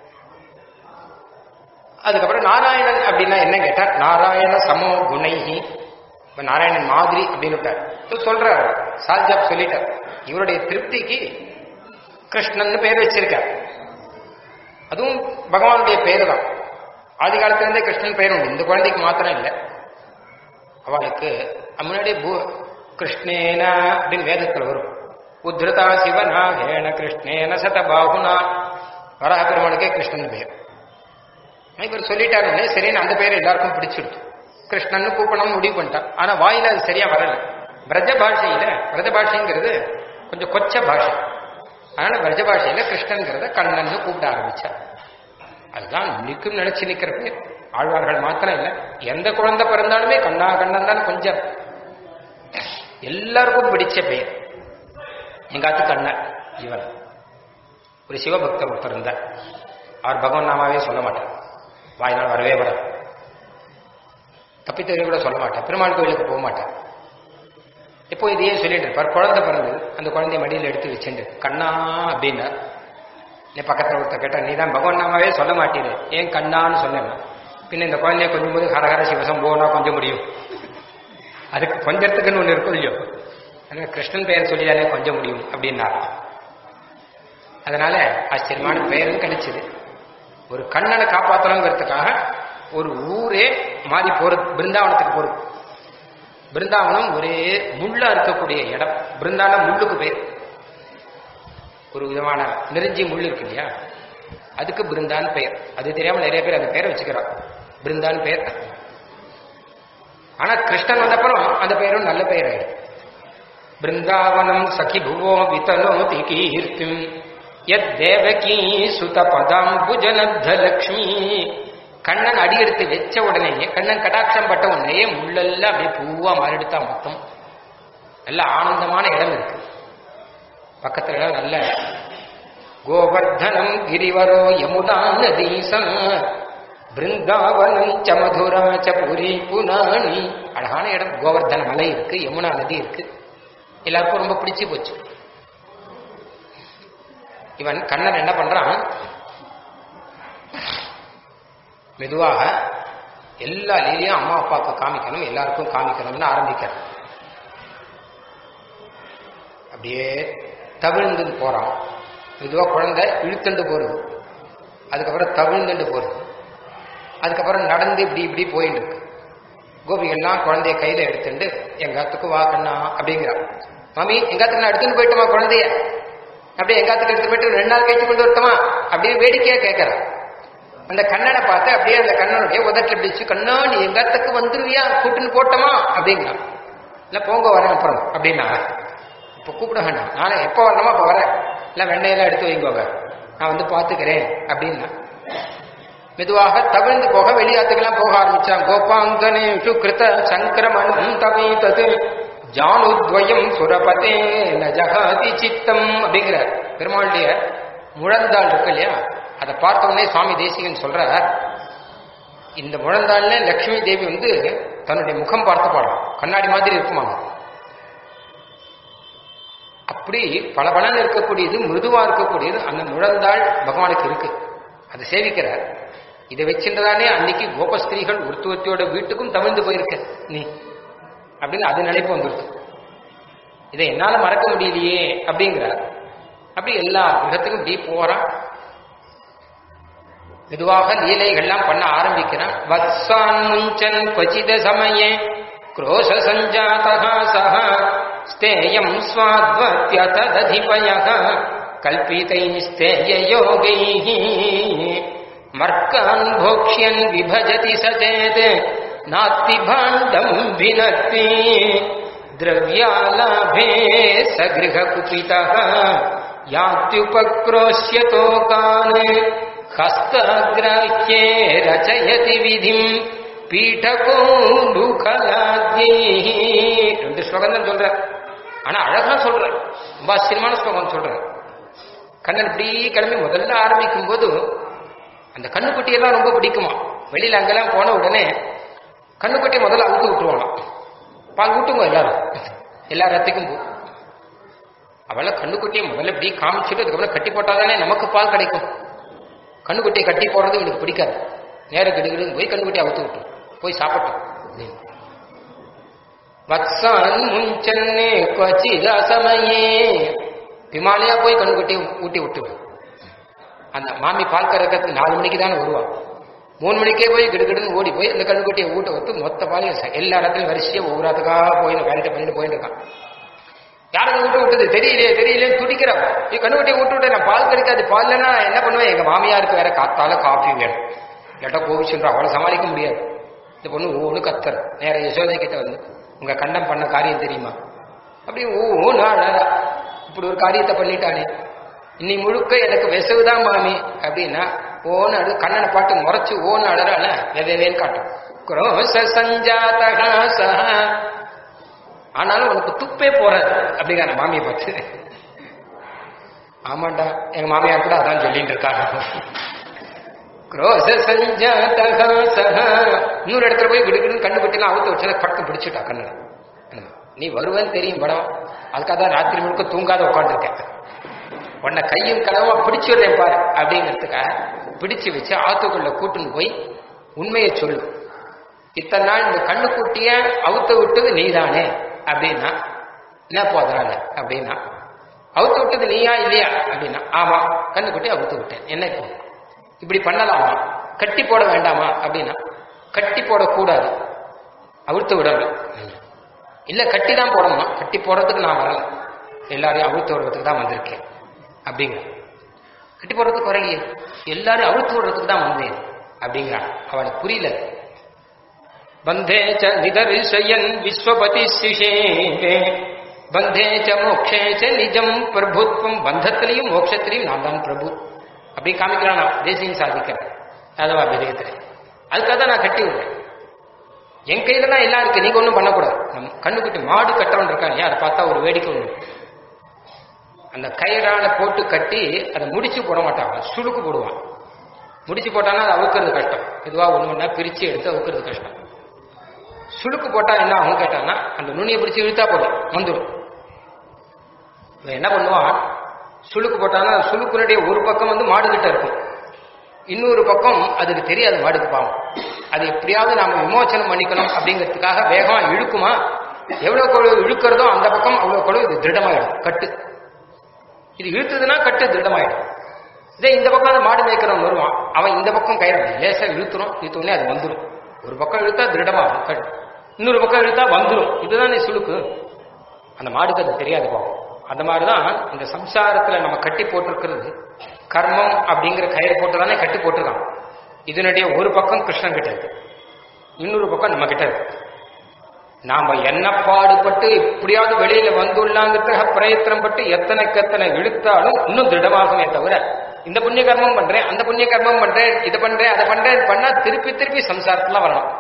அதுக்கப்புறம் நாராயணன் அப்படின்னா என்ன கேட்டா நாராயண சமோ குணைஹி இப்ப நாராயணன் மாதிரி அப்படின்னு விட்டார் இப்ப சொல்றாரு சால்ஜாப் சொல்லிட்டார் இவருடைய திருப்திக்கு கிருஷ்ணன் பேர் வச்சிருக்கார் அதுவும் பகவானுடைய பேரு தான் ஆதி காலத்துல இருந்தே கிருஷ்ணன் பெயர் உண்டு இந்த குழந்தைக்கு மாத்திரம் இல்லை அவளுக்கு முன்னாடி பூ கிருஷ்ணேன அப்படின்னு வேதத்தில் வரும் உத்ருதா சிவநாகேன கிருஷ்ணேன சதபாகுனா வராக பெருமாளுக்கே கிருஷ்ணன் பெயர் இவர் சொல்லிட்டாருன்னு சரின்னு அந்த பேர் எல்லாருக்கும் பிடிச்சிருச்சு கிருஷ்ணன் கூப்பிடணும்னு முடிவு பண்ணிட்டான் ஆனா வாயில அது சரியா வரல பிரஜ பாஷையில பிரஜ பாஷைங்கிறது கொஞ்சம் கொச்ச பாஷை அதனால பிரஜ பாஷையில கிருஷ்ணன்கிறத கண்ணன் கூப்பிட ஆரம்பிச்சார் அதுதான் இன்னைக்கும் நினைச்சு நிக்கிற பேர் ஆழ்வார்கள் மாத்திரம் இல்ல எந்த குழந்தை பிறந்தாலுமே கண்ணா கண்ணன் தான் கொஞ்சம் எல்லாருக்கும் பிடிச்ச பெயர் எங்காத்து கண்ணன் இவன் ஒரு சிவபக்தர் ஒருத்தர் இருந்தார் அவர் பகவான் நாமாவே சொல்ல மாட்டார் வாயினால் வரவே வர தப்பித்தவரை கூட சொல்ல மாட்டார் பெருமாள் கோயிலுக்கு போக மாட்டார் இப்போ இதையே சொல்லிட்டு இருப்பார் குழந்தை பிறந்தது அந்த குழந்தைய மடியில் எடுத்து வச்சுட்டு கண்ணா அப்படின்னா நீ பக்கத்தில் ஒருத்தர் கேட்டா நீ தான் பகவான் நாமாவே சொல்ல மாட்டீரு ஏன் கண்ணான்னு சொன்னேன் பின்ன இந்த குழந்தைய கொஞ்சம் போது ஹரஹர சிவசம் போனா கொஞ்சம் முடியும் அதுக்கு கொஞ்சத்துக்குன்னு ஒன்று இருக்கும் இல்லையோ அதனால கிருஷ்ணன் பெயர் சொல்லியாலே கொஞ்சம் முடியும் அப்படின்னாரு அதனால ஆச்சரியமான பெயரும் கிடைச்சது ஒரு கண்ணனை காப்பாற்றணுங்கிறதுக்காக ஒரு ஊரே மாறி போறது பிருந்தாவனத்துக்கு போறது பிருந்தாவனம் ஒரே முள்ளா இருக்கக்கூடிய இடம் பிருந்தாவனம் முள்ளுக்கு பேர் ஒரு விதமான நெருஞ்சி முள் இருக்கு இல்லையா அதுக்கு பிருந்தான் பெயர் அது தெரியாம நிறைய பேர் அந்த பெயரை வச்சுக்கிறான் பிருந்தான் பெயர் ஆனா கிருஷ்ணன் வந்தப்புறம் அந்த பெயரும் நல்ல பெயர் ஆயிடும் பிருந்தாவனம் சகி புவோ விதனோதி கீர்த்திம் எத் தேவகி சுத பதாம்புஜனத்த லக்ஷ்மி கண்ணன் அடி எடுத்து வச்ச உடனேயே கண்ணன் கடாட்சம் பட்ட உடனேயே முள்ளெல்லாம் அப்படியே பூவா மாறிடுத்தா மொத்தம் நல்ல ஆனந்தமான இடம் இருக்கு பக்கத்துல எல்லாம் நல்ல கோவர்தனம் கிரிவரோ யமுனா நதீசம் பிருந்தாவனம் ச மதுரா ச புரி புனானி அழகான இடம் கோவர்தன மலை இருக்கு யமுனா நதி இருக்கு எல்லாருக்கும் ரொம்ப பிடிச்சு போச்சு இவன் கண்ணன் என்ன பண்றான் மெதுவாக எல்லா லீலையும் அம்மா அப்பாவுக்கு காமிக்கணும் எல்லாருக்கும் காமிக்கணும்னு ஆரம்பிக்கிறான் அப்படியே தவிழ்ந்து போறான் மெதுவா குழந்தை இழுத்துண்டு போறது அதுக்கப்புறம் தவிழ்ந்துண்டு போறது அதுக்கப்புறம் நடந்து இப்படி இப்படி போயிட்டு இருக்கு கோபிகள்லாம் குழந்தைய கையில எடுத்துட்டு எங்காத்துக்கு வா கண்ணா அப்படிங்கிறான் மாமி எங்காத்துக்கு நான் எடுத்துட்டு போயிட்டுமா குழந்தைய அப்படியே எங்காத்துக்கு எடுத்து போயிட்டு ரெண்டு நாள் கழிச்சு கொண்டு வரட்டுமா அப்படியே வேடிக்கையா கேட்கறான் அந்த கண்ணனை பார்த்து அப்படியே அந்த கண்ணனுடைய உதட்டில் பிடிச்சு கண்ணா நீ எங்காத்துக்கு வந்துருவியா கூட்டுன்னு போட்டோமா அப்படிங்கிறான் இல்ல போங்க வரேன் அப்புறம் அப்படின்னா இப்ப கூப்பிட வேண்டாம் நானே எப்போ வரணுமா அப்ப வரேன் இல்ல வெண்ணையெல்லாம் எடுத்து வைங்கோங்க நான் வந்து பாத்துக்கிறேன் அப்படின்னா மெதுவாக தவிழ்ந்து போக வெளியாத்துக்கெல்லாம் போக ஆரம்பிச்சான் கோபாங்கனேஷு கிருத சங்கிரமணம் தவீதது ஜானுத்வயம் சுரபதே ந ஜகாதி சித்தம் அப்படிங்கிற பெருமாளுடைய முழந்தாள் இருக்கு இல்லையா அதை பார்த்த உடனே சுவாமி தேசிகன் சொல்ற இந்த முழந்தாள்ல லட்சுமி தேவி வந்து தன்னுடைய முகம் பார்த்து பாடும் கண்ணாடி மாதிரி இருக்குமாங்க அப்படி பளபளன்னு இருக்கக்கூடியது மிருதுவா இருக்கக்கூடியது அந்த முழந்தாள் பகவானுக்கு இருக்கு அதை சேவிக்கிறார் இதை வச்சுட்டுதானே அன்னைக்கு கோபஸ்திரீகள் ஒருத்துவத்தியோட வீட்டுக்கும் தவிழ்ந்து போயிருக்க நீ அப்படின்னு அது நினைப்பு வந்துருக்கு இதை என்னால மறக்க முடியலையே அப்படிங்கிறார் அப்படி எல்லா கிரகத்துக்கும் இப்படி போறான் மெதுவாக லீலைகள்லாம் பண்ண ஆரம்பிக்கிறான் வத்சான் முஞ்சன் கொச்சித சமயே क्रोश सञ्जातः सः स्तेयम् स्वाद्वत्यतदधिपयः कल्पितैस्तेययोगैः मर्कान् भोक्ष्यन् विभजति स चेत् नास्ति भाण्डम् भिनक्ति द्रव्यालाभे स गृहकुपितः यात्युपक्रोश्यतोकान् हस्ताग्राह्ये रचयति विधिम् பீட்டகோண்டுகலாத்யை ரெண்டு ஸ்லோகம் தான் சொல்ற ஆனா அழகா சொல்ற ரொம்ப ஆச்சரியமான ஸ்லோகம் சொல்ற கண்ணன் இப்படி கிளம்பி முதல்ல ஆரம்பிக்கும் போது அந்த கண்ணுக்குட்டியெல்லாம் ரொம்ப பிடிக்குமா வெளியில அங்கெல்லாம் போன உடனே கண்ணுக்குட்டியை முதல்ல அவுத்து விட்டுருவானாம் பால் ஊட்டுங்க எல்லாரும் எல்லா ரத்துக்கும் போ அவளை கண்ணுக்குட்டியை முதல்ல இப்படி காமிச்சிட்டு அதுக்கப்புறம் கட்டி போட்டாதானே நமக்கு பால் கிடைக்கும் கண்ணுக்குட்டியை கட்டி போடுறது இவனுக்கு பிடிக்காது நேரம் கிடுகிடுன்னு போய் கண்ணுக்குட்டியை அவுத்து விட்டு போய் சாப்பிட்டோம் வத்சான் முன்சன்னே கொச்சித சமயே விமானியா போய் கண்ணுக்குட்டி ஊட்டி விட்டு அந்த மாமி பால் கறக்கிறதுக்கு நாலு மணிக்கு தானே வருவான் மூணு மணிக்கே போய் கிடுகிடுன்னு ஓடி போய் அந்த கண்ணுக்குட்டியை ஊட்ட வைத்து மொத்த பாலையும் ச- எல்லா இடத்துலையும் வரிசையா ஒவ்வொரு இடத்துக்காக போய் வேலையை பண்ணிட்டு போயிட்டு இருக்கான் யாருக்கு ஊட்ட விட்டது தெரியலையே தெரியலையே துடிக்கிறான் நீ கண்ணுக்குட்டியை ஊட்டு விட்ட நான் பால் கிடைக்காது பால்லன்னா என்ன பண்ணுவேன் எங்க மாமியாருக்கு வேற காத்தால காஃபி வேணும் இல்லாட்டா கோவிச்சுன்றா அவளை சமாளிக்க முடியாது இந்த பொண்ணு ஒவ்வொன்று கத்தர் நேர யசோதை கிட்ட வந்து உங்க கண்டம் பண்ண காரியம் தெரியுமா அப்படி ஒவ்வொன்று அழறா இப்படி ஒரு காரியத்தை பண்ணிட்டானே இன்னி முழுக்க எனக்கு விசவுதான் மாமி அப்படின்னா ஓன்னு அழு கண்ணனை பாட்டு முறைச்சு ஓன்னு அழறால வெதேன்னு காட்டும் குரோச சஞ்சாதகா சஹ ஆனாலும் உனக்கு துப்பே போறாது அப்படிங்கிற மாமியை பார்த்து ஆமாண்டா எங்க மாமியார் கூட அதான் சொல்லிட்டு இருக்காங்க குரோச சஞ்சாதகா சஹ இன்னொரு இடத்துல போய் விடுக்கணும்னு கண்ணு பட்டிலாம் அவுத்து வச்சதை பட்டு பிடிச்சிட்டா கண்ணனை நீ வருவேன்னு தெரியும் படம் அதுக்காக தான் ராத்திரி முழுக்க தூங்காத உட்காந்துருக்கேன் உன்னை கையும் களவா பிடிச்சு விடுறேன் பாரு அப்படிங்கிறதுக்காக பிடிச்சு வச்சு ஆத்துக்குள்ள கூட்டுன்னு போய் உண்மையை சொல்லு இத்தனை நாள் இந்த கண்ணுக்குட்டிய அவுத்து விட்டது நீதானே அப்படின்னா என்ன போதறாங்க அப்படின்னா அவுத்து விட்டது நீயா இல்லையா அப்படின்னா ஆமா கண்ணுக்குட்டி அவுத்து விட்டேன் என்ன இப்போ இப்படி பண்ணலாமா கட்டி போட வேண்டாமா அப்படின்னா கட்டி போடக்கூடாது அவிழ்த்து விடணும் இல்ல கட்டி தான் போடணுமா கட்டி போடுறதுக்கு நான் வரல எல்லாரையும் அவிழ்த்து விடுறதுக்கு தான் வந்திருக்கேன் அப்படிங்கிற கட்டி போடுறதுக்கு வரலையே எல்லாரும் அவிழ்த்து விடுறதுக்கு தான் வந்தேன் அப்படிங்கிறான் அவனுக்கு புரியல பந்தே ச நிதர்சயன் விஸ்வபதி சிஷே பந்தே ச மோக்ஷே ச நிஜம் பிரபுத்வம் பந்தத்திலையும் மோட்சத்திலையும் நான் தான் பிரபு அப்படி காமிக்கிறான் நான் தேசியம் சாதிக்கிறேன் யாதவா விதயத்தில் அதுக்காக தான் நான் கட்டி விடுறேன் என் கையில தான் எல்லாம் இருக்கு நீங்க ஒன்றும் பண்ணக்கூடாது நம்ம கண்ணுக்குட்டி மாடு கட்டவன் இருக்காங்க அதை பார்த்தா ஒரு வேடிக்கை ஒன்று அந்த கயிறால போட்டு கட்டி அதை முடிச்சு போட மாட்டான் சுடுக்கு போடுவான் முடிச்சு போட்டான்னா அதை அவுக்கிறது கஷ்டம் இதுவா ஒன்று ஒன்றா பிரிச்சு எடுத்து அவுக்கிறது கஷ்டம் சுளுக்கு போட்டா என்ன ஆகும் கேட்டான்னா அந்த நுனியை பிடிச்சு இழுத்தா போதும் வந்துடும் இவன் என்ன பண்ணுவான் சுளுக்கு போட்டான்னா அந்த சுளுக்குனுடைய ஒரு பக்கம் வந்து மாடு கிட்ட இருக்கும் இன்னொரு பக்கம் அதுக்கு தெரியாது மாடுக்கு பாவம் அது எப்படியாவது நாம விமோச்சனம் பண்ணிக்கணும் அப்படிங்கிறதுக்காக வேகமா இழுக்குமா எவ்வளவு கொழு இழுக்கிறதோ அந்த பக்கம் அவ்வளவு கொழு இது திருடமாயிடும் கட்டு இது இழுத்ததுன்னா கட்டு திருடமாயிடும் இதே இந்த பக்கம் அந்த மாடு மேய்க்கிறவன் வருவான் அவன் இந்த பக்கம் கயிறு லேசா இழுத்துரும் இழுத்தோடனே அது வந்துடும் ஒரு பக்கம் இழுத்தா திருடமாகும் கட்டு இன்னொரு பக்கம் இழுத்தா வந்துடும் இதுதானே சுளுக்கு அந்த மாடுக்கு அது தெரியாது பாவம் அந்த மாதிரிதான் இந்த சம்சாரத்துல நம்ம கட்டி போட்டிருக்கிறது கர்மம் அப்படிங்கிற கயிறு போட்டு தானே கட்டி போட்டிருக்கான் இதனுடைய ஒரு பக்கம் கிருஷ்ணன் கிட்ட இருக்கு இன்னொரு பக்கம் நம்ம கிட்ட இருக்கு நாம என்ன பாடுபட்டு எப்படியாவது வெளியில வந்துள்ளாங்கிறதுக்காக பிரயத்தனம் பட்டு எத்தனைக்கு எத்தனை இழுத்தாலும் இன்னும் திருடமாகுமே தவிர இந்த புண்ணிய கர்மம் பண்றேன் அந்த புண்ணிய கர்மம் பண்றேன் இதை பண்றேன் அதை பண்றேன் பண்ணா திருப்பி திருப்பி சம்சாரத்துல வரணும்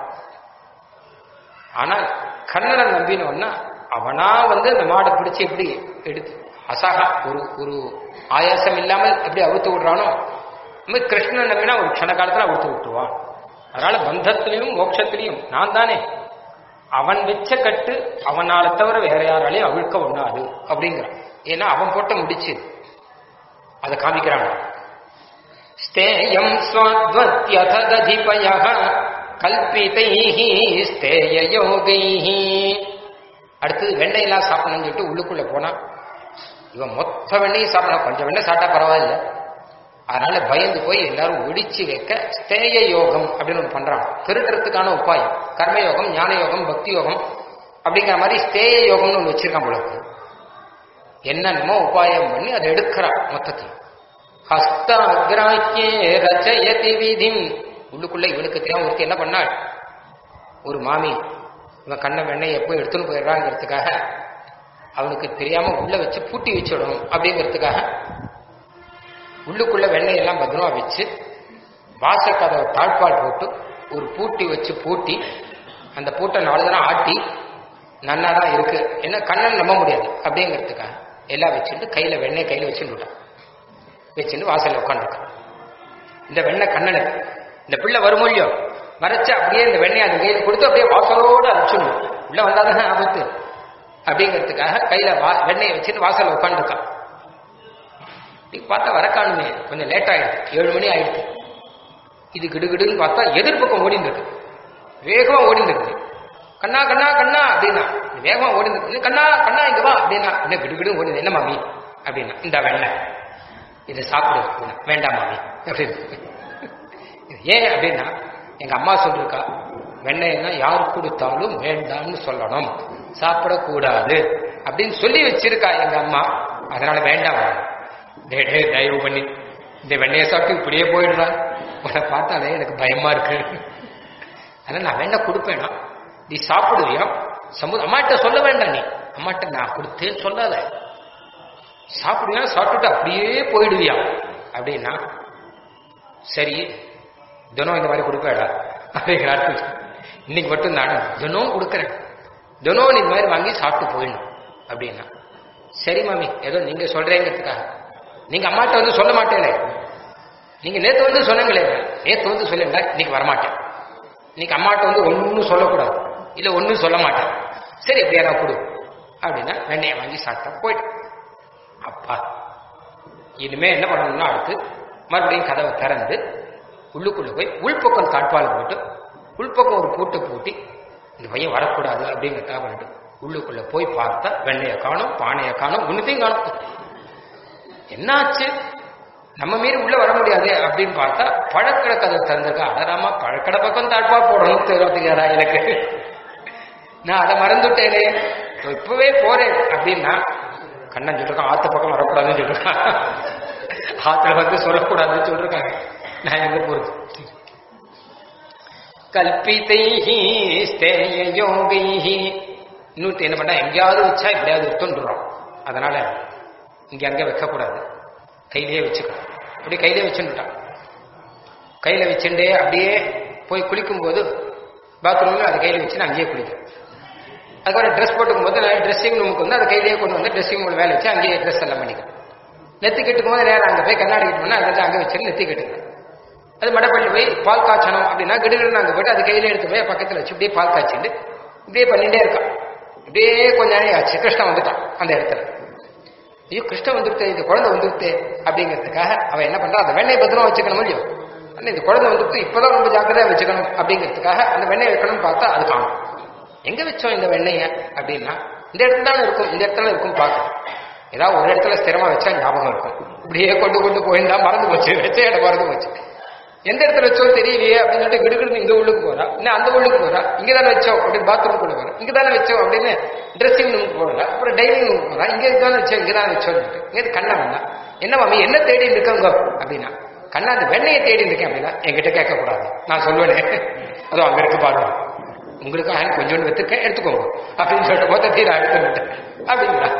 ஆனா கண்ணனை நம்பினோன்னா அவனா வந்து அந்த மாடை பிடிச்சு எப்படி எடுத்து அசகா ஒரு ஒரு ஆயாசம் இல்லாமல் எப்படி அவுத்து விடுறானோ அந்த மாதிரி கிருஷ்ணன் நம்பினா ஒரு க்ஷண காலத்துல அவுத்து விட்டுருவான் அதனால பந்தத்திலையும் மோட்சத்திலையும் நான் தானே அவன் வச்ச கட்டு அவனால தவிர வேற யாராலையும் அவிழ்க்க ஒண்ணாது அப்படிங்கிறான் ஏன்னா அவன் போட்ட முடிச்சு அதை காமிக்கிறான் ஸ்தேயம் ஸ்வாத்வத்யததிபய கல்பிதைஹி ஸ்தேய யோகைஹி அடுத்தது வெண்ணையெல்லாம் சாப்பிடணும்னு சொல்லிட்டு உள்ளுக்குள்ள போனா இவன் மொத்த வெண்ணையும் சாப்பிடலாம் கொஞ்சம் வெண்ணெய் சாப்பிட்டா பரவாயில்ல அதனால பயந்து போய் எல்லாரும் ஒடிச்சு வைக்க ஸ்தேய யோகம் அப்படின்னு ஒன்று பண்றாங்க திருட்டுறதுக்கான உபாயம் கர்மயோகம் ஞான யோகம் பக்தி யோகம் அப்படிங்கிற மாதிரி ஸ்தேய யோகம்னு ஒன்று வச்சிருக்கான் போல இருக்கு. என்னென்னமோ உபாயம் பண்ணி அதை எடுக்கிறான் மொத்தத்தில் ஹஸ்த அக்ராக்கியே ரச்சயதி விதிம் உள்ளுக்குள்ள இவனுக்கு தெரியாம ஒருத்தி என்ன பண்ணாள் ஒரு மாமி இவன் கண்ண வெண்ணெய் எப்போ எடுத்துன்னு போயிடுறாங்கிறதுக்காக அவனுக்கு தெரியாம உள்ள வச்சு பூட்டி வச்சிடணும் அப்படிங்கிறதுக்காக உள்ளுக்குள்ள வெண்ணெய் எல்லாம் பத்திரமா வச்சு வாசக்கதவை தாழ்பால் போட்டு ஒரு பூட்டி வச்சு பூட்டி அந்த பூட்டை நாலு தடவை ஆட்டி நன்னா தான் இருக்கு என்ன கண்ணன் நம்ப முடியாது அப்படிங்கிறதுக்காக எல்லாம் வச்சுட்டு கையில வெண்ணெய் கையில வச்சுட்டு விட்டான் வச்சுட்டு வாசல்ல உட்காந்துருக்கான் இந்த வெண்ணெய் கண்ணனுக்கு இந்த பிள்ளை வருமொழியோ மறைச்சு அப்படியே இந்த வெண்ணெய் அந்த கையில கொடுத்து அப்படியே வாசலோடு அனுப்பிச்சிடணும் உள்ள வந்தாதானே ஆபத்து அப்படிங்கிறதுக்காக கையில வா வெண்ணெயை வச்சுட்டு வாசல்ல உட்காந்துருக்கான் நீ பார்த்தா வர காணுமே கொஞ்சம் லேட் ஆயிடுது ஏழு மணி ஆயிடுது இது கிடுகிடுன்னு பார்த்தா எதிர்பக்கம் ஓடிந்து இருக்கு வேகமா ஓடிந்து இருக்கு கண்ணா கண்ணா கண்ணா அப்படின்னா வேகமா ஓடிந்து இருக்கு கண்ணா கண்ணா இங்க வா அப்படின்னா என்ன கிடுகிடு ஓடிந்து என்ன மாமி அப்படின்னா இந்த வெண்ணெய் இதை சாப்பிடு அப்படின்னா வேண்டாம் மாமி அப்படின்னு இது ஏன் அப்படின்னா எங்க அம்மா சொல்லிருக்கா வெண்ணெய்னா யார் கொடுத்தாலும் வேண்டாம்னு சொல்லணும் சாப்பிடக்கூடாது அப்படின்னு சொல்லி வச்சிருக்கா எங்க அம்மா அதனால வேண்டாம் டே டே தயவு பண்ணி இந்த வெண்ணெயை சாப்பிட்டு இப்படியே போயிடுறான் உன்னை பார்த்தாலே எனக்கு பயமா இருக்கு அதனால நான் வேண்டாம் கொடுப்பேனா நீ சாப்பிடுவியா சமு அம்மாட்ட சொல்ல வேண்டாம் நீ அம்மாட்ட நான் கொடுத்தேன்னு சொல்லாத சாப்பிடுவியா சாப்பிட்டுட்டு அப்படியே போயிடுவியா அப்படின்னா சரி தினம் இந்த மாதிரி கொடுப்பேடா அப்படிங்கிற அர்த்தம் இன்னைக்கு மட்டும் நான் தினம் கொடுக்குறேன் தினம் நீ இந்த மாதிரி வாங்கி சாப்பிட்டு போயிடணும் அப்படின்னா சரி மாமி ஏதோ நீங்க சொல்றேங்கிறதுக்காக நீங்க அம்மாட்ட வந்து சொல்ல மாட்டேனே நீங்க நேத்து வந்து சொன்னீங்களே நேத்து வந்து சொல்லுங்க இன்னைக்கு வரமாட்டேன் இன்னைக்கு அம்மாட்ட வந்து ஒன்னும் சொல்லக்கூடாது இல்ல ஒன்னும் சொல்ல மாட்டேன் சரி எப்படியா நான் கொடு அப்படின்னா வெண்ணையை வாங்கி சாப்பிட்டேன் போயிட்டேன் அப்பா இனிமே என்ன பண்ணணும்னா அடுத்து மறுபடியும் கதவை திறந்து உள்ளுக்குள்ள போய் உள்பக்கம் தாட்பால் போட்டு உள்பக்கம் ஒரு பூட்டை பூட்டி இந்த பையன் வரக்கூடாது அப்படிங்கிறதா பண்ணிட்டு உள்ளுக்குள்ள போய் பார்த்தா வெண்ணையை காணும் பானையை காணும் ஒன்னுத்தையும் காணும் என்னாச்சு நம்ம மீறி உள்ள வர முடியாது அப்படின்னு பார்த்தா பழக்கடை கதை திறந்திருக்கா அடராமா பழக்கடை பக்கம் தாட்பா போடணும் தெரியாதுங்கிறா எனக்கு நான் அதை மறந்துட்டேனே இப்பவே போறேன் அப்படின்னா கண்ணன் சொல்லிருக்கான் ஆத்து பக்கம் வரக்கூடாதுன்னு சொல்லிருக்கான் ஆத்துல வந்து சொல்லக்கூடாதுன்னு சொல்லிருக்காங்க நான் எங்க போறது கல்பித்தை ஸ்தேய யோகை இன்னொருத்த என்ன பண்ணா எங்கேயாவது வச்சா எப்படியாவது எடுத்துட்டுறோம் அதனால இங்க அங்க வைக்கக்கூடாது கையிலேயே வச்சுக்கணும் அப்படி கையிலே வச்சுட்டான் கையில வச்சுட்டே அப்படியே போய் குளிக்கும் போது பாத்ரூம்ல அதை கையில வச்சு நான் அங்கேயே குளிக்கிறேன் அதுக்கப்புறம் ட்ரெஸ் போட்டுக்கும் போது நான் ட்ரெஸ்ஸிங் ரூமுக்கு வந்து அதை கையிலேயே கொண்டு வந்து ட்ரெஸ்ஸிங் ரூம் வேலை வச்சு அங்கேயே ட்ரெஸ் எல்லாம் பண்ணிக்கிறேன் நெத்தி கட்டுக்கும் போது நேரம் அங்கே போய் கண்ணாடி கட்டு பண்ணா அதை அங்கே வச்சு நெத்தி கட்டுக்கிறேன் அது மடப்பள்ளி போய் பால் காய்ச்சணும் அப்படின்னா கிடுகிடுன்னு அங்கே போயிட்டு அது கையில எடுத்து போய் பக்கத்தில் வச்சு இப்படியே பால் காய்ச்சிட்டு இப்படியே பண்ணிட்டே இருக்கான் இப்படியே கொஞ்ச நேரம் ஆச்சு கிருஷ்ணன் வந்துட்டான் அந்த இடத்துல ஐயோ கிருஷ்ணன் வந்துருத்தே இந்த குழந்தை வந்துருத்தே அப்படிங்கிறதுக்காக அவன் என்ன பண்றான் அந்த வெண்ணெய் பத்திரமா வச்சுக்கணும் இல்லையோ அண்ணா இந்த குழந்தை வந்துருத்து இப்பதான் ரொம்ப ஜாக்கிரதையா வச்சுக்கணும் அப்படிங்கிறதுக்காக அந்த வெண்ணெய் வைக்கணும்னு பார்த்தா அது காணும் எங்க வச்சோம் இந்த வெண்ணெய அப்படின்னா இந்த இடத்துல தானே இருக்கும் இந்த இடத்துல இருக்கும் பார்க்கணும் ஏதாவது ஒரு இடத்துல ஸ்திரமா வச்சா ஞாபகம் இருக்கும் இப்படியே கொண்டு கொண்டு போயிருந்தா மறந்து போச்சு வச்ச இடம் மறந்து போச்சு எந்த இடத்துல வச்சோம் தெரியலையே அப்படின்னு சொல்லிட்டு கிடுகிடுன்னு இங்க உள்ளுக்கு போறா இன்னும் அந்த உள்ளுக்கு போறா இங்க தானே வச்சோம் அப்படின்னு பாத்ரூம் கொண்டு போறா இங்க தானே வச்சோம் அப்படின்னு ட்ரெஸ்ஸிங் ரூம் போறா அப்புறம் டைனிங் ரூம் போறா இங்க தானே வச்சோம் இங்க தானே வச்சோம் இங்க கண்ணா வந்தா என்ன மாமி என்ன தேடி இருக்கங்க அப்படின்னா கண்ணா அந்த வெண்ணையை தேடி இருக்கேன் அப்படின்னா என்கிட்ட கேட்க கூடாது நான் சொல்லுவேனே அதோ அங்க இருக்கு பாருங்க உங்களுக்கு நான் கொஞ்சோண்டு வச்சிருக்கேன் எடுத்துக்கோங்க அப்படின்னு சொல்லிட்டு மொத்தத்தையும் நான் எடுத்துட்டேன் அப்படிங்களா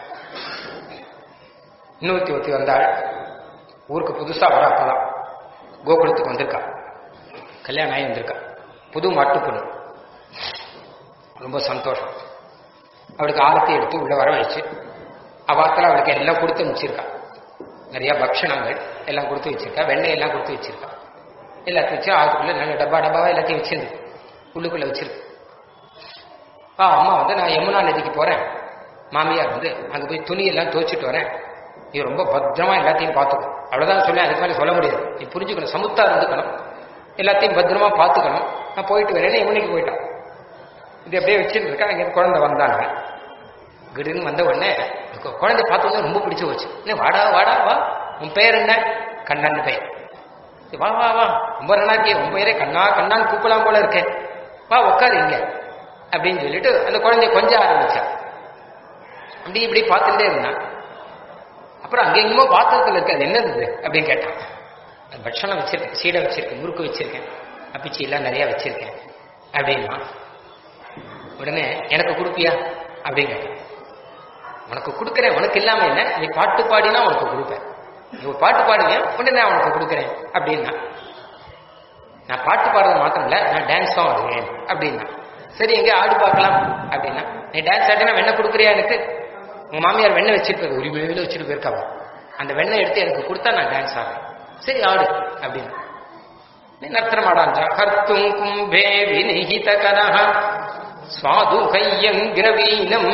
இன்னொருத்தி ஒருத்தி வந்தாள் ஊருக்கு புதுசா வர அப்பதான் கோகுலத்துக்கு வந்திருக்கா கல்யாணம் ஆகி வந்திருக்கா புது மாட்டு பொண்ணு ரொம்ப சந்தோஷம் அவளுக்கு ஆரத்தி எடுத்து உள்ள வரவழைச்சு அவாத்தில் அவளுக்கு எல்லாம் கொடுத்து வச்சிருக்கா நிறைய பக்ஷணங்கள் எல்லாம் கொடுத்து வச்சிருக்கா வெண்ணெய் எல்லாம் கொடுத்து வச்சிருக்கா எல்லாத்தையும் வச்சு ஆத்துக்குள்ள நல்ல டப்பா டப்பாவா எல்லாத்தையும் வச்சிருந்து உள்ளுக்குள்ள வச்சிருக்கு ஆ அம்மா வந்து நான் யமுனா நதிக்கு போறேன் மாமியார் வந்து அங்க போய் துணி எல்லாம் துவைச்சிட்டு வரேன் நீ ரொம்ப பத்திரமா எல்லாத்தையும் பார்த்துக்கணும் அவ்வளவுதான் சொல்லி அதுக்கு மேலே சொல்ல முடியாது நீ புரிஞ்சுக்கணும் சமுத்தா இருந்துக்கணும் எல்லாத்தையும் பத்திரமா பார்த்துக்கணும் நான் போயிட்டு வரேன்னு யமுனைக்கு போயிட்டான் இது அப்படியே வச்சுட்டு இருக்கேன் அங்கே குழந்தை வந்தாங்க கிடுன்னு வந்த உடனே கு- குழந்தை பார்த்தோன்னே ரொம்ப பிடிச்சு போச்சு என்ன வாடா வாடா வா உன் பேர் என்ன கண்ணன் பெயர் சரி, வா வா வா ரொம்ப நல்லா இருக்கே உன் பேரே கண்ணா கண்ணான்னு கூப்பிடலாம் போல இருக்கேன் வா உட்காரு இங்க அப்படின்னு சொல்லிட்டு அந்த குழந்தைய கொஞ்சம் ஆரம்பிச்சான் அப்படி இப்படி பார்த்துட்டே இருந்தான் அப்புறம் அங்க எங்கேயுமோ பாத்திரத்துல இருக்கு அது என்னது இது? அப்படின்னு கேட்டான் அது பட்சணம் வச்சிருக்கேன் சீடை வச்சிருக்கேன் முறுக்கு வச்சிருக்கேன் அப்பிச்சி எல்லாம் நிறைய வச்சிருக்கேன் அப்படின்னா உடனே எனக்கு கொடுப்பியா அப்படின்னு கேட்டான் உனக்கு கொடுக்குறேன் உனக்கு இல்லாம என்ன நீ பாட்டு பாடினா உனக்கு கொடுப்பேன் நீ ஒரு பாட்டு பாடுவியா உடனே நான் உனக்கு கொடுக்குறேன் அப்படின்னா நான் பாட்டு பாடுறது மாத்திரம் இல்ல நான் டான்ஸ் தான் ஆடுவேன் அப்படின்னா சரி எங்க ஆடு பார்க்கலாம் அப்படின்னா நீ டான்ஸ் ஆடினா வெண்ணெய் கொடுக்குறியா எனக்கு உங்க மாமியார் வெண்ணெய் வச்சுட்டு போயிரு உரிமையில வச்சுட்டு போயிருக்காவா அந்த வெண்ணெய் எடுத்து எனக்கு கொடுத்தா நான் டான்ஸ் ஆடுறேன் சரி ஆடு அப்படின்னு நீ நர்த்தனம் ஆடான்றா கர்த்தும் கும்பே வினிஹித கரஹ சுவாது கையங்கிரவீனம்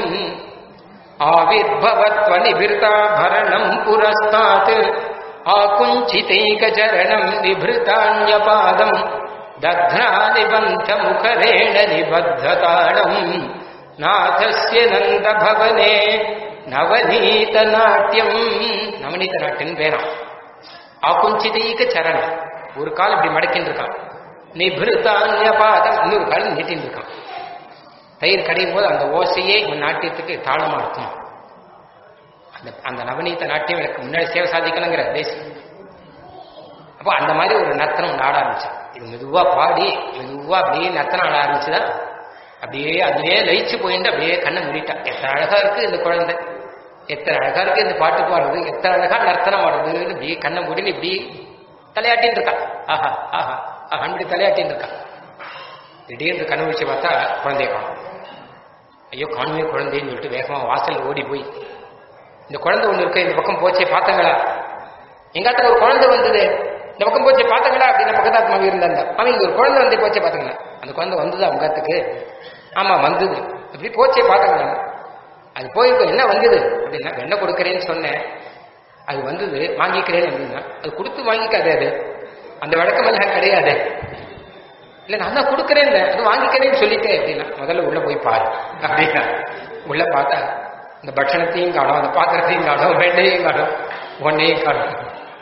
ஆவிர்பவத்வனிபிருதாபரணம் புரஸ்தாத் ஆகுஞ்சிதைகச்சரணம் நிபிருதான்யபாதம் दध्रानिबन्धमुखरेण निबद्धताडम् नाथस्य नन्दभवने நவநீதநாட்டியம் நவநீத நாட்டியம் பேராம் ஆகுஞ்சிதீக சரணம் ஒரு கால் இப்படி மடக்கின்னு இருக்கான் நிபிருத்தான்ய பாதம் இன்னொரு கால் நீட்டின்னு இருக்கான் தயிர் கடையும் போது அந்த ஓசையே உன் நாட்டியத்துக்கு தாளமா இருக்கும் அந்த அந்த நவநீத நாட்டியம் எனக்கு முன்னாடி சேவை சாதிக்கணுங்கிற தேசம் அப்போ அந்த மாதிரி ஒரு நர்த்தனம் ஒன்று ஆட ஆரம்பிச்சான் இது மெதுவா பாடி மெதுவா அப்படியே நர்த்தனம் ஆட ஆரம்பிச்சுதா அப்படியே அதுலயே லயிச்சு போயிட்டு அப்படியே கண்ணை மூடிட்டான் எத்தனை அழகா இருக்கு இந்த குழந்தை எத்தனை அழகா இருக்கு இந்த பாட்டு பாடுறது எத்தனை அழகா நர்த்தனம் ஆடுறதுன்னு இப்படி கண்ணை மூடின்னு இப்படி தலையாட்டின்னு இருக்கான் ஆஹா ஆஹா ஆஹா இப்படி தலையாட்டின்னு இருக்கான் திடீர்னு கண்ணு வச்சு பார்த்தா குழந்தைய காணும் ஐயோ காணுமே குழந்தைன்னு சொல்லிட்டு வேகமா வாசல்ல ஓடி போய் இந்த குழந்தை ஒண்ணு இருக்கு இந்த பக்கம் போச்சே பார்த்தங்களா எங்காத்துல ஒரு குழந்தை வந்தது இந்த பக்கம் போச்சு பார்த்தங்களா அப்படின்னு பக்கத்தாத்து மாவி இருந்தாங்க மாமி இங்க ஒரு குழந்தை வந்து போச்சே பார்த்தங்களா அந்த குழந்தை வந்தது அவங்கத்துக்கு ஆமா வந்தது இப்படி போச்சே பார்த்தங்களா அது போய் இப்ப என்ன வந்தது அப்படின்னா என்ன கொடுக்கறேன்னு சொன்னேன் அது வந்தது வாங்கிக்கிறேன்னு அப்படின்னா அது கொடுத்து வாங்கிக்காதே அது அந்த வழக்கமெல்லாம் கிடையாது இல்ல நான் தான் கொடுக்கறேன் அது வாங்கிக்கிறேன்னு சொல்லிட்டேன் அப்படின்னா முதல்ல உள்ள போய் பாரு அப்படின்னா உள்ள பார்த்தா இந்த பட்சணத்தையும் காணும் அந்த பாத்திரத்தையும் காணும் வெண்ணையும் காணும் ஒன்னையும் காணும்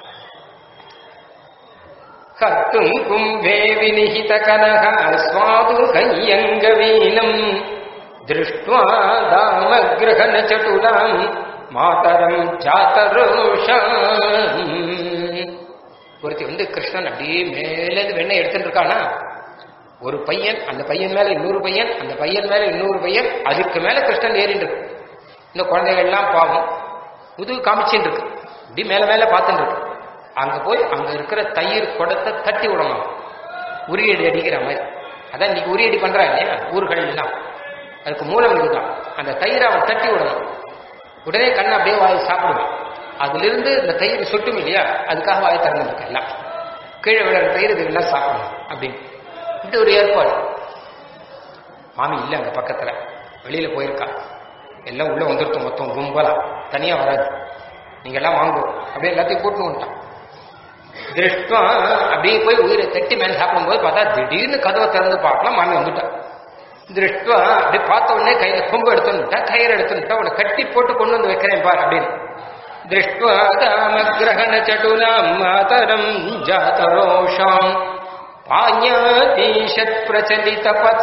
கத்தும் கும்பே வினிஹித கனக ஸ்வாது கையங்கவீனம் திருஷ்டுவா தாமகிரகண சட்டுலாம் மாதரம் ஜாத்தரோஷம் ஒருத்தி வந்து கிருஷ்ணன் அப்படியே மேலேருந்து வெண்ணெய் எடுத்துட்டு இருக்கானா ஒரு பையன் அந்த பையன் மேல இன்னொரு பையன் அந்த பையன் மேல இன்னொரு பையன் அதுக்கு மேல கிருஷ்ணன் ஏறிட்டு இருக்கு இந்த குழந்தைகள் எல்லாம் பாவம் முதுகு காமிச்சுட்டு இருக்கு இப்படி மேல மேல பார்த்துட்டு இருக்கு அங்க போய் அங்க இருக்கிற தயிர் குடத்தை தட்டி விடணும் உரியடி அடிக்கிற மாதிரி அதான் இன்னைக்கு உரியடி பண்றா இல்லையா ஊர்கள் எல்லாம் அதுக்கு மூலம் இதுதான் அந்த தயிரை அவன் தட்டி விடணும் உடனே கண்ணை அப்படியே வாய் சாப்பிடுவான் அதுல இருந்து இந்த தயிர் சுட்டும் இல்லையா அதுக்காக வாய் திறந்துருக்கு எல்லாம் கீழே விழுற தயிர் இது எல்லாம் சாப்பிடணும் அப்படின்னு இப்படி ஒரு ஏற்பாடு மாமி இல்லை அந்த பக்கத்துல வெளியில போயிருக்கா எல்லாம் உள்ள வந்துருத்தோம் மொத்தம் கும்பலா தனியா வராது நீங்க எல்லாம் வாங்குவோம் அப்படியே எல்லாத்தையும் கூட்டு வந்துட்டான் திருஷ்டம் அப்படியே போய் உயிரை தட்டி மேல சாப்பிடும்போது பார்த்தா திடீர்னு கதவை திறந்து பார்க்கலாம் மாமி வந்துட்டான் திருஷ்டுவா அப்படி பார்த்த உடனே கையில கொம்பு எடுத்துட்டா கயிறு எடுத்துட்டா உன்னை கட்டி போட்டு கொண்டு வந்து வைக்கிறேன் பார் அப்படின்னு திருஷ்டுவா தாமகிரகண சட்டுலாம் மாதரம் ஜாதரோஷாம் பாஞாதீஷத் பிரச்சலித பத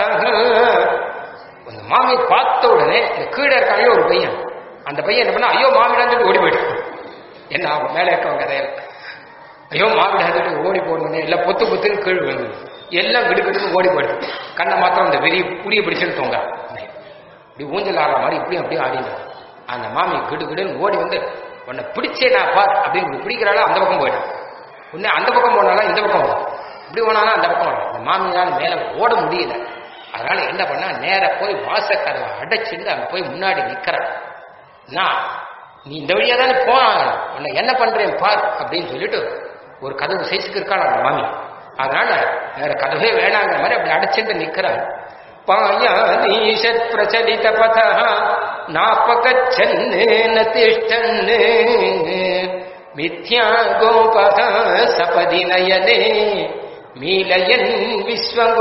அந்த மாமி பார்த்த உடனே இந்த கீழே இருக்கானே ஒரு பையன் அந்த பையன் என்ன பண்ணா ஐயோ மாமிடான்னு சொல்லி ஓடி போயிட்டு என்ன ஆகும் மேலே இருக்கவங்க கதையில ஐயோ மாவிடாதுட்டு ஓடி போடணும்னே எல்லாம் பொத்து பொத்துன்னு கீழ் விழுந்தது எல்லாம் கிடுக்கிட்டு ஓடி போயிடுது கண்ணை மாத்திரம் அந்த வெறிய புளிய பிடிச்சுன்னு தோங்க இப்படி ஊஞ்சல் ஆடுற மாதிரி இப்படியும் அப்படியும் ஆடினார் அந்த மாமி கிடு கிடுன்னு ஓடி வந்து உன்னை பிடிச்சே நான் பார் அப்படின்னு பிடிக்கிறாலும் அந்த பக்கம் போயிடும் உடனே அந்த பக்கம் போனாலும் இந்த பக்கம் வரும் இப்படி போனாலும் அந்த பக்கம் வரும் அந்த மாமியால மேல ஓட முடியல அதனால என்ன பண்ணா நேர போய் வாசக்கதவை அடைச்சிருந்து அங்க போய் முன்னாடி நிக்கிறான் நான் நீ இந்த வழியா தானே போனாங்க உன்னை என்ன பண்றேன் பார் அப்படின்னு சொல்லிட்டு ஒரு கதவு சைஸுக்கு இருக்காள் அந்த மாமி அதனால வேற கதவே வேணாங்கிற மாதிரி அப்படி அடைச்சிட்டு நிக்கிறாள் பாயாதீஷத் பிரச்சலித பத நாபகச்சன்னு நதிஷ்டன்னு மித்யா கோபக சபதி நயனே மீலயன்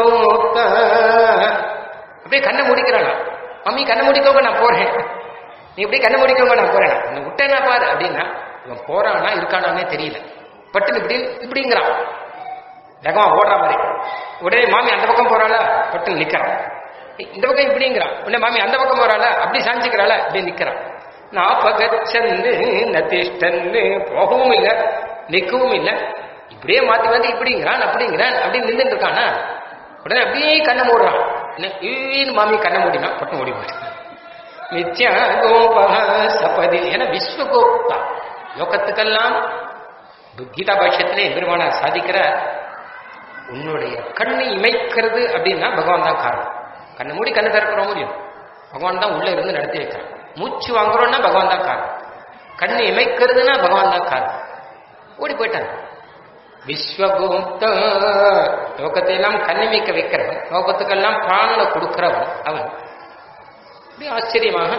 விஸ்வகோப்த அப்படியே கண்ணை முடிக்கிறாளா மம்மி கண்ணை முடிக்கோங்க நான் போறேன் நீ இப்படி கண்ணு முடிக்கவங்க நான் போறேன் உன்னை விட்டேன்னா பாரு அப்படின்னா இவன் போறானா இருக்கானானே தெரியல பட்டுன்னு இப்படி இப்படிங்கிறான் வேகமா ஓடுற மாதிரி உடனே மாமி அந்த பக்கம் போறாள பட்டுன்னு நிக்கிறான் இந்த பக்கம் இப்படிங்கிறான் உடனே மாமி அந்த பக்கம் போறாள அப்படி சாஞ்சிக்கிறாள அப்படி நிக்கிறான் நாப்பகச்சந்து நதிஷ்டன்னு போகவும் இல்லை நிற்கவும் இல்லை இப்படியே மாத்தி மாத்தி இப்படிங்கிறான் அப்படிங்கிறான் அப்படி நின்றுட்டு இருக்கானா உடனே அப்படியே கண்ணை மூடுறான் என்ன ஈன்னு மாமி கண்ணை மூடினா பட்டு மூடி போயிட்டு நித்யா கோபா சபதி என விஸ்வகோப்தா லோகத்துக்கெல்லாம் கீதா பாஷ்யத்திலே பெருமானா சாதிக்கிற உன்னுடைய கண்ணை இமைக்கிறது அப்படின்னா பகவான் தான் காரணம் கண்ணை மூடி கண்ணை திறக்கிறோம் முடியும் பகவான் தான் உள்ள இருந்து நடத்தி வைக்கிறான் மூச்சு வாங்குறோம்னா பகவான் தான் காரணம் கண்ணை இமைக்கிறதுனா பகவான் தான் காரணம் ஓடி போயிட்டாங்க விஸ்வகுப்த லோகத்தை எல்லாம் கண்ணிமிக்க வைக்கிறவன் லோகத்துக்கெல்லாம் பிராணனை கொடுக்கிறவன் அவன் இப்படி ஆச்சரியமாக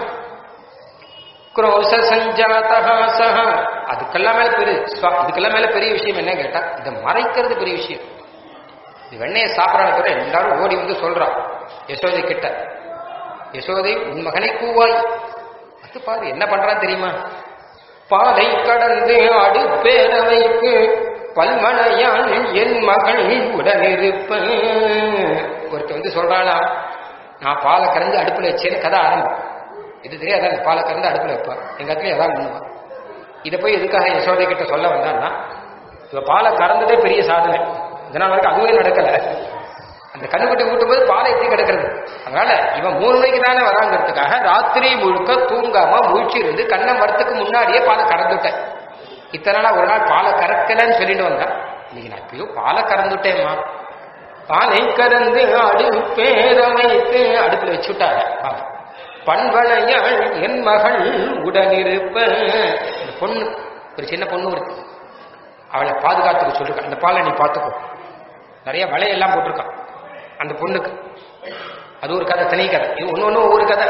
குரோச சஞ்சாதா சஹ அதுக்கெல்லாம் மேல பெரிய ஸ்வா- இதுக்கெல்லாம் மேல பெரிய விஷயம் என்ன கேட்டா இதை மறைக்கிறது பெரிய விஷயம் இது வெண்ணையை சாப்பிடறான பிறகு எல்லாரும் ஓடி வந்து சொல்றான் யசோதை கிட்ட யசோதை உன் மகனை கூவாய் அது பாரு என்ன பண்றான் தெரியுமா பாதை கடந்து அடுப்பேரவைக்கு பல்மனையான் என் மகள் உடனிருப்ப ஒருத்தர் வந்து சொல்றாளா நான் பாலை கறந்து அடுப்புல வச்சேன்னு கதை ஆரம்பம் இது தெரியாத அந்த பாலை கறந்து அடுப்புல வைப்பா எங்க இடத்துல எதாவது பண்ணுவான் இதை போய் எதுக்காக யசோதை கிட்ட சொல்ல வந்தான்னா இவ பாலை கறந்ததே பெரிய சாதனை இதனால் வரைக்கும் அதுவே நடக்கல அந்த கண்ணுக்குட்டி ஊட்டும் போது பாலை எத்தி கிடக்கிறது அதனால இவன் மூணு மணிக்கு தானே வராங்கிறதுக்காக ராத்திரி முழுக்க தூங்காம முழிச்சு இருந்து கண்ணம் வரத்துக்கு முன்னாடியே பாலை கறந்துட்டேன் இத்தனை நாளா ஒரு நாள் பாலை கறக்கலன்னு சொல்லிட்டு வந்தான் இன்னைக்கு நான் எப்பயோ பாலை கறந்துட்டேம்மா பாலை கறந்து அடுப்பேர வைத்து அடுப்புல வச்சு விட்டாங்க பாலை. பண்பளையாள் என் மகள் உடனிருப்ப இந்த பொண்ணு ஒரு சின்ன பொண்ணு இருக்கு அவளை பாதுகாத்துக்க சொல்லிருக்கான் அந்த பாலை நீ பார்த்துக்கோ நிறைய வலையெல்லாம் போட்டிருக்கான் அந்த பொண்ணுக்கு அது ஒரு கதை தனி கதை இது ஒன்று ஒன்று ஒவ்வொரு கதை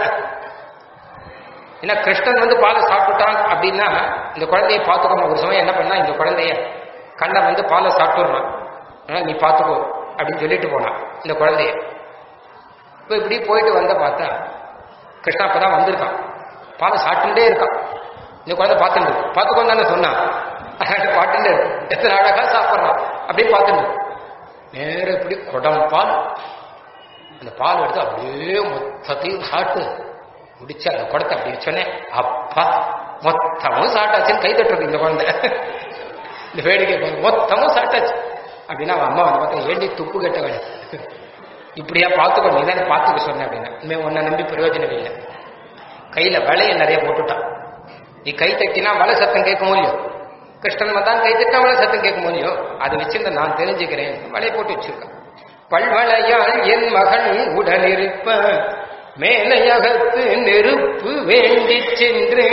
ஏன்னா கிருஷ்ணன் வந்து பாலை சாப்பிட்டுட்டான் அப்படின்னா இந்த குழந்தைய பார்த்துக்கணும் ஒரு சமயம் என்ன பண்ணா இந்த குழந்தைய கண்ணன் வந்து பாலை சாப்பிட்டுடுறான் அதனால நீ பார்த்துக்கோ அப்படின்னு சொல்லிட்டு போனான் இந்த குழந்தைய இப்போ இப்படி போயிட்டு வந்த பார்த்தா கிருஷ்ணா அப்பதான் வந்திருக்கான் பாலை சாப்பிட்டுட்டே இருக்கான் இந்த குழந்தை பார்த்துட்டு இருக்கு. பார்த்துக்கோ தானே சொன்னான் பாட்டுட்டு இருக்கு. எத்தனை அழகா சாப்பிட்றான் அப்படியே பார்த்துட்டு இருக்கு. நேர இப்படி குடம் பால் அந்த பால் எடுத்து அப்படியே மொத்தத்தையும் சாப்பிட்டு முடிச்சு அந்த குடத்தை அப்படி வச்சோன்னே அப்பா மொத்தமும் சாப்பிட்டாச்சுன்னு கை தட்டுறது இந்த குழந்தை இந்த வேடிக்கை பாரு, மொத்தமும் சாப்பிட்டாச்சு அப்படின்னா அவன் அம்மா வந்து பார்த்தா ஏண்டி துப்பு கட்ட வேணும் இப்படியா பார்த்துக்கோ நீ தானே பார்த்துக்க சொன்ன அப்படின்னா இனிமே உன்னை நம்பி பிரயோஜனம் இல்லை கையில வலையை நிறைய போட்டுட்டான் நீ கை தட்டினா வலை சத்தம் கேட்க முடியும் கிருஷ்ணன் தான் கை தட்டினா வலை சத்தம் கேட்க முடியும் அதை வச்சிருந்த நான் தெரிஞ்சுக்கிறேன் வலையை போட்டு வச்சிருக்கான் பல்வளையால் என் மகன் உடனிருப்ப மேலையகத்து நெருப்பு வேண்டி சென்று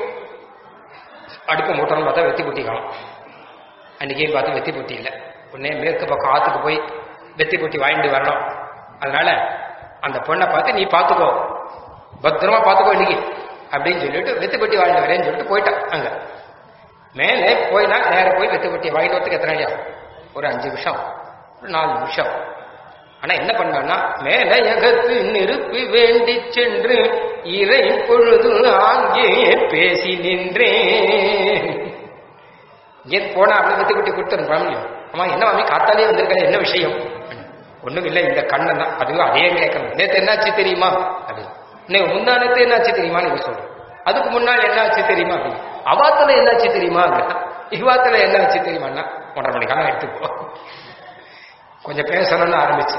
அடுப்பு மூட்டணும் பார்த்தா வெத்தி புட்டி காணும் அன்னைக்கே பார்த்து வெத்தி புட்டி இல்லை உடனே மேற்கு பக்கம் ஆத்துக்கு போய் வெத்தி புட்டி வாங்கிட்டு வரணும் அதனால அந்த பொண்ணை பார்த்து நீ பார்த்துக்கோ பத்திரமா பார்த்துக்கோ இன்னைக்கு அப்படின்னு சொல்லிட்டு வெத்தி பெட்டி வாங்கிட்டு வரேன்னு சொல்லிட்டு போயிட்டான் அங்க மேலே போயினா நேர போய் வெத்தி பெட்டியை வாங்கிட்டு வரத்துக்கு எத்தனை நாள் ஆகும் ஒரு அஞ்சு நிமிஷம் ஒரு நாலு நிமிஷம் ஆனா என்ன பண்ணான்னா மேலே எகத்து நெருப்பு வேண்டி சென்று இறை பொழுது ஆங்கே பேசி நின்றேன் இங்கே போனா அப்படி வெத்தி பெட்டி கொடுத்துரும் ஃபேமிலியும் அம்மா என்ன மாமி காத்தாலே வந்திருக்க என்ன விஷயம் ஒண்ணும் இல்லை இந்த கண்ணன் தான் அதுவும் அதே கேட்கணும் நேத்து என்னாச்சு தெரியுமா அப்படி இன்னைக்கு முந்தானத்து என்னாச்சு தெரியுமா நீங்க சொல்றேன் அதுக்கு முன்னால் என்னாச்சு தெரியுமா அப்படி அவாத்துல என்னாச்சு தெரியுமா இவாத்துல என்னாச்சு தெரியுமான்னா ஒன்றரை மணிக்கான எடுத்துக்கோ கொஞ்சம் பேசணும்னு ஆரம்பிச்சு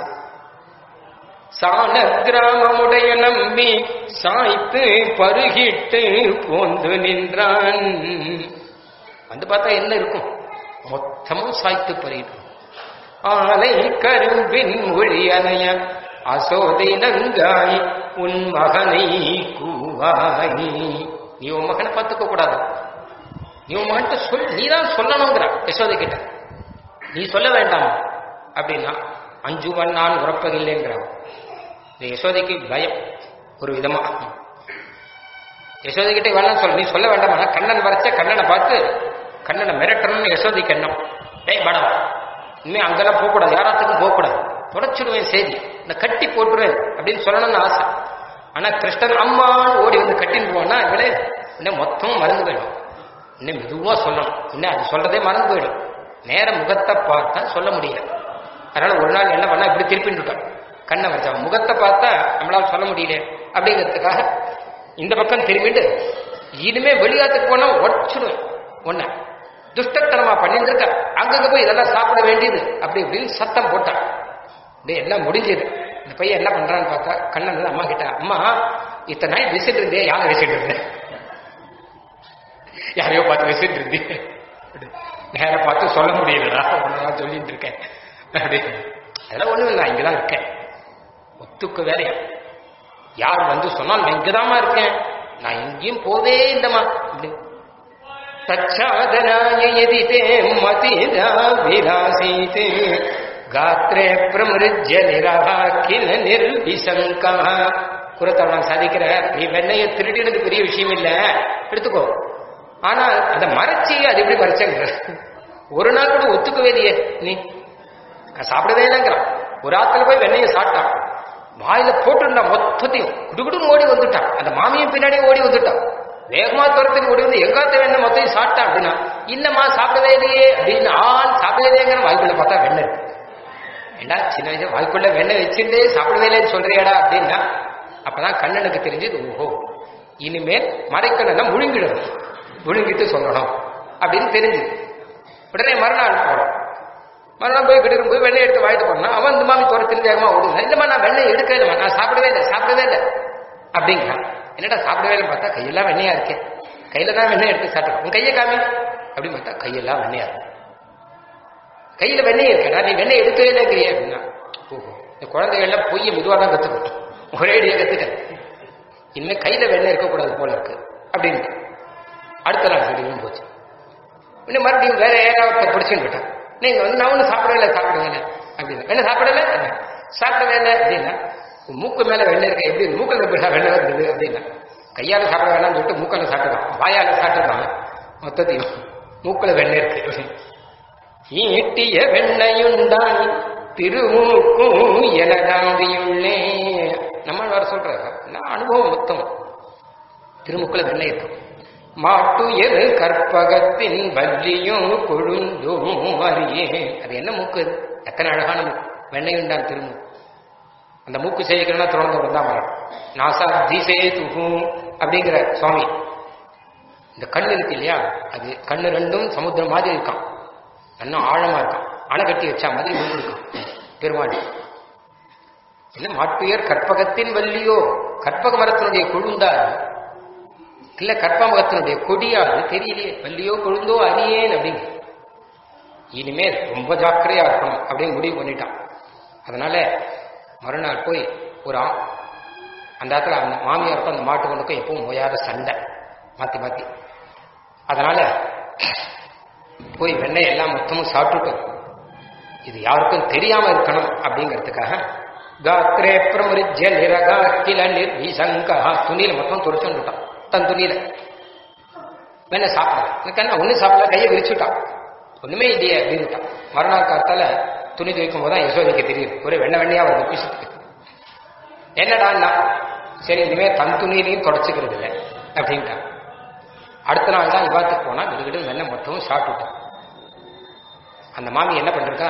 சாண கிராமமுடைய நம்பி சாய்த்து பருகிட்டு போந்து நின்றான் வந்து பார்த்தா என்ன இருக்கும் மொத்தமும் சாய்த்து பருகிட்டு ஆலை கரும்பின் மொழி அணைய அசோதை நங்காய் உன் மகனை கூவாய் நீ உன் மகனை பார்த்துக்க கூடாது நீ உன் மகன்கிட்ட சொல் நீ தான் சொல்லணுங்கிற யசோதை கிட்ட நீ சொல்ல வேண்டாம் அப்படின்னா அஞ்சுவன் நான் உறப்பதில்லைங்கிறான் இந்த யசோதைக்கு பயம் ஒரு விதமா யசோதை கிட்ட வேணாம் சொல்ல நீ சொல்ல வேண்டாம் கண்ணன் வரைச்ச கண்ணனை பார்த்து கண்ணனை மிரட்டணும்னு யசோதைக்கு எண்ணம் டேய் படம் இனிமே அங்கெல்லாம் போகக்கூடாது யாராத்துக்கும் போகக்கூடாது தொடச்சிடுவேன் செய்தி நான் கட்டி போட்டுருவேன் அப்படின்னு சொல்லணும்னு ஆசை ஆனா கிருஷ்ணன் அம்மான்னு ஓடி வந்து கட்டின்னு போனா இவளே இன்னும் மொத்தமும் மறந்து போயிடும் இன்னும் மெதுவா சொல்லணும் இன்னும் அது சொல்றதே மறந்து போயிடும் நேர முகத்தை பார்த்தா சொல்ல முடியல அதனால ஒரு நாள் என்ன பண்ணா இப்படி திருப்பிட்டுட்டான் கண்ணை வச்சா முகத்தை பார்த்தா நம்மளால சொல்ல முடியல அப்படிங்கிறதுக்காக இந்த பக்கம் திரும்பிட்டு இனிமே வெளியாத்துக்கு போனா உடச்சிடுவேன் ஒன்ன துஷ்டத்தனமா பண்ணியிருக்க அங்கங்க போய் இதெல்லாம் சாப்பிட வேண்டியது அப்படி இப்படின்னு சத்தம் போட்டான் டேய் எல்லாம் முடிஞ்சது இந்த பையன் என்ன பண்றான்னு பார்த்தா கண்ணன் வந்து அம்மா கிட்ட அம்மா இத்தனை நாள் விசிட்டு இருந்தே யாரை விசிட்டு இருந்தேன் யாரையோ பார்த்து விசிட்டு இருந்தீங்க நேர பார்த்து சொல்ல முடியலடா ஒன்னுதான் சொல்லிட்டு இருக்கேன் அப்படி அதெல்லாம் ஒண்ணும் இல்லை நான் இங்கதான் இருக்கேன் ஒத்துக்க வேலையா யார் வந்து சொன்னால் நான் இங்கதாம்மா இருக்கேன் நான் எங்கேயும் போதே இல்லம்மா அப்படி தச்சாதனாய யதி தே மதிதா விலாசீதே காத்ரே பிரமிருஜ்ய நிரஹா கில நிர்விசங்கா குரத்தவன் சாதிக்கிற நீ வெண்ணைய திருடினது பெரிய விஷயம் இல்ல எடுத்துக்கோ ஆனா அதை மறைச்சி அது எப்படி மறைச்சங்க ஒரு நாள் கூட ஒத்துக்கவே இல்லையே நீ நான் சாப்பிடவே இல்லைங்கிறான் ஒரு ஆத்துல போய் வெண்ணைய சாப்பிட்டான் வாயில போட்டுருந்தான் மொத்தத்தையும் குடுகுடும் ஓடி வந்துட்டான் அந்த மாமியும் பின்னாடியே ஓடி வந்துட்டான் வேகமா துரத்துக்கு ஓடி வந்து எங்காத்த வெண்ணெய் மொத்தம் சாப்பிட்டான் அப்படின்னா இல்லம்மா சாப்பிடவே இல்லையே அப்படின்னு ஆள் சாப்பிடவே இல்லைங்கிற வாய்க்குள்ள பார்த்தா வெண்ணெய் இருக்கு ஏண்டா சின்ன வயசு வாய்க்குள்ள வெண்ணெய் வச்சிருந்தே சாப்பிடவே இல்லைன்னு சொல்றியாடா அப்படின்னா அப்பதான் கண்ணனுக்கு தெரிஞ்சது ஓஹோ இனிமேல் மறைக்கணும்னா முழுங்கிடணும் முழுங்கிட்டு சொல்லணும் அப்படின்னு தெரிஞ்சுது உடனே மறுநாள் போறோம் மறுநாள் போய் கிட்ட போய் வெண்ணெய் எடுத்து வாங்கிட்டு போனா அவன் இந்த மாதிரி துரத்தின் வேகமா ஓடுங்க இல்லம்மா நான் வெண்ணெய் எடுக்கவே இல்லை நான் சாப்பிடவே இல்லை சாப்பிடவே இல்லை அப்படிங்கிறான் என்னடா சாப்பிடவே இல்லை பார்த்தா கையெல்லாம் வெண்ணையா இருக்கே கையில தான் வெண்ணெய் எடுத்து சாப்பிடுறோம் உன் கையை காமி அப்படின்னு பார்த்தா கையெல்லாம் வெண்ணையா இருக்கு கையில வெண்ணெய் இருக்கடா நீ வெண்ணெய் எடுக்கவே இல்லைங்கிறிய அப்படின்னா ஓஹோ இந்த குழந்தைகள்லாம் பொய்ய மெதுவாக தான் கத்துக்கணும் ஒரே அடியாக கத்துக்க இனிமே கையில வெண்ணெய் இருக்கக்கூடாது போல இருக்கு அப்படின்னு அடுத்த நாள் திடீர்னு போச்சு இன்னும் மறுபடியும் வேற யாராவது பிடிச்சுன்னு போயிட்டான் நீங்க வந்து நான் ஒன்றும் சாப்பிடல சாப்பிடுவேன் அப்படின்னு வெண்ணெய் சாப்பிடல சாப்பிடவே இல்லை அப்படின்னா உன் மூக்கு மேல வெண்ணெய் இருக்க எப்படி மூக்கில் இருக்க வெண்ணெய் வருது அப்படின்னா கையால சாப்பிட வேணாம்னு சொல்லிட்டு மூக்கில் சாப்பிடுறான் வாயால சாப்பிடுறான் மொத்தத்தையும் மூக்கில் வெண்ணெய் இருக்கு ஈட்டிய வெண்ணையுண்டான் திருமூக்கும் எனதாந்தியுள்ளே நம்ம வர சொல்ற நான் அனுபவம் மொத்தம் திருமுக்குல வெண்ணெய் இருக்கும் மாட்டுயர் கற்பகத்தின் வள்ளியும் கொழுந்தும் அறியே அது என்ன மூக்கு அது எத்தனை அழகான மூக்கு வெண்ணையுண்டான் திருமூக்கு அந்த மூக்கு செய்யணும்னா திறந்தவரம் தான் வரணும் நாசா தீசே துகும் அப்படிங்கிற சுவாமி இந்த கண்ணு இருக்கு இல்லையா அது கண்ணு ரெண்டும் சமுத்திரம் மாதிரி இருக்கான் இன்னும் ஆழமா இருக்கான் அணை கட்டி வச்சா மாதிரி மூக்கு இருக்கான் பெருமாள் என்ன மாட்டுயர் கற்பகத்தின் வள்ளியோ கற்பக மரத்தினுடைய கொழுந்தா இல்ல கற்பகத்தினுடைய கொடியா அது தெரியலையே வள்ளியோ கொழுந்தோ அறியேன் அப்படின்னு இனிமேல் ரொம்ப ஜாக்கிரதையா இருக்கணும் அப்படின்னு முடிவு பண்ணிட்டான் அதனால மறுநாள் போய் ஒரு ஆ- அந்த இடத்துல அந்த மாமியாருக்கும் அந்த மாட்டுக்கொண்டுக்கும் எப்பவும் ஓயாத சண்டை மாத்தி மாத்தி அதனால போய் வெண்ணெய் எல்லாம் மொத்தமும் சாப்பிட்டுட்டு இது யாருக்கும் தெரியாம இருக்கணும் அப்படிங்கிறதுக்காக காத்ரே பிரமரிஜ்ய நிரகா கில நிர்விசங்கா துணியில மொத்தம் துடைச்சு வந்துட்டான் தன் துணியில வெண்ணெய் சாப்பிடல எனக்கு என்ன ஒன்றும் சாப்பிடல கையை விரிச்சுட்டான் ஒண்ணுமே இல்லையே அப்படின்ட்டான் மறுநாள் காலத்தால துணி துவைக்கும் போது தான் யசோதைக்கு தெரியுது ஒரே வெண்ணெய் வெண்ணையா வருது பிசுக்கு என்னடான்னா சரி இனிமே தன் துணியிலையும் தொடச்சிக்கிறது இல்லை அப்படின்ட்டான் அடுத்த நாள் தான் விவாதத்துக்கு போனா விடுகிடு வெண்ணெய் மொத்தமும் சாப்பிட்டுட்டான் அந்த மாமி என்ன பண்ணிருக்கா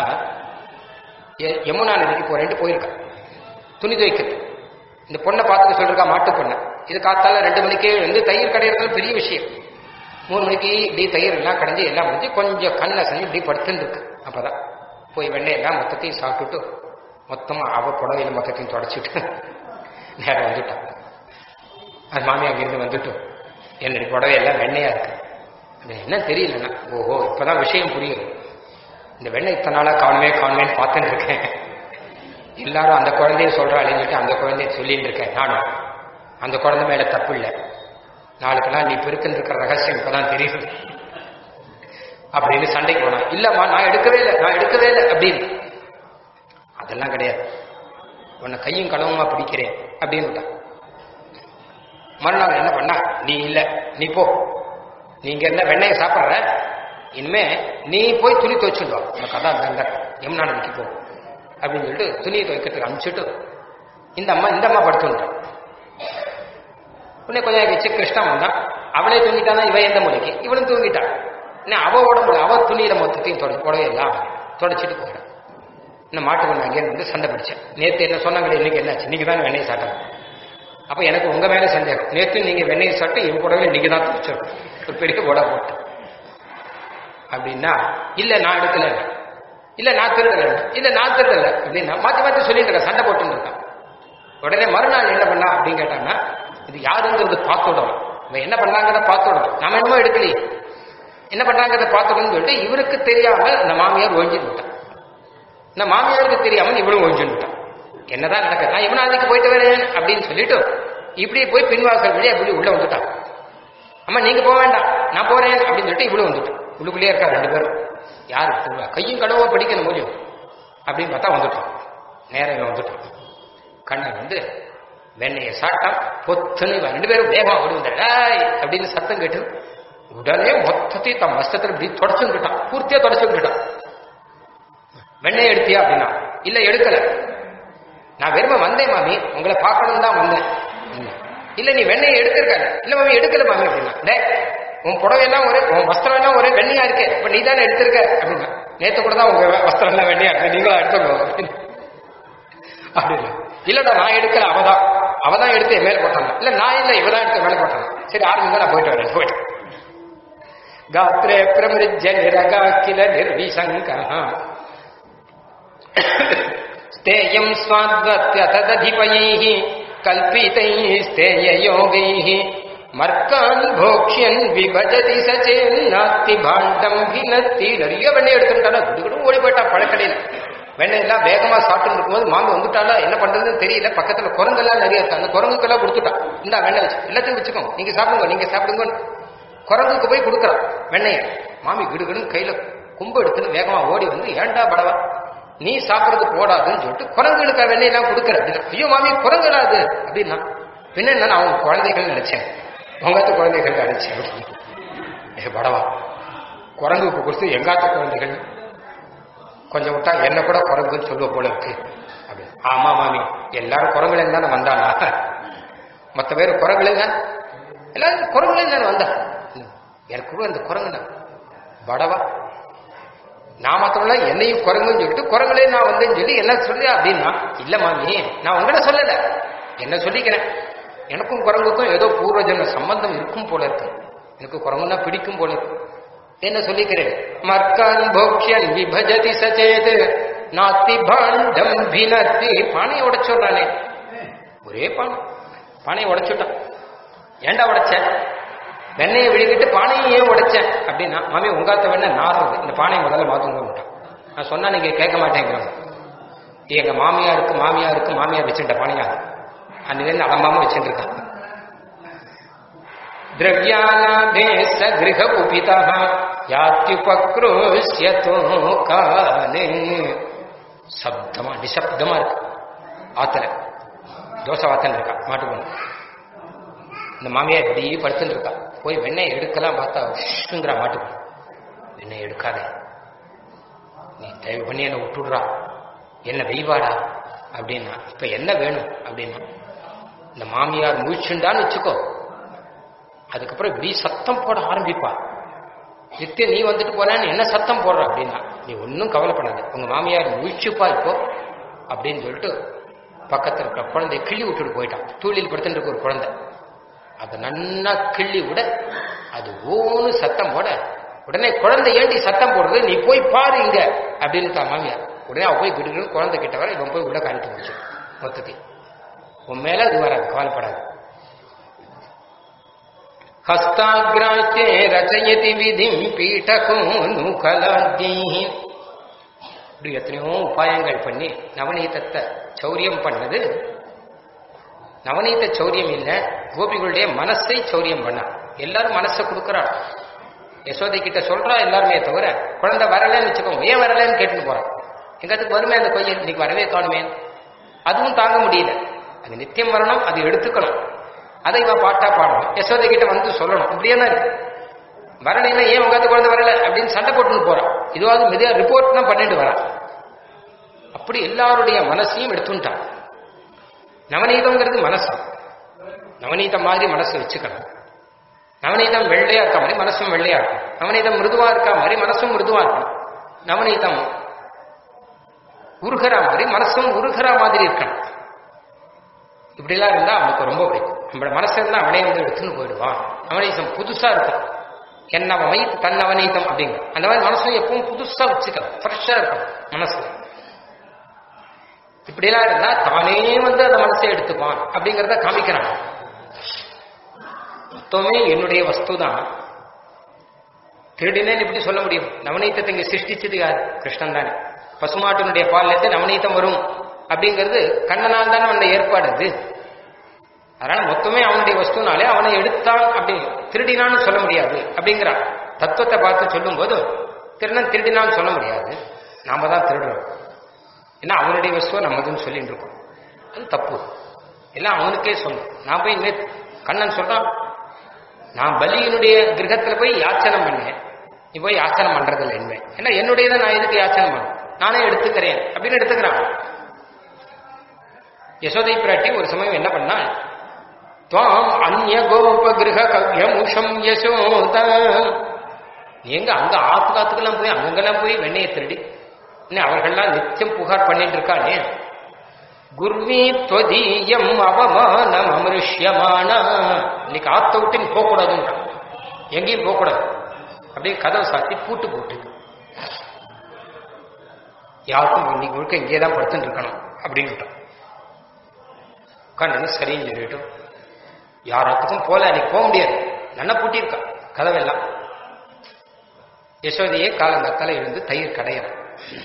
எ- யமுனா நதிக்கு போறேன்ட்டு போயிருக்கா துணி துவைக்கிறது இந்த பொண்ணை பார்த்துக்க சொல்லிருக்கா மாட்டு பொண்ணை இது காத்தால ரெண்டு மணிக்கே வந்து தயிர் கடையிறது பெரிய விஷயம் மூணு மணிக்கு இப்படி தயிர் எல்லாம் கடைஞ்சி எல்லாம் முடிஞ்சு கொஞ்சம் கண்ணை செஞ்சு இப்படி படுத்துன்னு இருக்கு அப்பதான் போய் வெண்ணெய் எல்லாம் மொத்தத்தையும் சாப்பிட்டுட்டு மொத்தமா அவ புடவையில மொத்தத்தையும் தொடச்சிட்டு நேரம் வந்துட்டான் அது மாமி அங்கிருந்து வந்துட்டோம் என்னுடைய புடவையெல்லாம் வெண்ணையா இருக்கு அது என்ன தெரியலன்னா ஓஹோ இப்பதான் விஷயம் புரியுது இந்த வெண்ணெய் இத்தனை நாளா காணுமே காணுமேன்னு பார்த்துட்டு இருக்கேன் எல்லாரும் அந்த குழந்தைய சொல்றாளேன்னு சொல்லிட்டு அந்த குழந்தைய சொல்லிட்டு இருக்கேன் நானும் அந்த குழந்தை மேல தப்பு இல்லை நாளுக்கெல்லாம் நீ பெருக்குன்னு இருக்கிற ரகசியம் இப்பதான் தெரியுது அப்படின்னு சண்டைக்கு போனான் இல்லம்மா நான் எடுக்கவே இல்லை நான் எடுக்கவே இல்லை அப்படின்னு அதெல்லாம் கிடையாது உன்னை கையும் களவுமா பிடிக்கிறேன் அப்படின்னு விட்டான் மறுநாள் என்ன பண்ணா நீ இல்ல நீ போ நீங்க என்ன வெண்ணெயை சாப்பிடுற இனிமே நீ போய் துணி துவைச்சுட்டு வா உனக்கு அதான் தண்டனை யமுனா நதிக்கு போ அப்படின்னு சொல்லிட்டு துணியை துவைக்கிறதுக்கு அனுப்பிச்சுட்டு இந்த அம்மா இந்த அம்மா படுத்துட்டான் உடனே கொஞ்ச நேரம் கழிச்சு கிருஷ்ணன் வந்தான் அவளே தூங்கிட்டானா இவன் எந்த மூலைக்கு இவனும் தூங்கிட்டான் என்ன அவ உடம்புல அவ துணியில மொத்தத்தையும் தொட புடவை எல்லாம் தொடச்சிட்டு போயிடான் இந்த மாட்டு கொண்டு அங்கேயே வந்து சண்டை பிடிச்சேன் நேத்து என்ன சொன்னாங்களே இன்னைக்கு என்னாச்சு நீங்க தான் வெண்ணெய் சாப்பிட்டேன் அப்ப எனக்கு உங்க மேல சந்தேகம் நேத்து நீங்க வெண்ணெய் சாப்பிட்டு என் புடவை நீங்க தான் துடிச்சிடும் ஒரு பெரிய புடவை போட்டு அப்படின்னா இல்ல நான் எடுக்கல இல்ல நான் திருடல இல்ல நான் திருடல அப்படின்னா மாத்தி மாத்தி சொல்லிட்டு இருக்கேன் சண்டை போட்டுன்னு இருக்கான் உடனே மறுநாள் என்ன பண்ணா அப்படின்னு கேட்டாங்கன்னா இது யாருங்கிறது பார்த்துடணும் இவன் என்ன பண்ணாங்கிறத பார்த்துடணும் நாம என்னமோ எடுக்கலையே என்ன பண்றாங்கிறத பார்த்துடணும்னு சொல்லிட்டு இவருக்கு தெரியாம இந்த மாமியார் ஒழிஞ்சிட்டு விட்டான் இந்த மாமியாருக்கு தெரியாம இவளும் ஒழிஞ்சுட்டு விட்டான் என்னதான் நடக்குது நான் இவனாதிக்கு போயிட்டு வரேன் அப்படின்னு சொல்லிட்டு இப்படி போய் பின்வாசல் வழி அப்படி உள்ள வந்துட்டான் அம்மா நீங்க போக வேண்டாம் நான் போறேன் அப்படின்னு சொல்லிட்டு இவ்வளவு வந்துட்டான் உள்ளுக்குள்ளேயே இருக்கா ரெண்டு பேரும் யாரு திருவிழா கையும் கடவுளோ படிக்கணும் முடியும் அப்படின்னு பார்த்தா வந்துட்டான் நேரம் இவன் வந்துட்டான் கண்ணன் வந்து வெண்ணையை சாப்பிட்டான் பொத்துன்னு இவன் ரெண்டு பேரும் வேகமா ஓடி வந்தாய் அப்படின்னு சத்தம் கேட்டு உடனே மொத்தத்தையும் தன் வஸ்தத்தில் இப்படி தொடச்சுக்கிட்டான் பூர்த்தியா தொடச்சுக்கிட்டான் வெண்ணெய் எடுத்தியா அப்படின்னா இல்ல எடுக்கல நான் வெறும வந்தேன் மாமி உங்களை பார்க்கணும் தான் வந்தேன் இல்ல நீ வெண்ணெயை எடுத்திருக்க இல்ல மாமி எடுக்கல மாமி அப்படின்னா டே உன் புடவை எல்லாம் ஒரே உன் வஸ்திரம் எல்லாம் ஒரே வெண்ணையா இருக்கே இப்ப நீ தானே எடுத்திருக்க அப்படின்னா நேத்து கூட தான் உங்க வஸ்திரம் எல்லாம் வெண்ணையா இருக்கு நீங்களா எடுத்துக்கோ அப்படின்னு இல்லடா நான் எடுக்கல அவதான் அவதான் எடுத்து என் மேல போட்டாங்க இல்ல நான் இல்ல இவதான் எடுத்து மேல போட்டாங்க சரி ஆரம்பிங்க நான் போயிட்டு வரேன் போயிட்டு காத்ரே பிரமிருஜ நிரகா கில நிர்விசங்கா ஸ்தேயம் ஸ்வாத்வத்ய தததிபயைः கல்பிதைः ஸ்தேயயோகைः மர்க்கான் போக்ஷியன் விபஜதி சச்சேன்னாத்தி பாண்டம் பினத்தி நிறைய வெண்ணெய் எடுத்துட்டால குடுகுடும் ஓடி போயிட்டா பழக்கடையில் வெண்ணெய் எல்லாம் வேகமா சாப்பிட்டு இருக்கும்போது மாமி வந்துட்டாலா என்ன பண்றதுன்னு தெரியல பக்கத்துல குரங்கெல்லாம் நிறைய இருக்கு அந்த குரங்குக்கெல்லாம் கொடுத்துட்டான் இந்தா வெண்ணெய் வச்சு எல்லாத்தையும் வச்சுக்கோங்க நீங்க சாப்பிடுங்க நீங்க சாப்பிடுங்க குரங்குக்கு போய் கொடுக்குறான் வெண்ணெய மாமி கிடுகிடுன்னு கையில கும்பு எடுத்துன்னு வேகமா ஓடி வந்து ஏண்டா படவா நீ சாப்பிடுறது போடாதுன்னு சொல்லிட்டு குரங்குகளுக்கு வெண்ணெயெல்லாம் கொடுக்குற அப்படின்னா ஐயோ மாமி குரங்குடா அது அப்படின்னா பின்ன என்ன நான் அவங்க குழந்தைகள் நினைச்சேன் உங்காத்த குழந்தைகள் நினைச்சேன் அப்படின்னு ஏ படவா குரங்குக்கு கொடுத்து எங்காத்த குழந்தைகள் கொஞ்சம் விட்டா என்ன கூட குரங்குன்னு சொல்லுவ போல இருக்கு அப்படின்னு ஆமா மாமி எல்லாரும் குரங்குல தானே வந்தானா மற்ற பேர் குரங்குல தான் எல்லாரும் குரங்குல தானே வந்தா எனக்கு கூட அந்த குரங்கு படவா நான் மாத்திரம்ல என்னையும் குரங்குன்னு சொல்லிட்டு குரங்களே நான் வந்தேன்னு சொல்லி என்ன சொல்லி அப்படின்னா இல்ல மாமி நான் உங்களை சொல்லல என்ன சொல்லிக்கிறேன் எனக்கும் குரங்குக்கும் ஏதோ பூர்வஜன்ம சம்பந்தம் இருக்கும் போல இருக்கு எனக்கு குரங்குன்னா பிடிக்கும் போல இருக்கு என்ன சொல்லிக்கிறேன் மர்க்கான் போக்ஷன் விபஜதி சச்சேது நாத்தி பாண்டம் பினத்தி பானையை உடைச்சுடுறானே ஒரே பானை பானையை உடைச்சுட்டான் ஏண்டா உடைச்ச வெண்ணையை விழுங்கிட்டு பானையை ஏன் உடைச்சேன் அப்படின்னா மாமி உங்காத்த வெண்ணெய் நாடுறது இந்த பானையை முதல்ல மாத்துங்க விட்டான் நான் சொன்னா நீங்க கேட்க மாட்டேங்கிறாங்க எங்க மாமியாருக்கு மாமியாருக்கு மாமியார் வச்சுட்ட பானையா அன்னிலேருந்து அலம்பாம வச்சுட்டு இருக்காங்க திரவியாலாபே ச கிரக உபிதா யாத்யுபக்ரோஷ்யதோ காலே சப்தமா நிசப்தமா இருக்கு ஆத்தல தோசை வாத்தன் இருக்கா மாட்டுக்கொண்டு இந்த மாமியார் இப்படி படுத்துட்டு இருக்கா போய் வெண்ணெய் எடுக்கலாம் பார்த்தா உஷ்ணுங்கிற மாட்டுக்கு வெண்ணெய் எடுக்காதே நீ தயவு பண்ணி என்னை விட்டுடுறா என்ன வெய்வாடா அப்படின்னா இப்ப என்ன வேணும் அப்படின்னா இந்த மாமியார் முழிச்சுண்டான்னு வச்சுக்கோ அதுக்கப்புறம் இப்படி சத்தம் போட ஆரம்பிப்பா நித்திய நீ வந்துட்டு போறான்னு என்ன சத்தம் போடுற அப்படின்னா நீ ஒன்றும் கவலைப்படாத உங்க மாமியார் முழிச்சுப்பா இப்போ அப்படின்னு சொல்லிட்டு பக்கத்துல இருக்கிற குழந்தைய கிள்ளி விட்டுட்டு போயிட்டான் தூளில் படுத்துட்டு இருக்க ஒரு குழந்தை அதை நன்னா கிள்ளி விட அது ஓன்னு சத்தம் போட உடனே குழந்தை ஏண்டி சத்தம் போடுறது நீ போய் பாரு இங்க அப்படின்னு தான் மாமியார் உடனே அவ போய் கிட்டு குழந்தை கிட்ட வர இவன் போய் உள்ள காணிட்டு முடிச்சு மொத்தத்தை உன் மேல அது வராது கவலைப்படாது ஹஸ்தாகிராச்சே ரச்சயதி விதிம் பீட்டகோ நூகலாத்யி இப்படி எத்தனையோ உபாயங்கள் பண்ணி நவநீதத்தை சௌரியம் பண்ணது நவநீத சௌரியம் இல்ல கோபிகளுடைய மனசை சௌரியம் பண்ணா எல்லாரும் மனசை கொடுக்கறாள் யசோதை கிட்ட சொல்றா எல்லாருமே தவிர குழந்தை வரலன்னு வச்சுக்கோங்க ஏன் வரலன்னு கேட்டுட்டு போறான் எங்கத்துக்கு வருமே அந்த கொய்யல் இன்னைக்கு வரவே காணுமே அதுவும் தாங்க முடியல அது நித்தியம் வரணும் அது எடுத்துக்கணும் அதை இவ பாட்டா பாடணும் யசோதை கிட்ட வந்து சொல்லணும் இப்படியே தான் இருக்கு வரலைன்னா ஏன் உங்காத்து குழந்தை வரல அப்படின்னு சண்டை போட்டுன்னு போறான் இதுவாவது மெதியா ரிப்போர்ட் தான் பண்ணிட்டு வரான் அப்படி எல்லாருடைய மனசையும் எடுத்துட்டான் நவநீதம்ங்கிறது மனசு நவநீதம் மாதிரி மனசு வச்சுக்கணும் நவநீதம் வெள்ளையா இருக்க மாதிரி மனசும் வெள்ளையா இருக்கும் நவநீதம் மிருதுவா இருக்க மாதிரி மனசும் மிருதுவா இருக்கும் நவநீதம் உருகிறா மாதிரி மனசும் உருகிறா மாதிரி இருக்கணும் இப்படிலாம் இருந்தா அவனுக்கு ரொம்ப பிடிக்கும் நம்மளோட மனசு இருந்தா அவனே வந்து எடுத்துன்னு போயிடுவான் நவநீதம் புதுசா இருக்கும் என்னவமை தன்னவநீதம் அப்படிங்கிற அந்த மாதிரி மனசும் எப்பவும் புதுசா வச்சுக்கலாம் ஃப்ரெஷ்ஷா இருக்கும் மனசு இப்படிலாம் இருந்தா தானே வந்து அந்த மனசை எடுத்துப்பான் அப்படிங்கிறத காமிக்கிறான் மொத்தமே என்னுடைய வஸ்து தான் திருடினேன்னு எப்படி சொல்ல முடியும் நவநீதத்தை இங்க சிருஷ்டிச்சது யார் கிருஷ்ணன் தானே பசுமாட்டினுடைய பால்ல இருந்து நவநீதம் வரும் அப்படிங்கிறது கண்ணனால் தானே அந்த ஏற்பாடு அது அதனால மொத்தமே அவனுடைய வஸ்துனாலே அவனை எடுத்தான் அப்படி திருடினான்னு சொல்ல முடியாது அப்படிங்கிறான் தத்துவத்தை பார்த்து சொல்லும்போது திருடன் திருடினான்னு சொல்ல முடியாது நாம தான் திருடுறோம் ஏன்னா அவனுடைய வஸ்துவை நம்மதுன்னு சொல்லிட்டு இருக்கோம் அது தப்பு எல்லாம் அவனுக்கே சொல்லும் நான் போய் இனிமே கண்ணன் சொல்றான் நான் பலியினுடைய கிரகத்துல போய் யாச்சனம் பண்ணேன் நீ போய் யாச்சனம் பண்றதில்லை இனிமே ஏன்னா என்னுடையதை நான் எதுக்கு யாச்சனம் பண்ண நானே எடுத்துக்கிறேன் அப்படின்னு எடுத்துக்கிறான் யசோதை பிராட்டி ஒரு சமயம் என்ன பண்ணா துவாம் அந்நிய கோப கிரக கவ்யமுஷம் யசோத நீங்க அங்க ஆத்து காத்துக்கெல்லாம் போய் அங்கெல்லாம் போய் வெண்ணையை திருடி இன்னும் அவர்கள்லாம் நித்தியம் புகார் பண்ணிட்டு இருக்கானே குர்வி துவதீயம் அவமானம் அமிருஷ்யமான இன்னைக்கு ஆத்த விட்டு நீ போகக்கூடாதுன்றான் எங்கேயும் போகக்கூடாது அப்படியே கதவை சாத்தி பூட்டு போட்டு யாருக்கும் இன்னைக்கு முழுக்க இங்கே தான் படுத்துட்டு இருக்கணும் அப்படின்ட்டான் உட்காந்து சரின்னு சொல்லிட்டோம் யாராத்துக்கும் போல அன்னைக்கு போக முடியாது நல்லா பூட்டியிருக்கான் கதவெல்லாம் யசோதையே காலங்கத்தால இருந்து தயிர் கடையணும்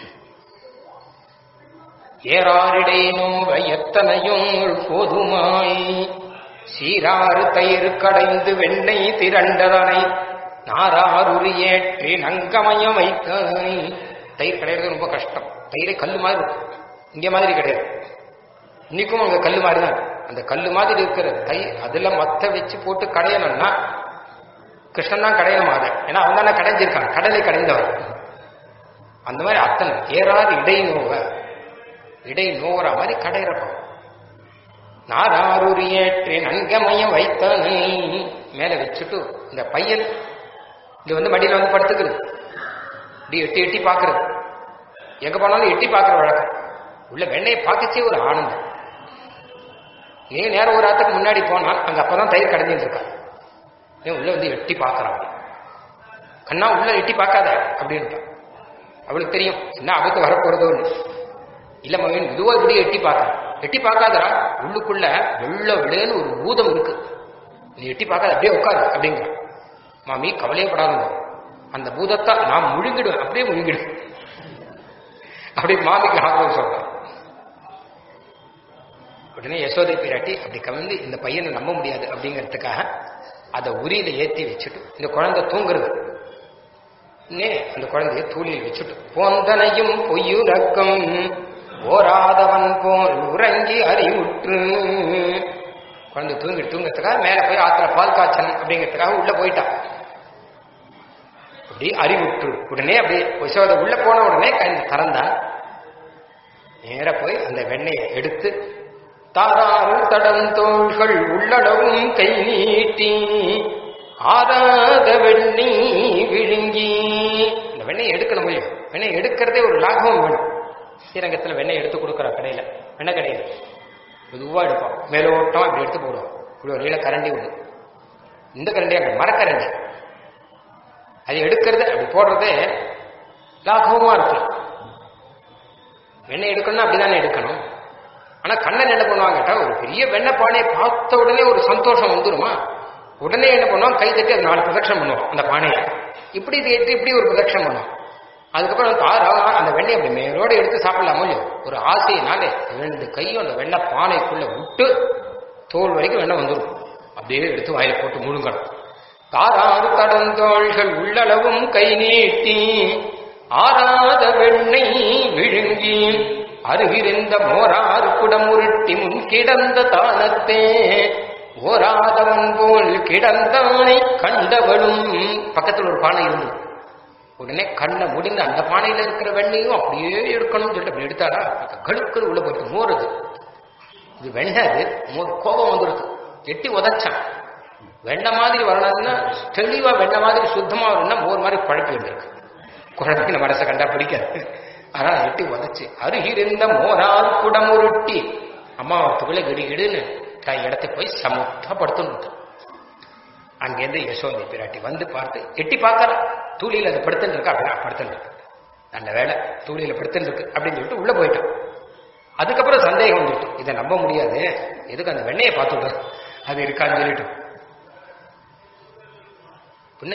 ஏறாரிடை நோவ எத்தனையும் போதுமாய் சீராறு தயிர் கடைந்து வெண்ணெய் திரண்டதனை நாராருரி ஏற்றி நங்கமயம் வைத்தாய் தயிர் கிடையாது ரொம்ப கஷ்டம் தயிரை கல்லு மாதிரி இருக்கும் இங்க மாதிரி கிடையாது இன்னைக்கும் அங்க கல்லு மாதிரி தான் இருக்கு. அந்த கல்லு மாதிரி இருக்கிற தயிர் அதுல மத்த வச்சு போட்டு கடையணும்னா கிருஷ்ணன் தான் கடையணும் அதை ஏன்னா அவன் தானே கடைஞ்சிருக்கான் கடலை கடைந்தவன் அந்த மாதிரி அத்தனை ஏறாறு இடை நோவ இடை நோற மாதிரி கடையிறப்பான் நாராரூர் ஏற்றி நன்கமயம் வைத்தனை மேல வச்சுட்டு இந்த பையன் இது வந்து மடியில வந்து படுத்துக்கிறது இப்படி எட்டி எட்டி பாக்குறது எங்க போனாலும் எட்டி பாக்குற வழக்கம் உள்ள வெண்ணையை பார்க்கச்சே ஒரு ஆனந்தம் நீ நேரம் ஒரு ஆத்துக்கு முன்னாடி போனா அங்க அப்பதான் தயிர் கடைஞ்சிட்டு இருக்கான் ஏன் உள்ள வந்து எட்டி பாக்குறான் கண்ணா உள்ள எட்டி பார்க்காத அப்படின்ட்டான் அவளுக்கு தெரியும் என்ன அவருக்கு வரப்போறதோன்னு இல்ல மகன் இதுவா இப்படி எட்டி பார்க்க எட்டி பார்க்காதடா உள்ளுக்குள்ள வெள்ள விடேன்னு ஒரு பூதம் இருக்கு நீ எட்டி பார்க்காத அப்படியே உட்காரு அப்படிங்கிற மாமி கவலையப்படாதுங்க அந்த பூதத்தை நான் முழுங்கிடுவேன் அப்படியே முழுங்கிடுவேன் அப்படி மாமிக்கு ஆகவும் சொல்றேன் உடனே யசோதை பிராட்டி அப்படி கவிழ்ந்து இந்த பையனை நம்ப முடியாது அப்படிங்கிறதுக்காக அதை உரியில ஏத்தி வச்சுட்டு இந்த குழந்தை தூங்குறது நே அந்த குழந்தைய தூளில் வச்சுட்டு போந்தனையும் பொய்யுறக்கம் ஓராதவன் போல் உறங்கி அறிவுற்று குழந்தை தூங்கிட்டு தூங்கிறதுக்காக மேல போய் ஆத்துல பால் காய்ச்சணும் அப்படிங்கிறதுக்காக உள்ள போயிட்டான் அப்படி அறிவுற்று உடனே அப்படி யசோதை உள்ள போன உடனே கண் திறந்தான் நேர போய் அந்த வெண்ணெயை எடுத்து தாராறு தடந்தோள்கள் உள்ளளவும் கை நீட்டி ஆறாத வெண்ணி விழுங்கி இந்த வெண்ணெய் எடுக்கணும் முடியும் வெண்ணெய் எடுக்கிறதே ஒரு லாபம் வேணும் ஸ்ரீரங்கத்தில் வெண்ணெய் எடுத்து கொடுக்குற கடையில் வெண்ணெய் கடையில் மெதுவாக எடுப்பான் மேலோட்டம் இப்படி எடுத்து போடுவோம் இப்படி ஒரு நீள கரண்டி ஒன்று இந்த கரண்டி அங்கே மரக்கரண்டி அது எடுக்கிறது அப்படி போடுறதே லாகவமா இருக்கும் வெண்ணெய் எடுக்கணும்னா அப்படிதானே எடுக்கணும் ஆனா கண்ணன் என்ன பண்ணுவாங்க கேட்டா ஒரு பெரிய வெண்ணெய் பானையை பார்த்த உடனே ஒரு சந்தோஷம் வந்துருமா உடனே என்ன பண்ணுவான் கை தட்டி அது நாலு பிரதட்சம் பண்ணுவோம் அந்த பானையை இப்படி இது எட்டு இப்படி ஒரு பிரதட்சம் பண்ணுவோம் அதுக்கப்புறம் தாரா அந்த வெண்ணெய் அப்படி மேலோட எடுத்து சாப்பிடலாமோ இல்லையோ ஒரு ஆசையினாலே ரெண்டு கையும் அந்த வெண்ணெய் பானைக்குள்ள விட்டு தோல் வரைக்கும் வெண்ணெய் வந்துடும் அப்படியே எடுத்து வாயில போட்டு முழுங்கணும் தாராறு கடந்தோள்கள் உள்ளளவும் கை நீட்டி ஆறாத வெண்ணெய் விழுங்கி அருகிருந்த மோராறு குடமுருட்டி முன் கிடந்த தானத்தே ஓராதவன் போல் கிடந்தானை கண்டவளும் பக்கத்தில் ஒரு பானை இருந்தது உடனே கண்ணை முடிந்து அந்த பானையில இருக்கிற வெண்ணையும் அப்படியே எடுக்கணும்னு சொல்லிட்டு அப்படி எடுத்தாடா கழுக்குன்னு உள்ள போயிட்டு மோருது இது வெண்ணை அது மோர் கோபம் வந்துருது எட்டி உதைச்சான் வெண்ண மாதிரி வரணும்னா தெளிவா வெண்ண மாதிரி சுத்தமா வரணும்னா மோர் மாதிரி குழப்பி வந்திருக்கு குழப்பின மனசை கண்டா பிடிக்காது ஆனா எட்டி உதைச்சு அருகிருந்த மோரால் குடமுருட்டி அம்மா துகளை கிடுகிடுன்னு தான் இடத்துக்கு போய் சமுத்தா படுத்துன்னு அங்கேருந்து யசோதை பிராட்டி வந்து பார்த்து எட்டி பார்க்கறா தூளியில் அது படுத்துட்டு இருக்கா அப்படின்னா படுத்துட்டு இருக்கு நல்ல வேலை தூளியில் படுத்துட்டு இருக்கு அப்படின்னு சொல்லிட்டு உள்ள போயிட்டான் அதுக்கப்புறம் சந்தேகம் வந்துட்டு இதை நம்ப முடியாது எதுக்கு அந்த வெண்ணையை பார்த்துட்டு அது இருக்கான்னு சொல்லிட்டு பின்ன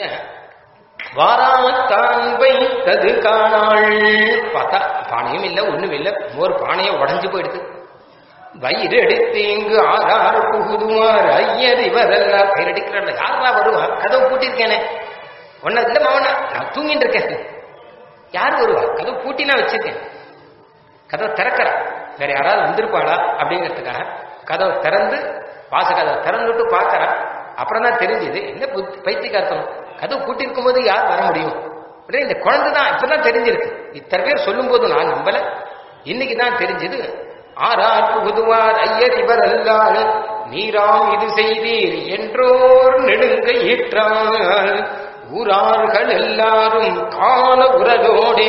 வாராத்தான் வைத்தது காணாள் பார்த்தா பானையும் இல்லை ஒண்ணும் இல்லை மோர் பானையை உடஞ்சு போயிடுது வயிறு அடித்து இங்கு ஆறாறு புகுதுவார் ஐயர் இவரெல்லாம் பெயர் அடிக்கிறாள் யாரா வருவா கதவு பூட்டிருக்கேனே ஒன்ன இல்ல மாவன நான் தூங்கிட்டு இருக்கேன் யார் வருவா கதவு பூட்டினா வச்சிருக்கேன் கதவை திறக்கிறா வேற யாராவது வந்திருப்பாளா அப்படிங்கிறதுக்காக கதவை திறந்து வாச கதவை திறந்துட்டு பார்க்கறா அப்புறம் தான் தெரிஞ்சது என்ன புத்தி- பைத்தியக்காரத்தனம் கதவு பூட்டி இருக்கும்போது யார் வர முடியும் உடனே இந்த குழந்தை தான் இப்பதான் தெரிஞ்சிருக்கு இத்தனை பேர் சொல்லும் போது நான் நம்பல இன்னைக்கு தான் தெரிஞ்சது ஆறார் புகுதுவார் ஐயர் இவர் அல்லால் நீராம் இது செய்தீர் என்றோர் நெடுங்க ஈற்றால் ஊரார்கள் எல்லாரும் கால உரலோடே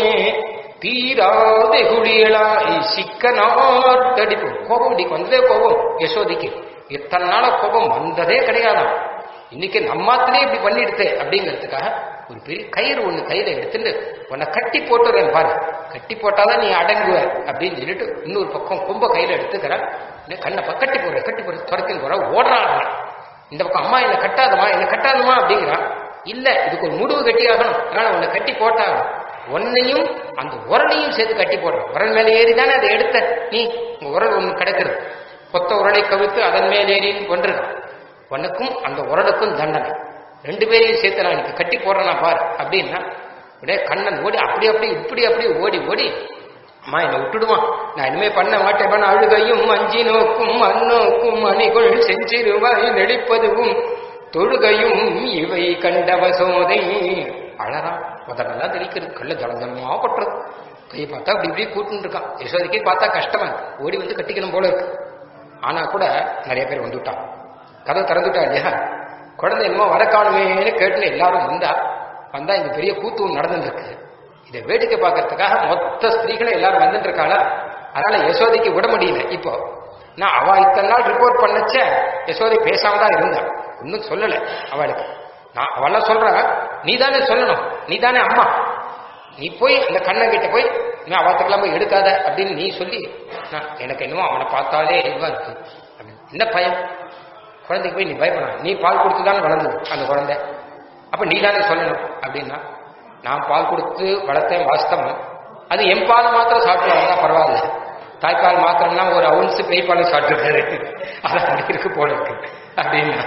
தீராதே குளியலாய் சிக்கனார் தடிப்பு கோபம் இன்னைக்கு வந்ததே கோபம் யசோதிக்கு இத்தனை நாள கோபம் வந்ததே கிடையாதாம் இன்னைக்கு நம்மாத்திலே இப்படி பண்ணிடுதே அப்படிங்கிறதுக்காக ஒரு பெரிய கயிறு ஒண்ணு கையில எடுத்துட்டு உன்னை கட்டி போட்டுறேன் பாரு கட்டி போட்டாதான் நீ அடங்குவ அப்படின்னு சொல்லிட்டு இன்னொரு பக்கம் கொம்ப கையில எடுத்துக்கிறேன் இன்னும் கண்ணை ப- கட்டி போடுறேன் கட்டி போடுற துரத்தின் போற ஓடுறான் இந்த பக்கம் அம்மா என்ன கட்டாதமா என்ன கட்டாதமா அப்படிங்கிறான் இல்ல இதுக்கு ஒரு முடிவு கட்டி ஆகணும் அதனால உன்னை கட்டி போட்டாகணும் உன்னையும் அந்த உரலையும் சேர்த்து கட்டி போடுறேன் உரல் மேல ஏறி தானே அதை எடுத்த நீ உங்க உரல் ஒண்ணு கிடக்குறது கொத்த உரலை கவித்து அதன் மேல் ஏறின்னு கொன்றது உனக்கும் அந்த உரலுக்கும் தண்டனை ரெண்டு பேரையும் சேர்த்து நான் இன்னைக்கு கட்டி போடுறேனா பார் அப்படின்னா அப்படியே கண்ணன் ஓடி அப்படி அப்படி இப்படி அப்படி ஓடி ஓடி அம்மா என்னை விட்டுடுமா நான் இனிமே பண்ண மாட்டேன் அழுகையும் அஞ்சி நோக்கும் அந்நோக்கும் அணிகள் செஞ்சிருவாய் நடிப்பதுவும் தொழுகையும் இவை கண்டவ சோதை அழறான் முதலெல்லாம் தெரிக்கிறது கல்ல ஜலஜலமா கொட்டுறது கையை பார்த்தா அப்படி இப்படி கூட்டுன்னு இருக்கான் யசோதைக்கே பார்த்தா கஷ்டமா இருக்கு ஓடி வந்து கட்டிக்கணும் போல இருக்கு ஆனா கூட நிறைய பேர் வந்துட்டான் கதவு திறந்துட்டா இல்லையா குழந்தை என்னமோ வர காணுமேன்னு கேட்டுன்னு எல்லாரும் வந்தா வந்தா இங்க பெரிய கூத்து ஒண்ணு நடந்துட்டு இருக்கு இதை வேடிக்கை பார்க்கறதுக்காக மொத்த ஸ்திரீகளும் எல்லாரும் வந்துட்டு இருக்காளா அதனால யசோதைக்கு விட முடியல இப்போ நான் அவ இத்தனை நாள் ரிப்போர்ட் பண்ணச்ச யசோதை பேசாம தான் இருந்தா ஒன்னும் சொல்லல அவளுக்கு நான் அவெல்லாம் சொல்றா நீ தானே சொல்லணும் நீ தானே அம்மா நீ போய் அந்த கண்ணன் கிட்ட போய் நான் அவத்துக்கெல்லாம் போய் எடுக்காத அப்படின்னு நீ சொல்லி நான் எனக்கு என்னமோ அவனை பார்த்தாலே இதுவா இருக்கு அப்படின்னு. என்ன பயம் குழந்தைக்கு போய் நீ பயப்படா நீ பால் கொடுத்து தானே வளர்ந்தது அந்த குழந்தை அப்ப நீ தானே சொல்லணும் அப்படின்னா நான் பால் கொடுத்து வளர்த்தேன் வாஸ்தவம் அது என் பால் மாத்திரம் சாப்பிட்டு வந்தா பரவாயில்ல தாய்ப்பால் மாத்திரம்னா ஒரு அவுன்ஸ் பேய் பால் சாப்பிட்டுருக்காரு அது அப்படி இருக்கு போல இருக்கு அப்படின்னா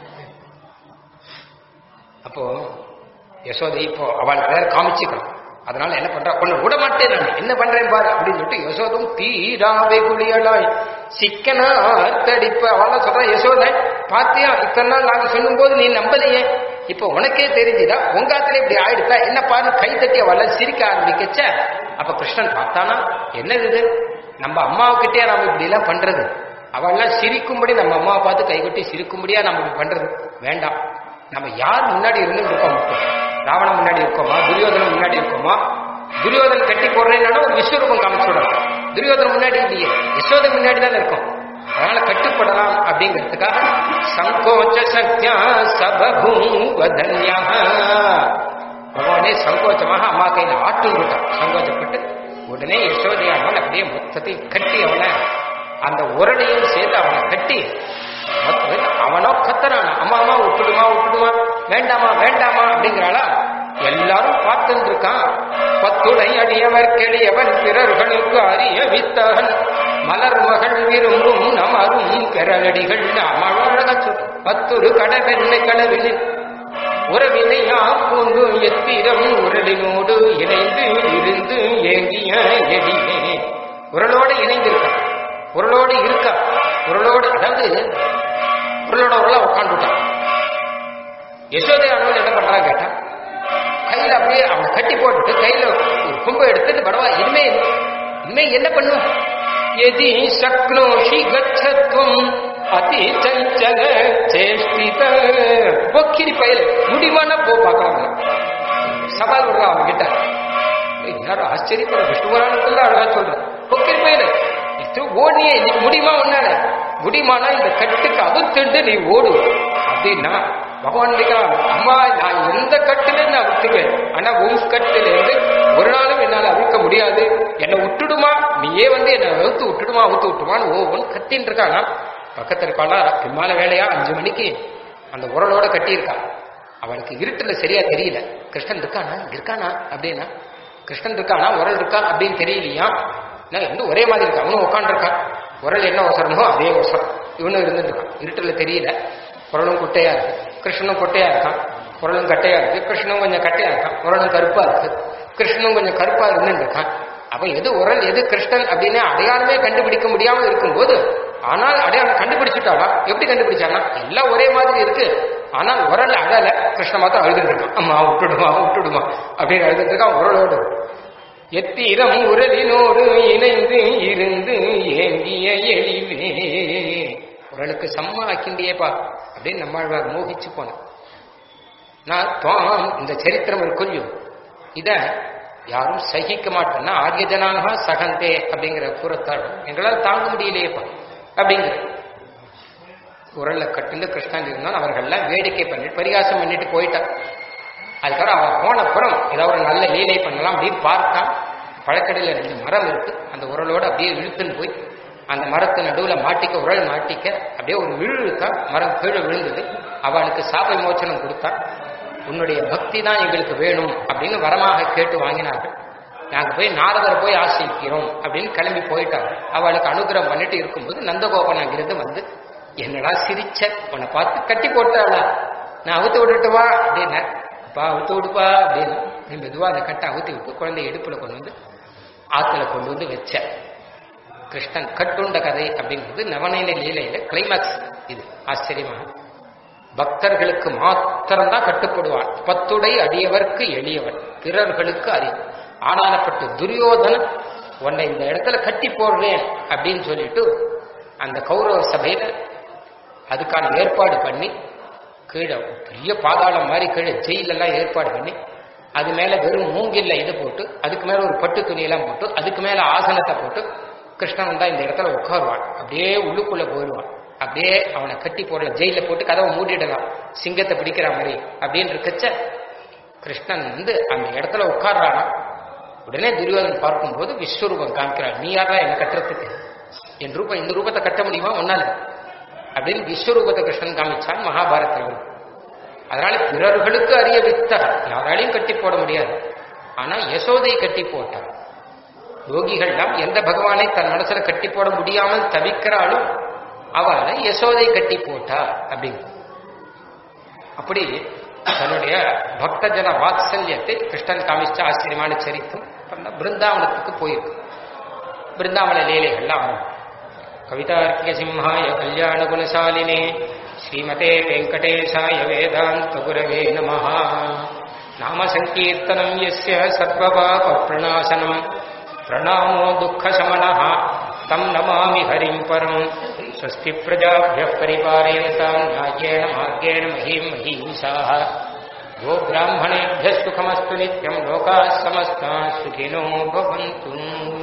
அப்போ யசோதை இப்போ அவள் வேற காமிச்சுக்கணும் அதனால என்ன பண்றா உன்னை விட மாட்டேன் நான் என்ன பண்றேன் பாரு அப்படின்னு சொல்லிட்டு யசோதும் தீராவே குளியலாய் சிக்கனா தடிப்ப அவள் சொல்றா யசோதை பாத்தியா இத்தனை நாள் நாங்க சொல்லும் போது நீ நம்பலையே இப்ப உனக்கே தெரிஞ்சுதா உங்காத்துல இப்படி ஆயிடுதா என்ன பாரு கை தட்டி அவள சிரிக்க ஆரம்பிக்கச்ச அப்ப கிருஷ்ணன் பார்த்தானா என்னது இது நம்ம அம்மாவுக்கிட்டே நாம இப்படி எல்லாம் பண்றது அவள்லாம் சிரிக்கும்படி நம்ம அம்மாவை பார்த்து கைகொட்டி சிரிக்கும்படியா நம்ம இப்படி பண்றது வேண்டாம் நம்ம யார் முன்னாடி இருந்து இருக்கோம் மட்டும் ராவணன் முன்னாடி இருக்கோமா துரியோதனன் முன்னாடி இருக்கோமா துரியோதன் கட்டி போடுறேன்னா ஒரு விஸ்வரூபம் காமிச்சு விடலாம் துரியோதனன் முன்னாடி இல்லையே யசோதை முன்னாடி தானே இருக்கும் அதனால கட்டுப்படலாம் அப்படிங்கிறதுக்காக சங்கோச்ச சக்தியா சபூவதன்யா பகவானே சங்கோச்சமாக அம்மா கையில ஆட்டும் விட்டான் சங்கோச்சப்பட்டு உடனே யசோதையானவன் அப்படியே மொத்தத்தையும் கட்டி அவனை அந்த உரடையும் சேர்த்து அவனை கட்டி மொத்த- அவனோ கத்துறான் அம்மா அம்மா விட்டுடுமா விட்டுடுமா வேண்டாமா வேண்டாமா அப்படிங்கிறாளா எல்லாரும் பார்த்துட்டு இருக்கான் பத்துடை அடியவர் கெளியவன் பிறர்களுக்கு அறிய வித்தகன் மலர் மகள் விரும்பும் நமரும் பெறலடிகள் நாம் அழக சொல் பத்துரு கடவெண்ணை கடவினில் உறவினையா பூண்டு எத்திரம் உரலினோடு இணைந்து இருந்து ஏங்கிய எடியே உரலோடு இணைந்திருக்கா உரலோடு இருக்கா உரலோடு அதாவது உரலோட உரலா உட்காந்துட்டான் யசோதை அண்ணன் என்ன பண்றான் கேட்டா கையில அப்படியே அவனை கட்டி போட்டுட்டு கையில ஒரு கும்பை எடுத்துட்டு படவா இனிமே இனிமே என்ன பண்ணுவ எதி சக்னோஷி கச்சத்வம் அதி சஞ்சல சேஷ்டித பொக்கிரி பயிர் முடிவானா போ பார்க்கலாம் சவால் விடுறான் அவன் கிட்ட எல்லாரும் ஆச்சரியப்படுற விஷ்ணு புராணத்துல அழகா சொல்றேன் பொக்கிரி பயிர் இது ஓடியே இன்னைக்கு முடியுமா உன்னால முடியுமானா இந்த கட்டுக்கு அவுத்துட்டு நீ ஓடு அப்படின்னா பகவான் கேட்கிறான் அம்மா நான் எந்த கட்டுல இருந்து அவுத்துவேன் ஆனா உன் கட்டுல இருந்து ஒரு நாளும் என்னால அவிழ்க்க முடியாது என்னை விட்டுடுமா நீயே வந்து என்னை அவுத்து விட்டுடுமா அவுத்து விட்டுமான்னு ஓவன் கத்தின்னு இருக்கானா பக்கத்துல இருக்காளா பின்னால வேலையா அஞ்சு மணிக்கு அந்த உரலோட கட்டியிருக்கா அவனுக்கு இருட்டுல சரியா தெரியல கிருஷ்ணன் இருக்கானா இங்க இருக்கானா அப்படின்னா கிருஷ்ணன் இருக்கானா உரல் இருக்கா அப்படின்னு தெரியலையா நான் ரெண்டும் ஒரே மாதிரி இருக்கா அவனும் உட்காந்துருக்கான் உரல் என்ன அவசரமோ அதே அவசரம் இவனும் இருந்துருக்கான் இருட்டுல தெரியல உரலும் குட்டையா இருக்கு கிருஷ்ணனும் கொட்டையா இருக்கான் உரலும் கட்டையா இருக்கு கிருஷ்ணனும் கொஞ்சம் கட்டையா இருக்கான் உரலும் கருப்பா இருக்கு கிருஷ்ணனும் கொஞ்சம் கருப்பா இருந்துட்டு இருக்கான் அப்ப எது உரல் எது கிருஷ்ணன் அப்படின்னு அடையாளமே கண்டுபிடிக்க முடியாம இருக்கும்போது ஆனால் அடையாளம் கண்டுபிடிச்சுட்டாளா எப்படி கண்டுபிடிச்சானா எல்லாம் ஒரே மாதிரி இருக்கு ஆனால் உரல் அழல கிருஷ்ண மாத்திரம் அழுதுட்டு இருக்கான் அம்மா விட்டுடுமா விட்டுடுமா அப்படின்னு அழுதுட்டு இருக்கான் உரலோடு எத்திரம் உரலினோடு இணைந்து இருந்து ஏங்கிய எழிவே உரலுக்கு சம்மா ஆக்கிண்டியேப்பா அப்படின்னு நம்மாழ்வார் மோகிச்சு போனார் நான் துவாம் இந்த சரித்திரம் இருக்குல்லையும் இத யாரும் சகிக்க மாட்டேன்னா ஆரியஜனாக சகந்தே அப்படிங்கிற கூறத்தாள் எங்களால் தாங்க முடியலையேப்பா அப்படிங்கிற உரல்ல கட்டில கிருஷ்ணன் இருந்தால் அவர்கள்லாம் வேடிக்கை பண்ணிட்டு பரிகாசம் பண்ணிட்டு போயிட்டான் அதுக்கப்புறம் அவன் போனப்புறம் ஏதாவது ஒரு நல்ல லீலை பண்ணலாம் அப்படின்னு பார்த்தான் பழக்கடையில் ரெண்டு மரம் இருக்கு அந்த உரலோட அப்படியே இழுத்துன்னு போய் அந்த மரத்து நடுவில் மாட்டிக்க உரல் மாட்டிக்க அப்படியே ஒரு விழு இழுத்தா மரம் கீழே விழுந்தது அவளுக்கு சாப விமோச்சனம் கொடுத்தான் உன்னுடைய பக்தி தான் எங்களுக்கு வேணும் அப்படின்னு வரமாக கேட்டு வாங்கினார்கள் நாங்கள் போய் நாரதரை போய் ஆசிரிக்கிறோம் அப்படின்னு கிளம்பி போயிட்டாங்க அவளுக்கு அனுகிரகம் பண்ணிட்டு இருக்கும்போது நந்தகோபன் அங்கிருந்து வந்து என்னடா சிரிச்ச உன்னை பார்த்து கட்டி போட்டாளா நான் அவுத்து விட்டுட்டு வா அப்படின்னா அப்பா அவுத்து விடுப்பா அப்படின்னு நீ மெதுவா அந்த கட்டை அவுத்தி விட்டு குழந்தை இடுப்புல கொண்டு வந்து ஆத்துல கொண்டு வந்து வச்ச கிருஷ்ணன் கட்டுண்ட கதை அப்படிங்கிறது நவநீத லீலையில கிளைமேக்ஸ் இது ஆச்சரியமா பக்தர்களுக்கு மாத்திரம்தான் கட்டுப்படுவான் பத்துடை அடியவர்க்கு எளியவன் பிறர்களுக்கு அறி ஆனாலப்பட்டு துரியோதனன் உன்னை இந்த இடத்துல கட்டி போடுறேன் அப்படின்னு சொல்லிட்டு அந்த கௌரவ சபையில அதுக்கான ஏற்பாடு பண்ணி கீழே பெரிய பாதாளம் மாதிரி கீழே ஜெயிலெல்லாம் ஏற்பாடு பண்ணி அது மேல வெறும் மூங்கில்ல இது போட்டு அதுக்கு மேல ஒரு பட்டு துணியெல்லாம் போட்டு அதுக்கு மேல ஆசனத்தை போட்டு கிருஷ்ணன் வந்தா இந்த இடத்துல உட்காருவான் அப்படியே உள்ளுக்குள்ள போயிடுவான் அப்படியே அவனை கட்டி போடல ஜெயில போட்டு கதவை மூடிடலாம் சிங்கத்தை பிடிக்கிற மாதிரி அப்படின்னு இருக்கச்ச கிருஷ்ணன் வந்து அந்த இடத்துல உட்கார்றானா உடனே துரியோதன் பார்க்கும்போது விஸ்வரூபம் காமிக்கிறான் நீ யாரா என்ன கட்டுறதுக்கு என் ரூபம் இந்த ரூபத்தை கட்ட முடியுமா ஒன்னால அப்படின்னு விஸ்வரூபத்தை கிருஷ்ணன் காமிச்சான் மகாபாரத்தில் அதனால பிறர்களுக்கு அறிய வித்தர் யாராலையும் கட்டி போட முடியாது ஆனா யசோதை கட்டி போட்டார் யோகிகள்லாம் எந்த பகவானை தன் மனசுல கட்டி போட முடியாமல் தவிக்கிறாலும் அவளை யசோதை கட்டி போட்டா அப்படின்னு அப்படி தன்னுடைய பக்தஜன வாத்சல்யத்தை கிருஷ்ணன் காமிச்ச ஆச்சரியமான சரித்திரம் அப்புறம் பிருந்தாவனத்துக்கு போயிருக்கு பிருந்தாவன லீலைகள்லாம் ஆகும் கவிதார்க்கிய சிம்ஹாய கல்யாண குணசாலினே ஸ்ரீமதே வெங்கடேஷாய வேதாந்த குரவே நம நாம சங்கீர்த்தனம் எஸ்ய சர்வபாப பிரணாசனம் பிரணாமோ துக்கசமனः तं नमामि हरिं परं स्वस्ति प्रजाभ्यः परिपालयन्तां न्याय्येन मार्गेण महीं महींसाः गो ब्राह्मणेभ्यः सुखमस्तु नित्यं लोकाः समस्ताः सुखिनो भवन्तु